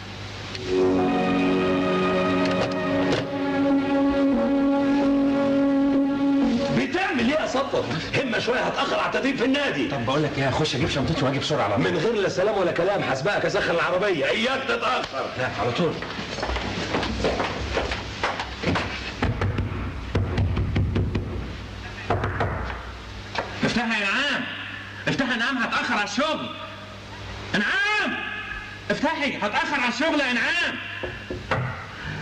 بتعمل ايه يا صفر همه شويه هتاخر على التدريب في النادي طب بقول لك ايه اخش اجيب شنطتي واجي بسرعه على طول من غير لا سلام ولا كلام هسبقك اسخن العربيه اياك تتاخر لا على طول افتحها يا انعام افتحها يا انعام هتاخر على الشغل انعام افتحي هتاخر على الشغل يا انعام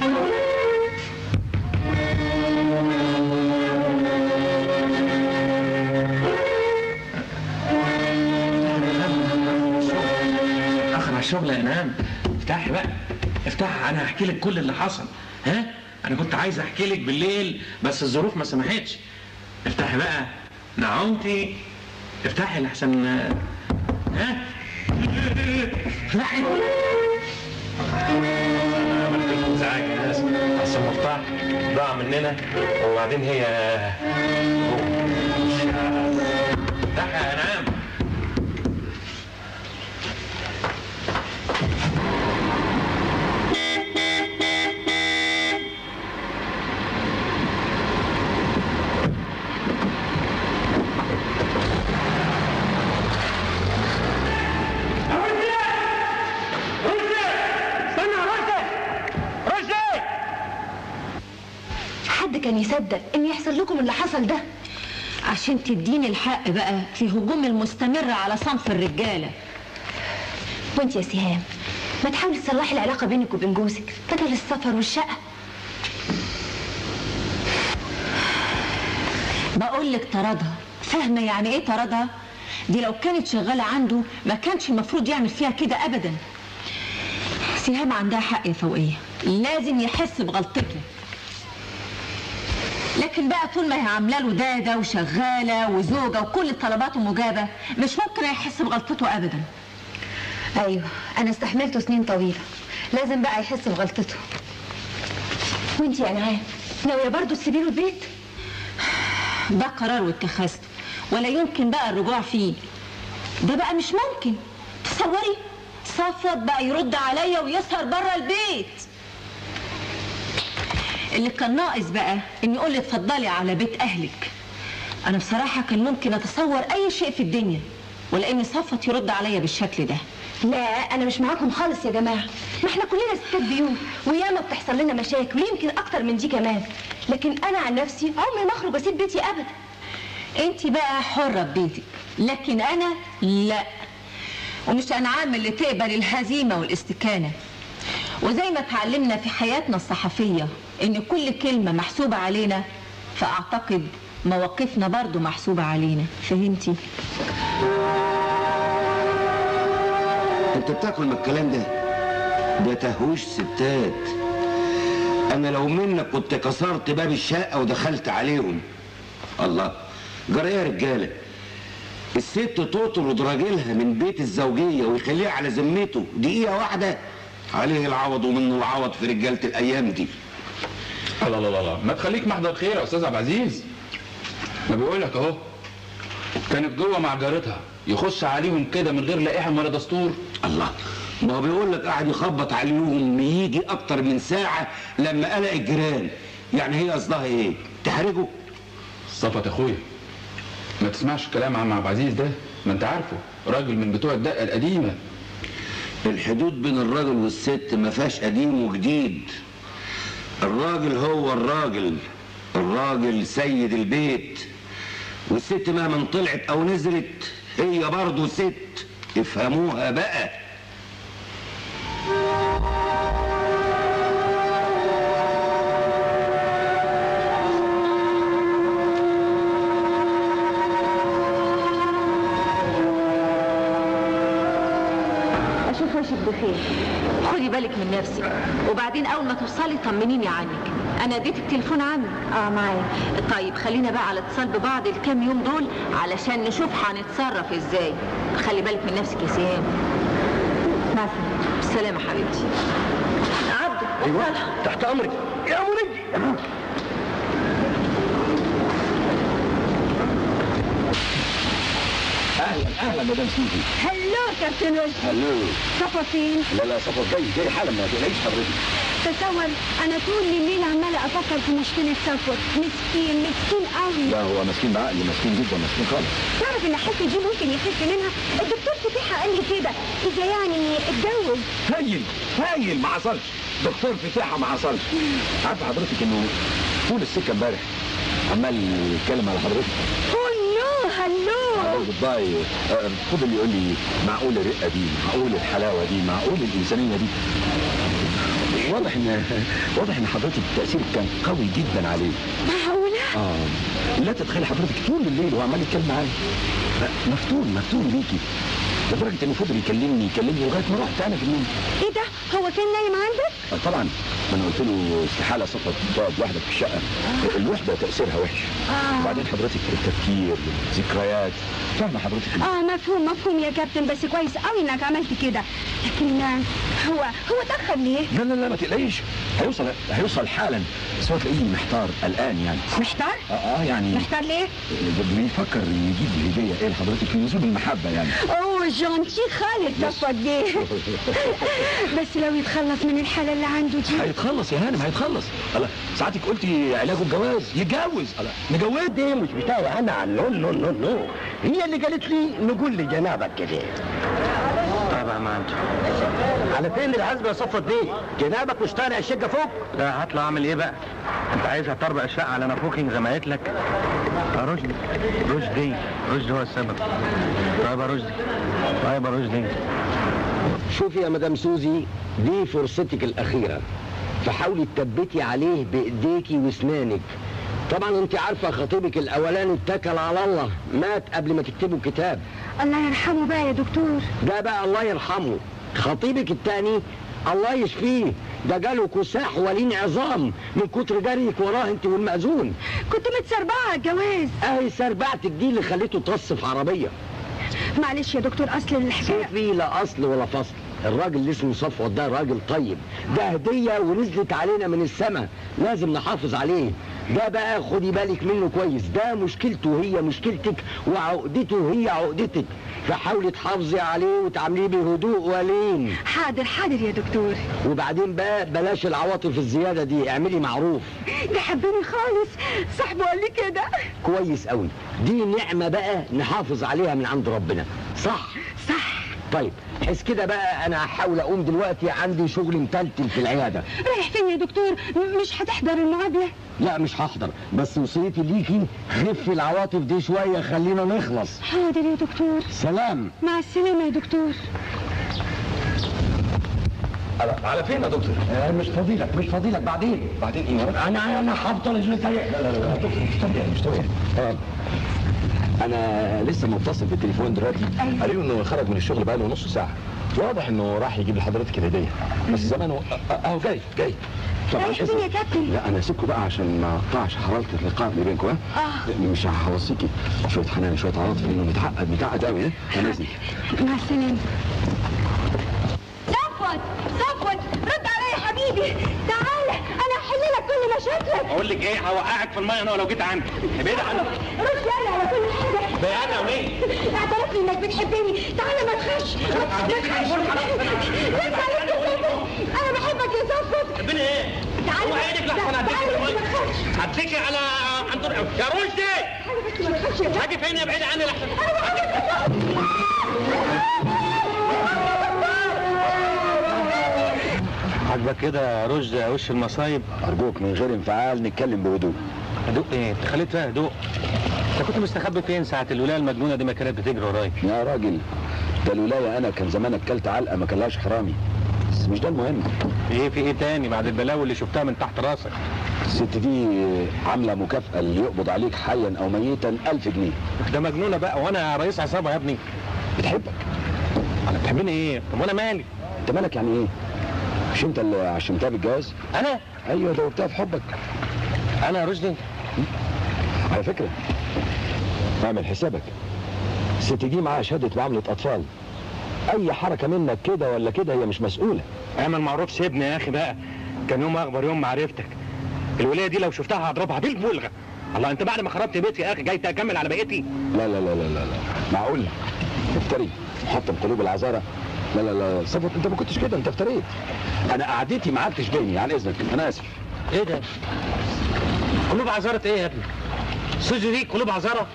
شغل يا انعام افتحي بقى افتحي انا هحكي لك كل اللي حصل ها انا كنت عايز احكي لك بالليل بس الظروف ما سمحتش افتحي بقى نعومتي افتحي لحسن ها افتحي عملت لكم ازعاج يا ناس اصل المفتاح ضاع مننا وبعدين هي افتحي يا انعام حد كان يصدق ان يحصل لكم اللي حصل ده عشان تديني الحق بقى في هجوم المستمر على صنف الرجاله وانت يا سهام ما تحاولي تصلحي العلاقه بينك وبين جوزك بدل السفر والشقه بقول لك طردها فاهمه يعني ايه طردها دي لو كانت شغاله عنده ما كانش المفروض يعمل فيها كده ابدا سهام عندها حق يا فوقيه لازم يحس بغلطته لكن بقى طول ما هي عامله له داده وشغاله وزوجه وكل طلباته مجابه مش ممكن يحس بغلطته ابدا ايوه انا استحملته سنين طويله لازم بقى يحس بغلطته وانت يا انعام ناويه برضه تسيبي له البيت ده قرار واتخذته ولا يمكن بقى الرجوع فيه ده بقى مش ممكن تصوري صفوت بقى يرد عليا ويسهر بره البيت اللي كان ناقص بقى ان يقول لي اتفضلي على بيت اهلك انا بصراحه كان ممكن اتصور اي شيء في الدنيا ولا ان صفوت يرد عليا بالشكل ده لا انا مش معاكم خالص يا جماعه ما احنا كلنا ستات بيوت وياما بتحصل لنا مشاكل ويمكن اكتر من دي كمان لكن انا عن نفسي عمري ما اخرج اسيب بيتي ابدا انت بقى حره ببيتك لكن انا لا ومش انعام اللي تقبل الهزيمه والاستكانه وزي ما اتعلمنا في حياتنا الصحفيه ان كل كلمه محسوبه علينا فاعتقد مواقفنا برضو محسوبه علينا فهمتي انت بتاكل من الكلام ده ده تهويش ستات انا لو منك كنت كسرت باب الشقه ودخلت عليهم الله جرى يا رجاله الست تطرد راجلها من بيت الزوجيه ويخليها على ذمته دقيقه واحده عليه العوض ومنه العوض في رجاله الايام دي الله الله الله ما تخليك محضر خير يا استاذ عبد العزيز ما بيقول لك اهو كانت جوه مع جارتها يخش عليهم كده من غير لا احم ولا دستور الله ما هو بيقول لك قاعد يخبط عليهم يجي اكتر من ساعه لما قلق الجيران يعني هي قصدها ايه تحرجه صفت اخويا ما تسمعش كلام عم عبد العزيز ده ما انت عارفه راجل من بتوع الدقه القديمه الحدود بين الراجل والست ما فيهاش قديم وجديد الراجل هو الراجل الراجل سيد البيت والست مهما طلعت او نزلت هي برضه ست افهموها بقى اشوف وشك بخير خدي بالك من نفسك وبعدين اول ما توصلي طمنيني عنك انا اديتك تليفون عنك اه معايا طيب خلينا بقى على اتصال ببعض الكام يوم دول علشان نشوف هنتصرف ازاي خلي بالك من نفسك يا سهام مثلا سلامة حبيبتي عبد ايوه تحت امرك يا مريدي اهلا اهلا مدام سوزي هلو كابتن وجدي هلو صفا فين؟ لا لا صفر جاي جاي حالا ما تقلقيش حضرتك تصور انا طول الليل عماله افكر في مشكله صفوت مسكين مسكين قوي لا هو مسكين بعقل مسكين جدا مسكين خالص تعرف ان الحته دي ممكن يخف منها الدكتور فتيحه قال لي كده اذا يعني اتجوز هايل هايل ما حصلش دكتور فتاحه ما حصلش عارف حضرتك انه طول السكه امبارح عمال يتكلم على حضرتك هلو هلو والله فضل يقول لي معقول الرقه دي معقول الحلاوه دي معقول الانسانيه دي واضح ان واضح ان حضرتك تاثيرك كان قوي جدا عليه معقوله؟ اه لا تتخيل حضرتك طول الليل وهو عمال يتكلم معايا مفتون مفتون بيكي لدرجه انه فضل يكلمني يكلمني لغايه ما رحت انا في النوم ايه ده هو كان نايم عندك آه، طبعا ما انا قلت له استحاله صفت تقعد لوحدك في الشقه الوحده تاثيرها وحش آه. وبعدين حضرتك التفكير والذكريات فاهمه حضرتك اه مفهوم مفهوم يا كابتن بس كويس قوي انك عملت كده لكن آه، هو هو تاخر ليه لا لا لا ما تقلقيش هيوصل هيوصل حالا بس هو تلاقيه محتار قلقان يعني محتار اه, آه يعني محتار ليه بيفكر يجيب الهديه ايه لحضرتك في نزول المحبه يعني اوه جونتي خالد صفوت بيه بس لو يتخلص من الحالة اللي عنده دي هيتخلص يا هانم هيتخلص الله ساعتك قلتي علاجه الجواز يتجوز الله نجوز دي مش بتاعي انا نو نو نو نو هي اللي قالت لي نقول لجنابك كده طيب يا مان على فين العزبة يا صفوت بيه جنابك مش طالع الشقة فوق لا هطلع اعمل ايه بقى انت عايزها تربع الشقه على نافوكينج زي ما قلت لك يا رشدي رشدي رشدي هو السبب طيب يا رشدي طيب يا رشدي شوفي يا مدام سوزي دي فرصتك الأخيرة فحاولي تثبتي عليه بإيديكي واسنانك طبعا انت عارفة خطيبك الأولاني اتكل على الله مات قبل ما تكتبوا كتاب الله يرحمه بقى يا دكتور ده بقى الله يرحمه خطيبك التاني الله يشفيه ده جاله كساح ولين عظام من كتر جريك وراه انت والمأذون كنت متسربعة على الجواز اهي سربعتك دي اللي خليته تص في عربية معلش يا دكتور اصل الحكاية شوفي لا اصل ولا فصل الراجل اللي اسمه صفوت ده راجل طيب ده هدية ونزلت علينا من السماء لازم نحافظ عليه ده بقى خدي بالك منه كويس ده مشكلته هي مشكلتك وعقدته هي عقدتك فحاولي تحافظي عليه وتعامليه بهدوء ولين حاضر حاضر يا دكتور وبعدين بقى بلاش العواطف الزيادة دي اعملي معروف ده حبني خالص صاحبه قال لي كده كويس قوي دي نعمة بقى نحافظ عليها من عند ربنا صح صح طيب حس كده بقى انا هحاول اقوم دلوقتي عندي شغل متلتل في العيادة رايح فين يا دكتور م- مش هتحضر المقابلة لا مش هحضر بس وصيتي ليكي خفي العواطف دي شوية خلينا نخلص حاضر يا دكتور سلام مع السلامة يا دكتور على, على فين يا دكتور؟ آه مش فضيلك مش فضيلك بعدين بعدين ايه؟ انا انا هفضل اجلس لا لا لا دكتور مش طبيعي مش طبيعي آه. انا لسه متصل بالتليفون دلوقتي قالوا انه خرج من الشغل بقاله نص ساعه واضح انه راح يجيب لحضرتك الهديه بس زمانه آه، اهو جاي جاي طبعا رايح فين يا كابتن؟ لا انا هسيبكم بقى عشان ما اقطعش حراره اللقاء اللي بينكم ها اه مش هوصيكي شويه حنان شويه عواطف لانه متعقد متعقد قوي ها انا اذنك مع السلامة صفوت صفوت رد عليا يا حبيبي تعالى انا هحل لك كل مشاكلك اقول لك ايه هوقعك في الميه انا ولو جيت عندك ابعد عني رد يلا على كل حاجة بيانا وليه اعترف لي انك بتحبني تعالى ما تخافش ما تخافش لا تعالى انا بحبك يا صفوت ربنا ايه تعالى هو عينك لحسن تعالى هديك بس ما الميه تخافش هديكي على عند يا رشدي بس ما تخافش يا هاجي فين يا بعيد عني لحسن انا بحبك يا عاجبك كده يا رشدي يا وش المصايب ارجوك من غير انفعال نتكلم بهدوء هدوء ايه انت خليت فيها هدوء انت كنت مستخبي فين ساعة الولاية المجنونة دي ما كانت بتجري ورايا يا راجل ده الولايه انا كان زمان اكلت علقه ما كلهاش حرامي بس مش ده المهم ايه في ايه تاني بعد البلاوي اللي شفتها من تحت راسك الست دي عامله مكافاه اللي يقبض عليك حيا او ميتا ألف جنيه ده مجنونة بقى وانا رئيس عصابة يا ابني بتحبك انا بتحبني ايه طب وانا مالي انت مالك يعني ايه مش انت اللي عشمتها بالجواز انا ايوه دوبتها في حبك انا يا رشدي على فكره اعمل حسابك الست دي معاها شهاده معامله اطفال اي حركه منك كده ولا كده هي مش مسؤوله اعمل معروف سيبني يا اخي بقى كان يوم اخبر يوم معرفتك الولايه دي لو شفتها هضربها بالبلغه الله انت بعد ما خربت بيتي يا اخي جاي تكمل على بقيتي لا لا لا لا لا, لا. معقول تفتري محطم قلوب العذارى لا لا لا صفوت انت ما كنتش كده انت افتريت انا قعدتي معاك تشبهني عن اذنك انا اسف ايه ده قلوب عذارة ايه يا ابني سوزي دي قلوب عذارة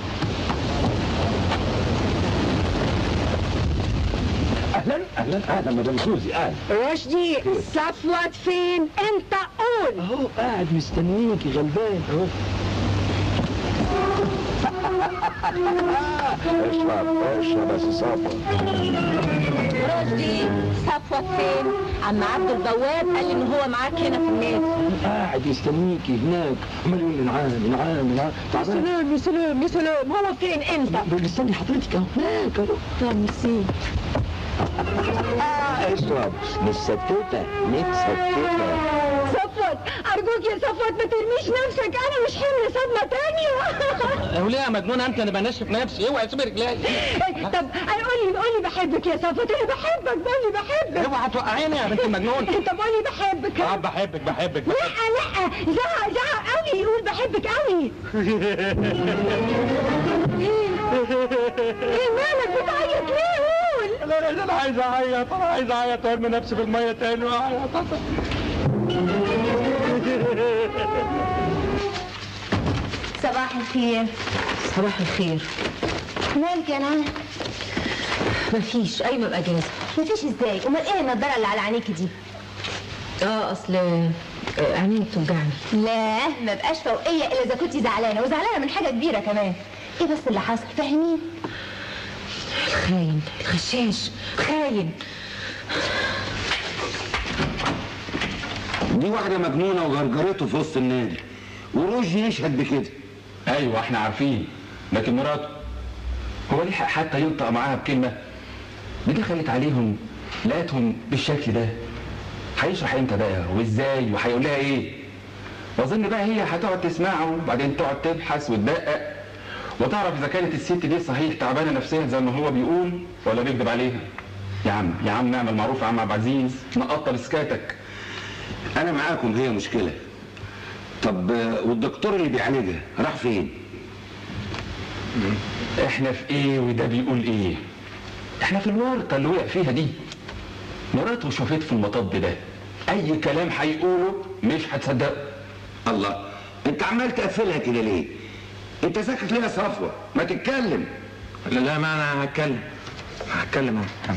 اهلا اهلا اهلا مدام سوزي اهلا رشدي صفوت فين انت قول اهو قاعد مستنيكي غلبان اهو اشرب اشرب بس صفوة رشدي صفوت فين؟ عم عبد البواب قال لي ان هو معاك هنا في النادي قاعد يستنيكي هناك عمال يقول لي نعام نعام نعام يا سلام يا سلام يا سلام هو فين انت؟ مستني حضرتك اهو هناك اهو طب ميرسي اشرب متستتة متستتة صفوت ارجوك يا صفوت ما ترميش نفسك انا مش حمل صدمه تانية وليه يا مجنونه انت انا بنشف نفسي اوعي سيب رجلي طب قول لي قول لي بحبك يا صفوت انا بحبك قول لي بحبك اوعى توقعيني يا بنت المجنون طب قول لي بحبك اه بحبك بحبك لا لا زعق زعق قوي يقول بحبك قوي ايه مالك بتعيط ليه قول انا انا عايز اعيط انا عايز اعيط وارمي نفسي في الميه تاني واعيط صباح الخير صباح الخير مالك يا نعم مفيش قايمه باجازه مفيش ازاي امال ايه النضاره اللي على عينيكي دي اه اصل آه، عيني بتوجعني لا ما بقاش فوقيه الا اذا كنتي زعلانه وزعلانه من حاجه كبيره كمان ايه بس اللي حصل فاهمين الخاين الغشاش خاين دي واحدة مجنونة وجرجرته في وسط النادي وروجي يشهد بكده ايوه احنا عارفين لكن مراته هو لحق حتى ينطق معاها بكلمه دي دخلت عليهم لقيتهم بالشكل ده هيشرح امتى بقى وازاي وهيقول لها ايه واظن بقى هي هتقعد تسمعه وبعدين تقعد تبحث وتدقق وتعرف اذا كانت الست دي صحيح تعبانه نفسيا زي ما هو بيقول ولا بيكذب عليها يا عم يا عم نعمل معروف يا عم عبد العزيز نقطر اسكاتك انا معاكم هي مشكلة طب آه، والدكتور اللي بيعالجها راح فين احنا في ايه وده بيقول ايه احنا في الورطه اللي وقع فيها دي مراته شافت في المطب ده اي كلام هيقوله مش هتصدقه الله انت عمال تقفلها كده ليه انت ساكت ليه يا صفوة ما تتكلم لا لا ما انا هتكلم هتكلم أهو.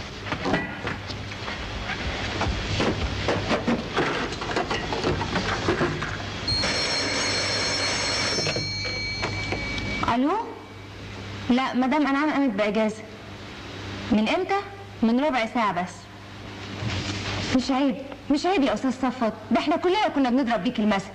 الو لا مدام انعام قامت باجازه من امتى من ربع ساعه بس مش عيب مش عيب يا استاذ صفوت ده احنا كلنا كنا بنضرب بيك المثل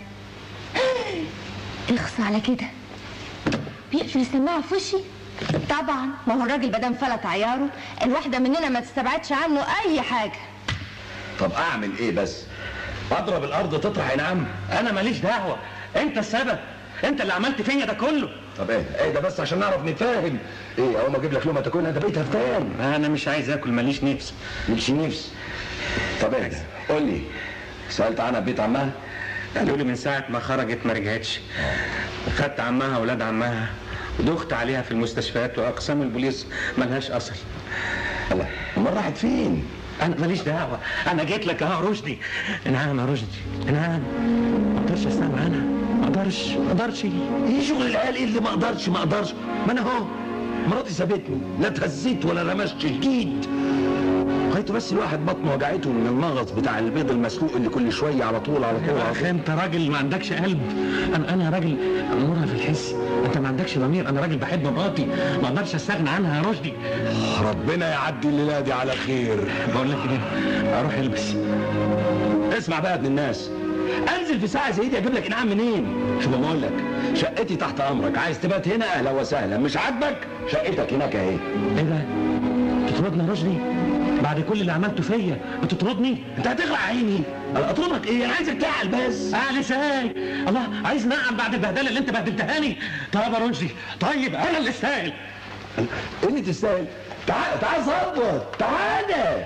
اخص على كده بيقفل السماعه في وشي طبعا ما هو الراجل مادام فلت عياره الواحده مننا ما تستبعدش عنه اي حاجه طب اعمل ايه بس اضرب الارض تطرح يا نعم انا ماليش دعوه انت السبب انت اللي عملت فيا ده كله طب ايه ايه ده بس عشان نعرف نتفاهم ايه اول ما اجيب لك لقمه تاكلها انت بقيت هفتان انا مش عايز اكل ماليش نفس ماليش نفس طب ايه قول لي سالت عنها في بيت عمها قالوا لي من ساعة ما خرجت ما رجعتش خدت عمها وولاد عمها ودخت عليها في المستشفيات واقسام البوليس ملهاش اثر الله امال راحت فين انا ماليش دعوه انا جيت لك اهو رشدي نعم يا رشدي نعم ما اقدرش استغنى عنها ما اقدرش ما اقدرش ايه شغل العيال ايه اللي ما اقدرش ما اقدرش ما انا اهو مراتي سابتني لا اتهزيت ولا رمشت جديد لغايه بس الواحد بطنه وجعته من المغص بتاع البيض المسلوق اللي كل شويه على طول على طول يا على اخي طول انت راجل ما عندكش قلب انا انا راجل امورها في الحس انت ما عندكش ضمير انا راجل بحب مراتي ما اقدرش استغنى عنها يا رشدي ربنا يعدي الليله دي على خير بقول لك ايه اروح البس اسمع بقى يا ابن الناس انزل في ساعه زي دي اجيب لك انعام منين شوف بقول لك شقتي تحت امرك عايز تبات هنا اهلا وسهلا مش عاجبك شقتك هناك اهي ايه ده بتطردني يا رشدي بعد كل اللي عملته فيا بتطردني انت هتغرق عيني انا اطردك ايه انا عايزك تعقل بس اعلى ازاي الله عايز نعم بعد البهدله اللي انت بهدلتهاني طيب يا رشدي طيب انا اللي استاهل ايه اللي تستاهل تعال تعال صبر تعالى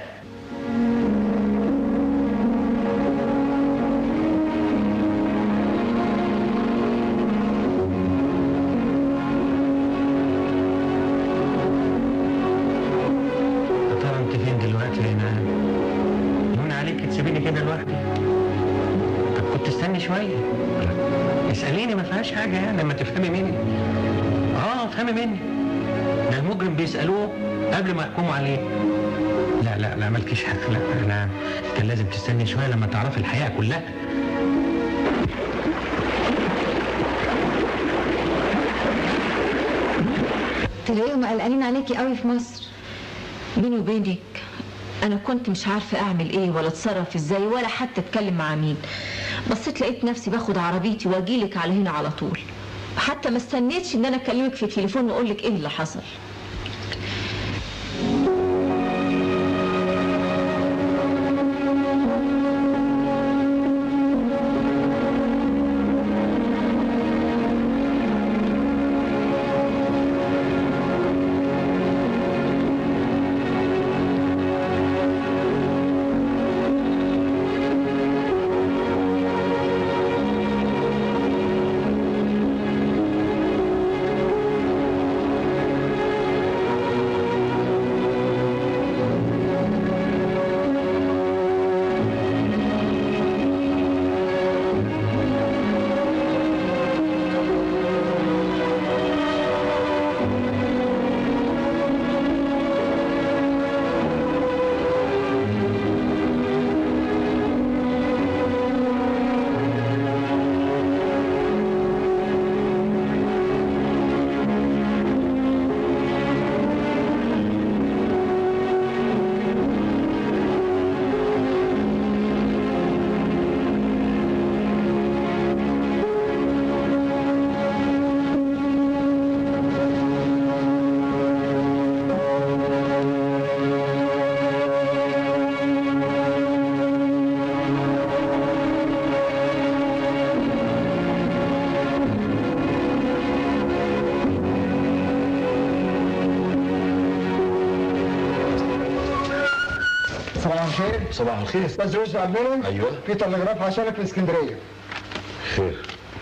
يا ترى انت فين دلوقتي يا نعم هون عليك تسيبيني كده لوحدي طب كنت استني شويه اساليني ما فيهاش حاجه يعني لما تفهمي مني اه افهمي مني ده المجرم بيسالوه قبل ما يحكموا عليه لا لا لا مالكيش حق لا انا كان لازم تستني شويه لما تعرفي الحقيقه كلها هم قلقانين عليكي قوي في مصر بيني وبينك انا كنت مش عارفه اعمل ايه ولا اتصرف ازاي ولا حتى اتكلم مع مين بصيت لقيت نفسي باخد عربيتي واجيلك على هنا على طول حتى ما استنيتش ان انا اكلمك في التليفون واقول لك ايه اللي حصل صباح الخير صباح الخير استاذ يوسف عبدالله ايوه في تلغراف عشانك في اسكندريه خير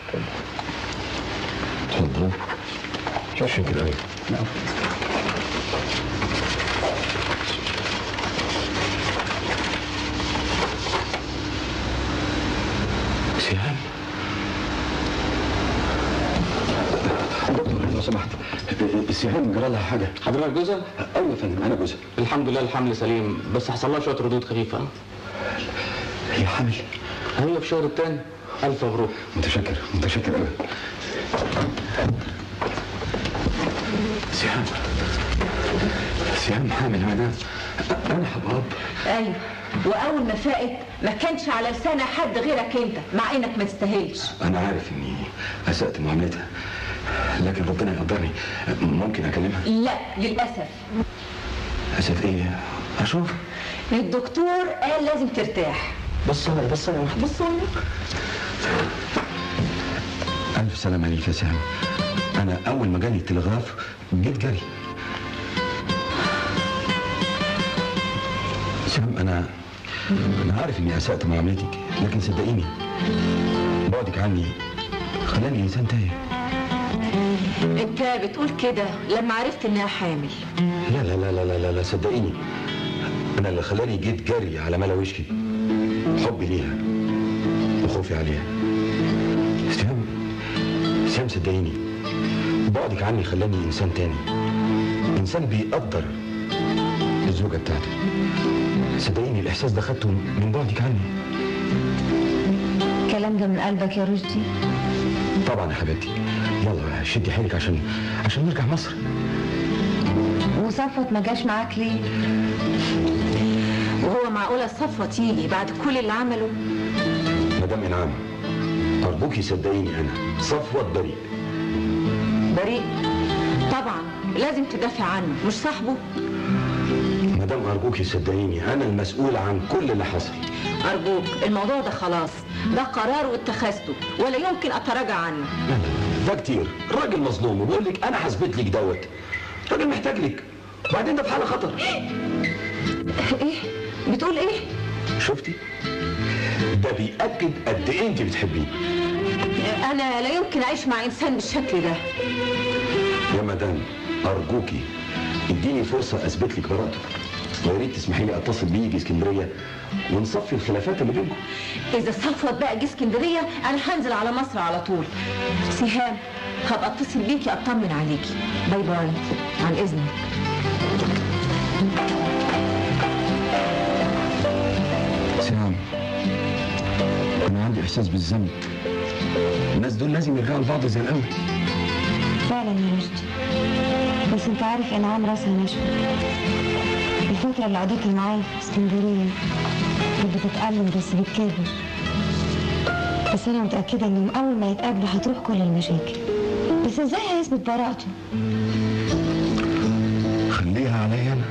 اتفضل شكرا قوي نعم سهام دكتور لو سمحت سهام جرى لها حاجه حضرتك جوزها؟ ايوه يا فندم انا جوزها الحمد لله الحمل سليم بس حصل لها شويه ردود خفيفه هي حامل ايوه في الشهر الثاني الف مبروك متشكر متشكر قوي سهام سهام حامل انا انا هبقى اب ايوه واول ما فاقت ما كانش على لسانها حد غيرك انت مع انك ما تستاهلش انا عارف اني اسأت معاملتها لكن ربنا يقدرني ممكن اكلمها لا للاسف اسف ايه اشوف الدكتور قال لازم ترتاح بص انا بص انا واحد بص هنا. الف سلام عليك يا سهام انا اول ما جالي التلغراف جيت جري سهام انا انا عارف اني اسأت معاملتك لكن صدقيني بعدك عني خلاني انسان تايه انت بتقول كده لما عرفت انها حامل لا لا لا لا لا لا, لا صدقيني انا اللي خلاني جيت جري على ملا وشكي حبي ليها وخوفي عليها سهام سهام صدقيني بعدك عني خلاني انسان تاني انسان بيقدر الزوجه بتاعته صدقيني الاحساس ده خدته من بعدك عني الكلام ده من قلبك يا رشدي طبعا يا حبيبتي يلا شدي حيلك عشان عشان نرجع مصر وصفوت ما جاش معاك ليه وهو معقولة صفوة تيجي بعد كل اللي عمله مدام انعام ارجوكي صدقيني انا صفوة بريء بريء طبعا لازم تدافع عنه مش صاحبه مدام ارجوكي صدقيني انا المسؤول عن كل اللي حصل أرجوك الموضوع ده خلاص ده قرار واتخذته ولا يمكن أتراجع عنه لا لا ده كتير راجل مظلوم وبقول لك انا هثبت لك دوت راجل محتاج لك وبعدين ده في حاله خطر إيه بتقول إيه شفتي ده بيأكد قد ايه انت بتحبيه أنا لا يمكن أعيش مع إنسان بالشكل ده يا مدام ارجوكي اديني فرصه اثبت لك براءته ويا ريت تسمحي لي اتصل بيجي اسكندريه ونصفي الخلافات اللي بينكم إذا صفوت بقى جه اسكندرية أنا هنزل على مصر على طول سهام هبقى اتصل بيكي أطمن عليكي باي باي عن إذنك سهام انا عندي احساس بالذنب الناس دول لازم يرجعوا لبعض زي الاول فعلا يا رشدي بس انت عارف ان عام راسها نشفة الفترة اللي قضيتها معايا في اسكندرية كانت بتتألم بس بتكابر بس انا متأكدة انهم اول ما يتقابلوا هتروح كل المشاكل بس ازاي هيثبت براءته خليها عليا انا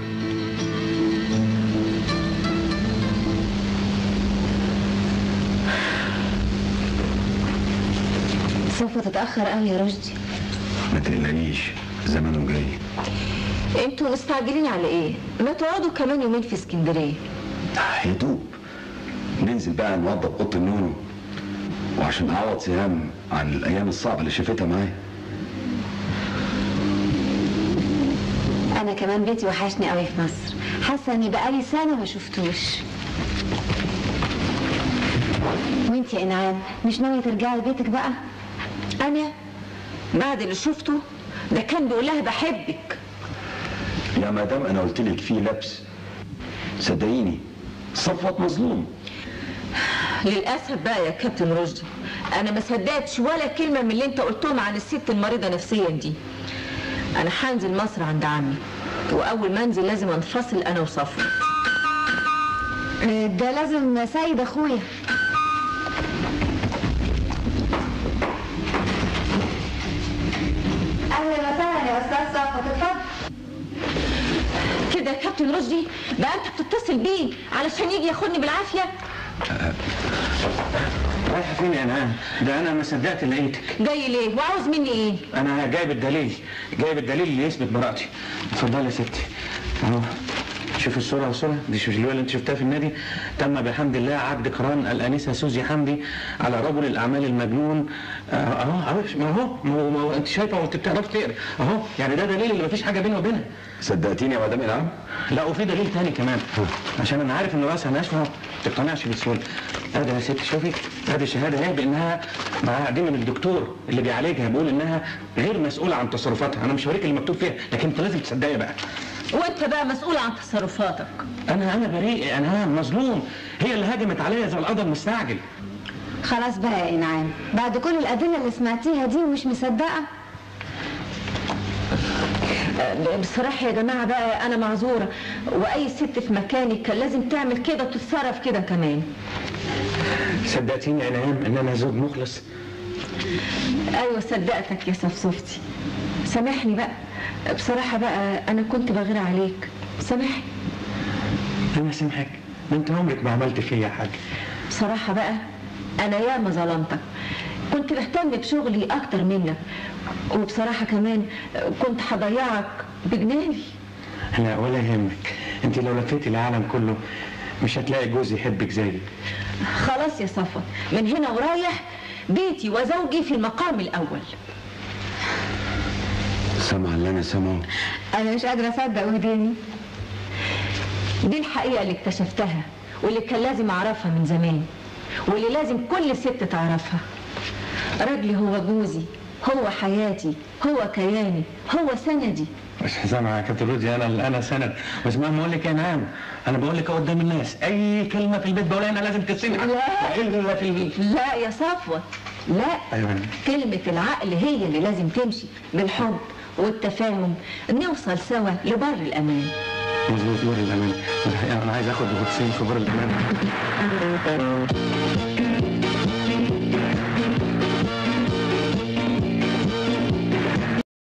سوف تتأخر قوي يا رشدي ما تقلقيش زمانه جاي انتوا مستعجلين على ايه؟ ما تقعدوا كمان يومين في اسكندرية يا دوب ننزل بقى نوضب اوضه النوم وعشان اعوض سهام عن الايام الصعبه اللي شافتها معايا انا كمان بيتي وحشني قوي في مصر حاسه اني بقالي سنه ما شفتوش وانت يا انعام مش ناويه ترجعي بيتك بقى انا بعد اللي شفته ده كان بيقول لها بحبك يا مدام انا قلت لك في لبس صدقيني صفوت مظلوم للاسف بقى يا كابتن رشدي انا ما صدقتش ولا كلمه من اللي انت قلتهم عن الست المريضه نفسيا دي انا هنزل مصر عند عمي واول ما انزل لازم انفصل انا وصفوه ده لازم سيد اخويا اهلا وسهلا يا استاذ صفوت اتفضل كده يا كابتن رشدي بقى انت بتتصل بيه علشان يجي ياخدني بالعافيه رايحة فين يا نعام؟ ده أنا ما صدقت لقيتك جاي ليه وعاوز مني ايه أنا جايب الدليل جايب الدليل اللي يثبت براءتي اتفضلي يا ستي أهو شوف الصورة والصورة دي شوف الولد اللي أنت شفتها في النادي تم بحمد الله عقد قران الآنسة سوزي حمدي على رجل الأعمال المجنون آه، أهو أهو ما هو ما هو- ما هو أنت شايفة وأنت بتعرف تقري أهو يعني ده دليل اللي مفيش حاجة بينه وبينها صدقتيني يا مدام انعام لا وفي دليل تاني كمان عشان انا عارف ان راسها ناشفه ما تقتنعش بسهوله ادي يا ستي شوفي ادي شهاده اهي بانها معاها دي من الدكتور اللي بيعالجها بيقول انها غير مسؤوله عن تصرفاتها انا مش هوريك اللي مكتوب فيها لكن انت لازم تصدقي بقى وانت بقى مسؤول عن تصرفاتك انا انا بريء انا مظلوم هي اللي هاجمت عليا زي القدر مستعجل خلاص بقى يا انعام بعد كل الادله اللي سمعتيها دي ومش مصدقه آه، بصراحة يا جماعة بقى أنا معذورة وأي ست في مكاني كان لازم تعمل كده وتتصرف كده كمان صدقتيني يا نعام ان انا زوج مخلص أيوة صدقتك يا صفصفتي سامحني بقى بصراحة بقى أنا كنت بغير عليك سامحني انا سامحك ما انت عمرك ما عملت فيا حاجه بصراحة بقى أنا ياما ظلمتك كنت بهتم بشغلي أكتر منك وبصراحة كمان كنت هضيعك بجنابي لا ولا يهمك انت لو لفيتي العالم كله مش هتلاقي جوز يحبك زيي خلاص يا صفوت من هنا ورايح بيتي وزوجي في المقام الأول سامع اللي انا سامعه أنا مش قادرة أصدق وداني دي الحقيقة اللي اكتشفتها واللي كان لازم أعرفها من زمان واللي لازم كل ست تعرفها راجلي هو جوزي هو حياتي هو كياني هو سندي مش سامع يا كابتن رودي انا انا سند بس مهما اقول لك يا نعم انا بقول لك قدام الناس اي كلمه في البيت بقولها انا لازم تتسمع لا. الا في ال... لا يا صفوت لا ايوه كلمة العقل هي اللي لازم تمشي بالحب والتفاهم نوصل سوا لبر الأمان مظبوط بر الامان انا عايز اخد غطسين في بر الامان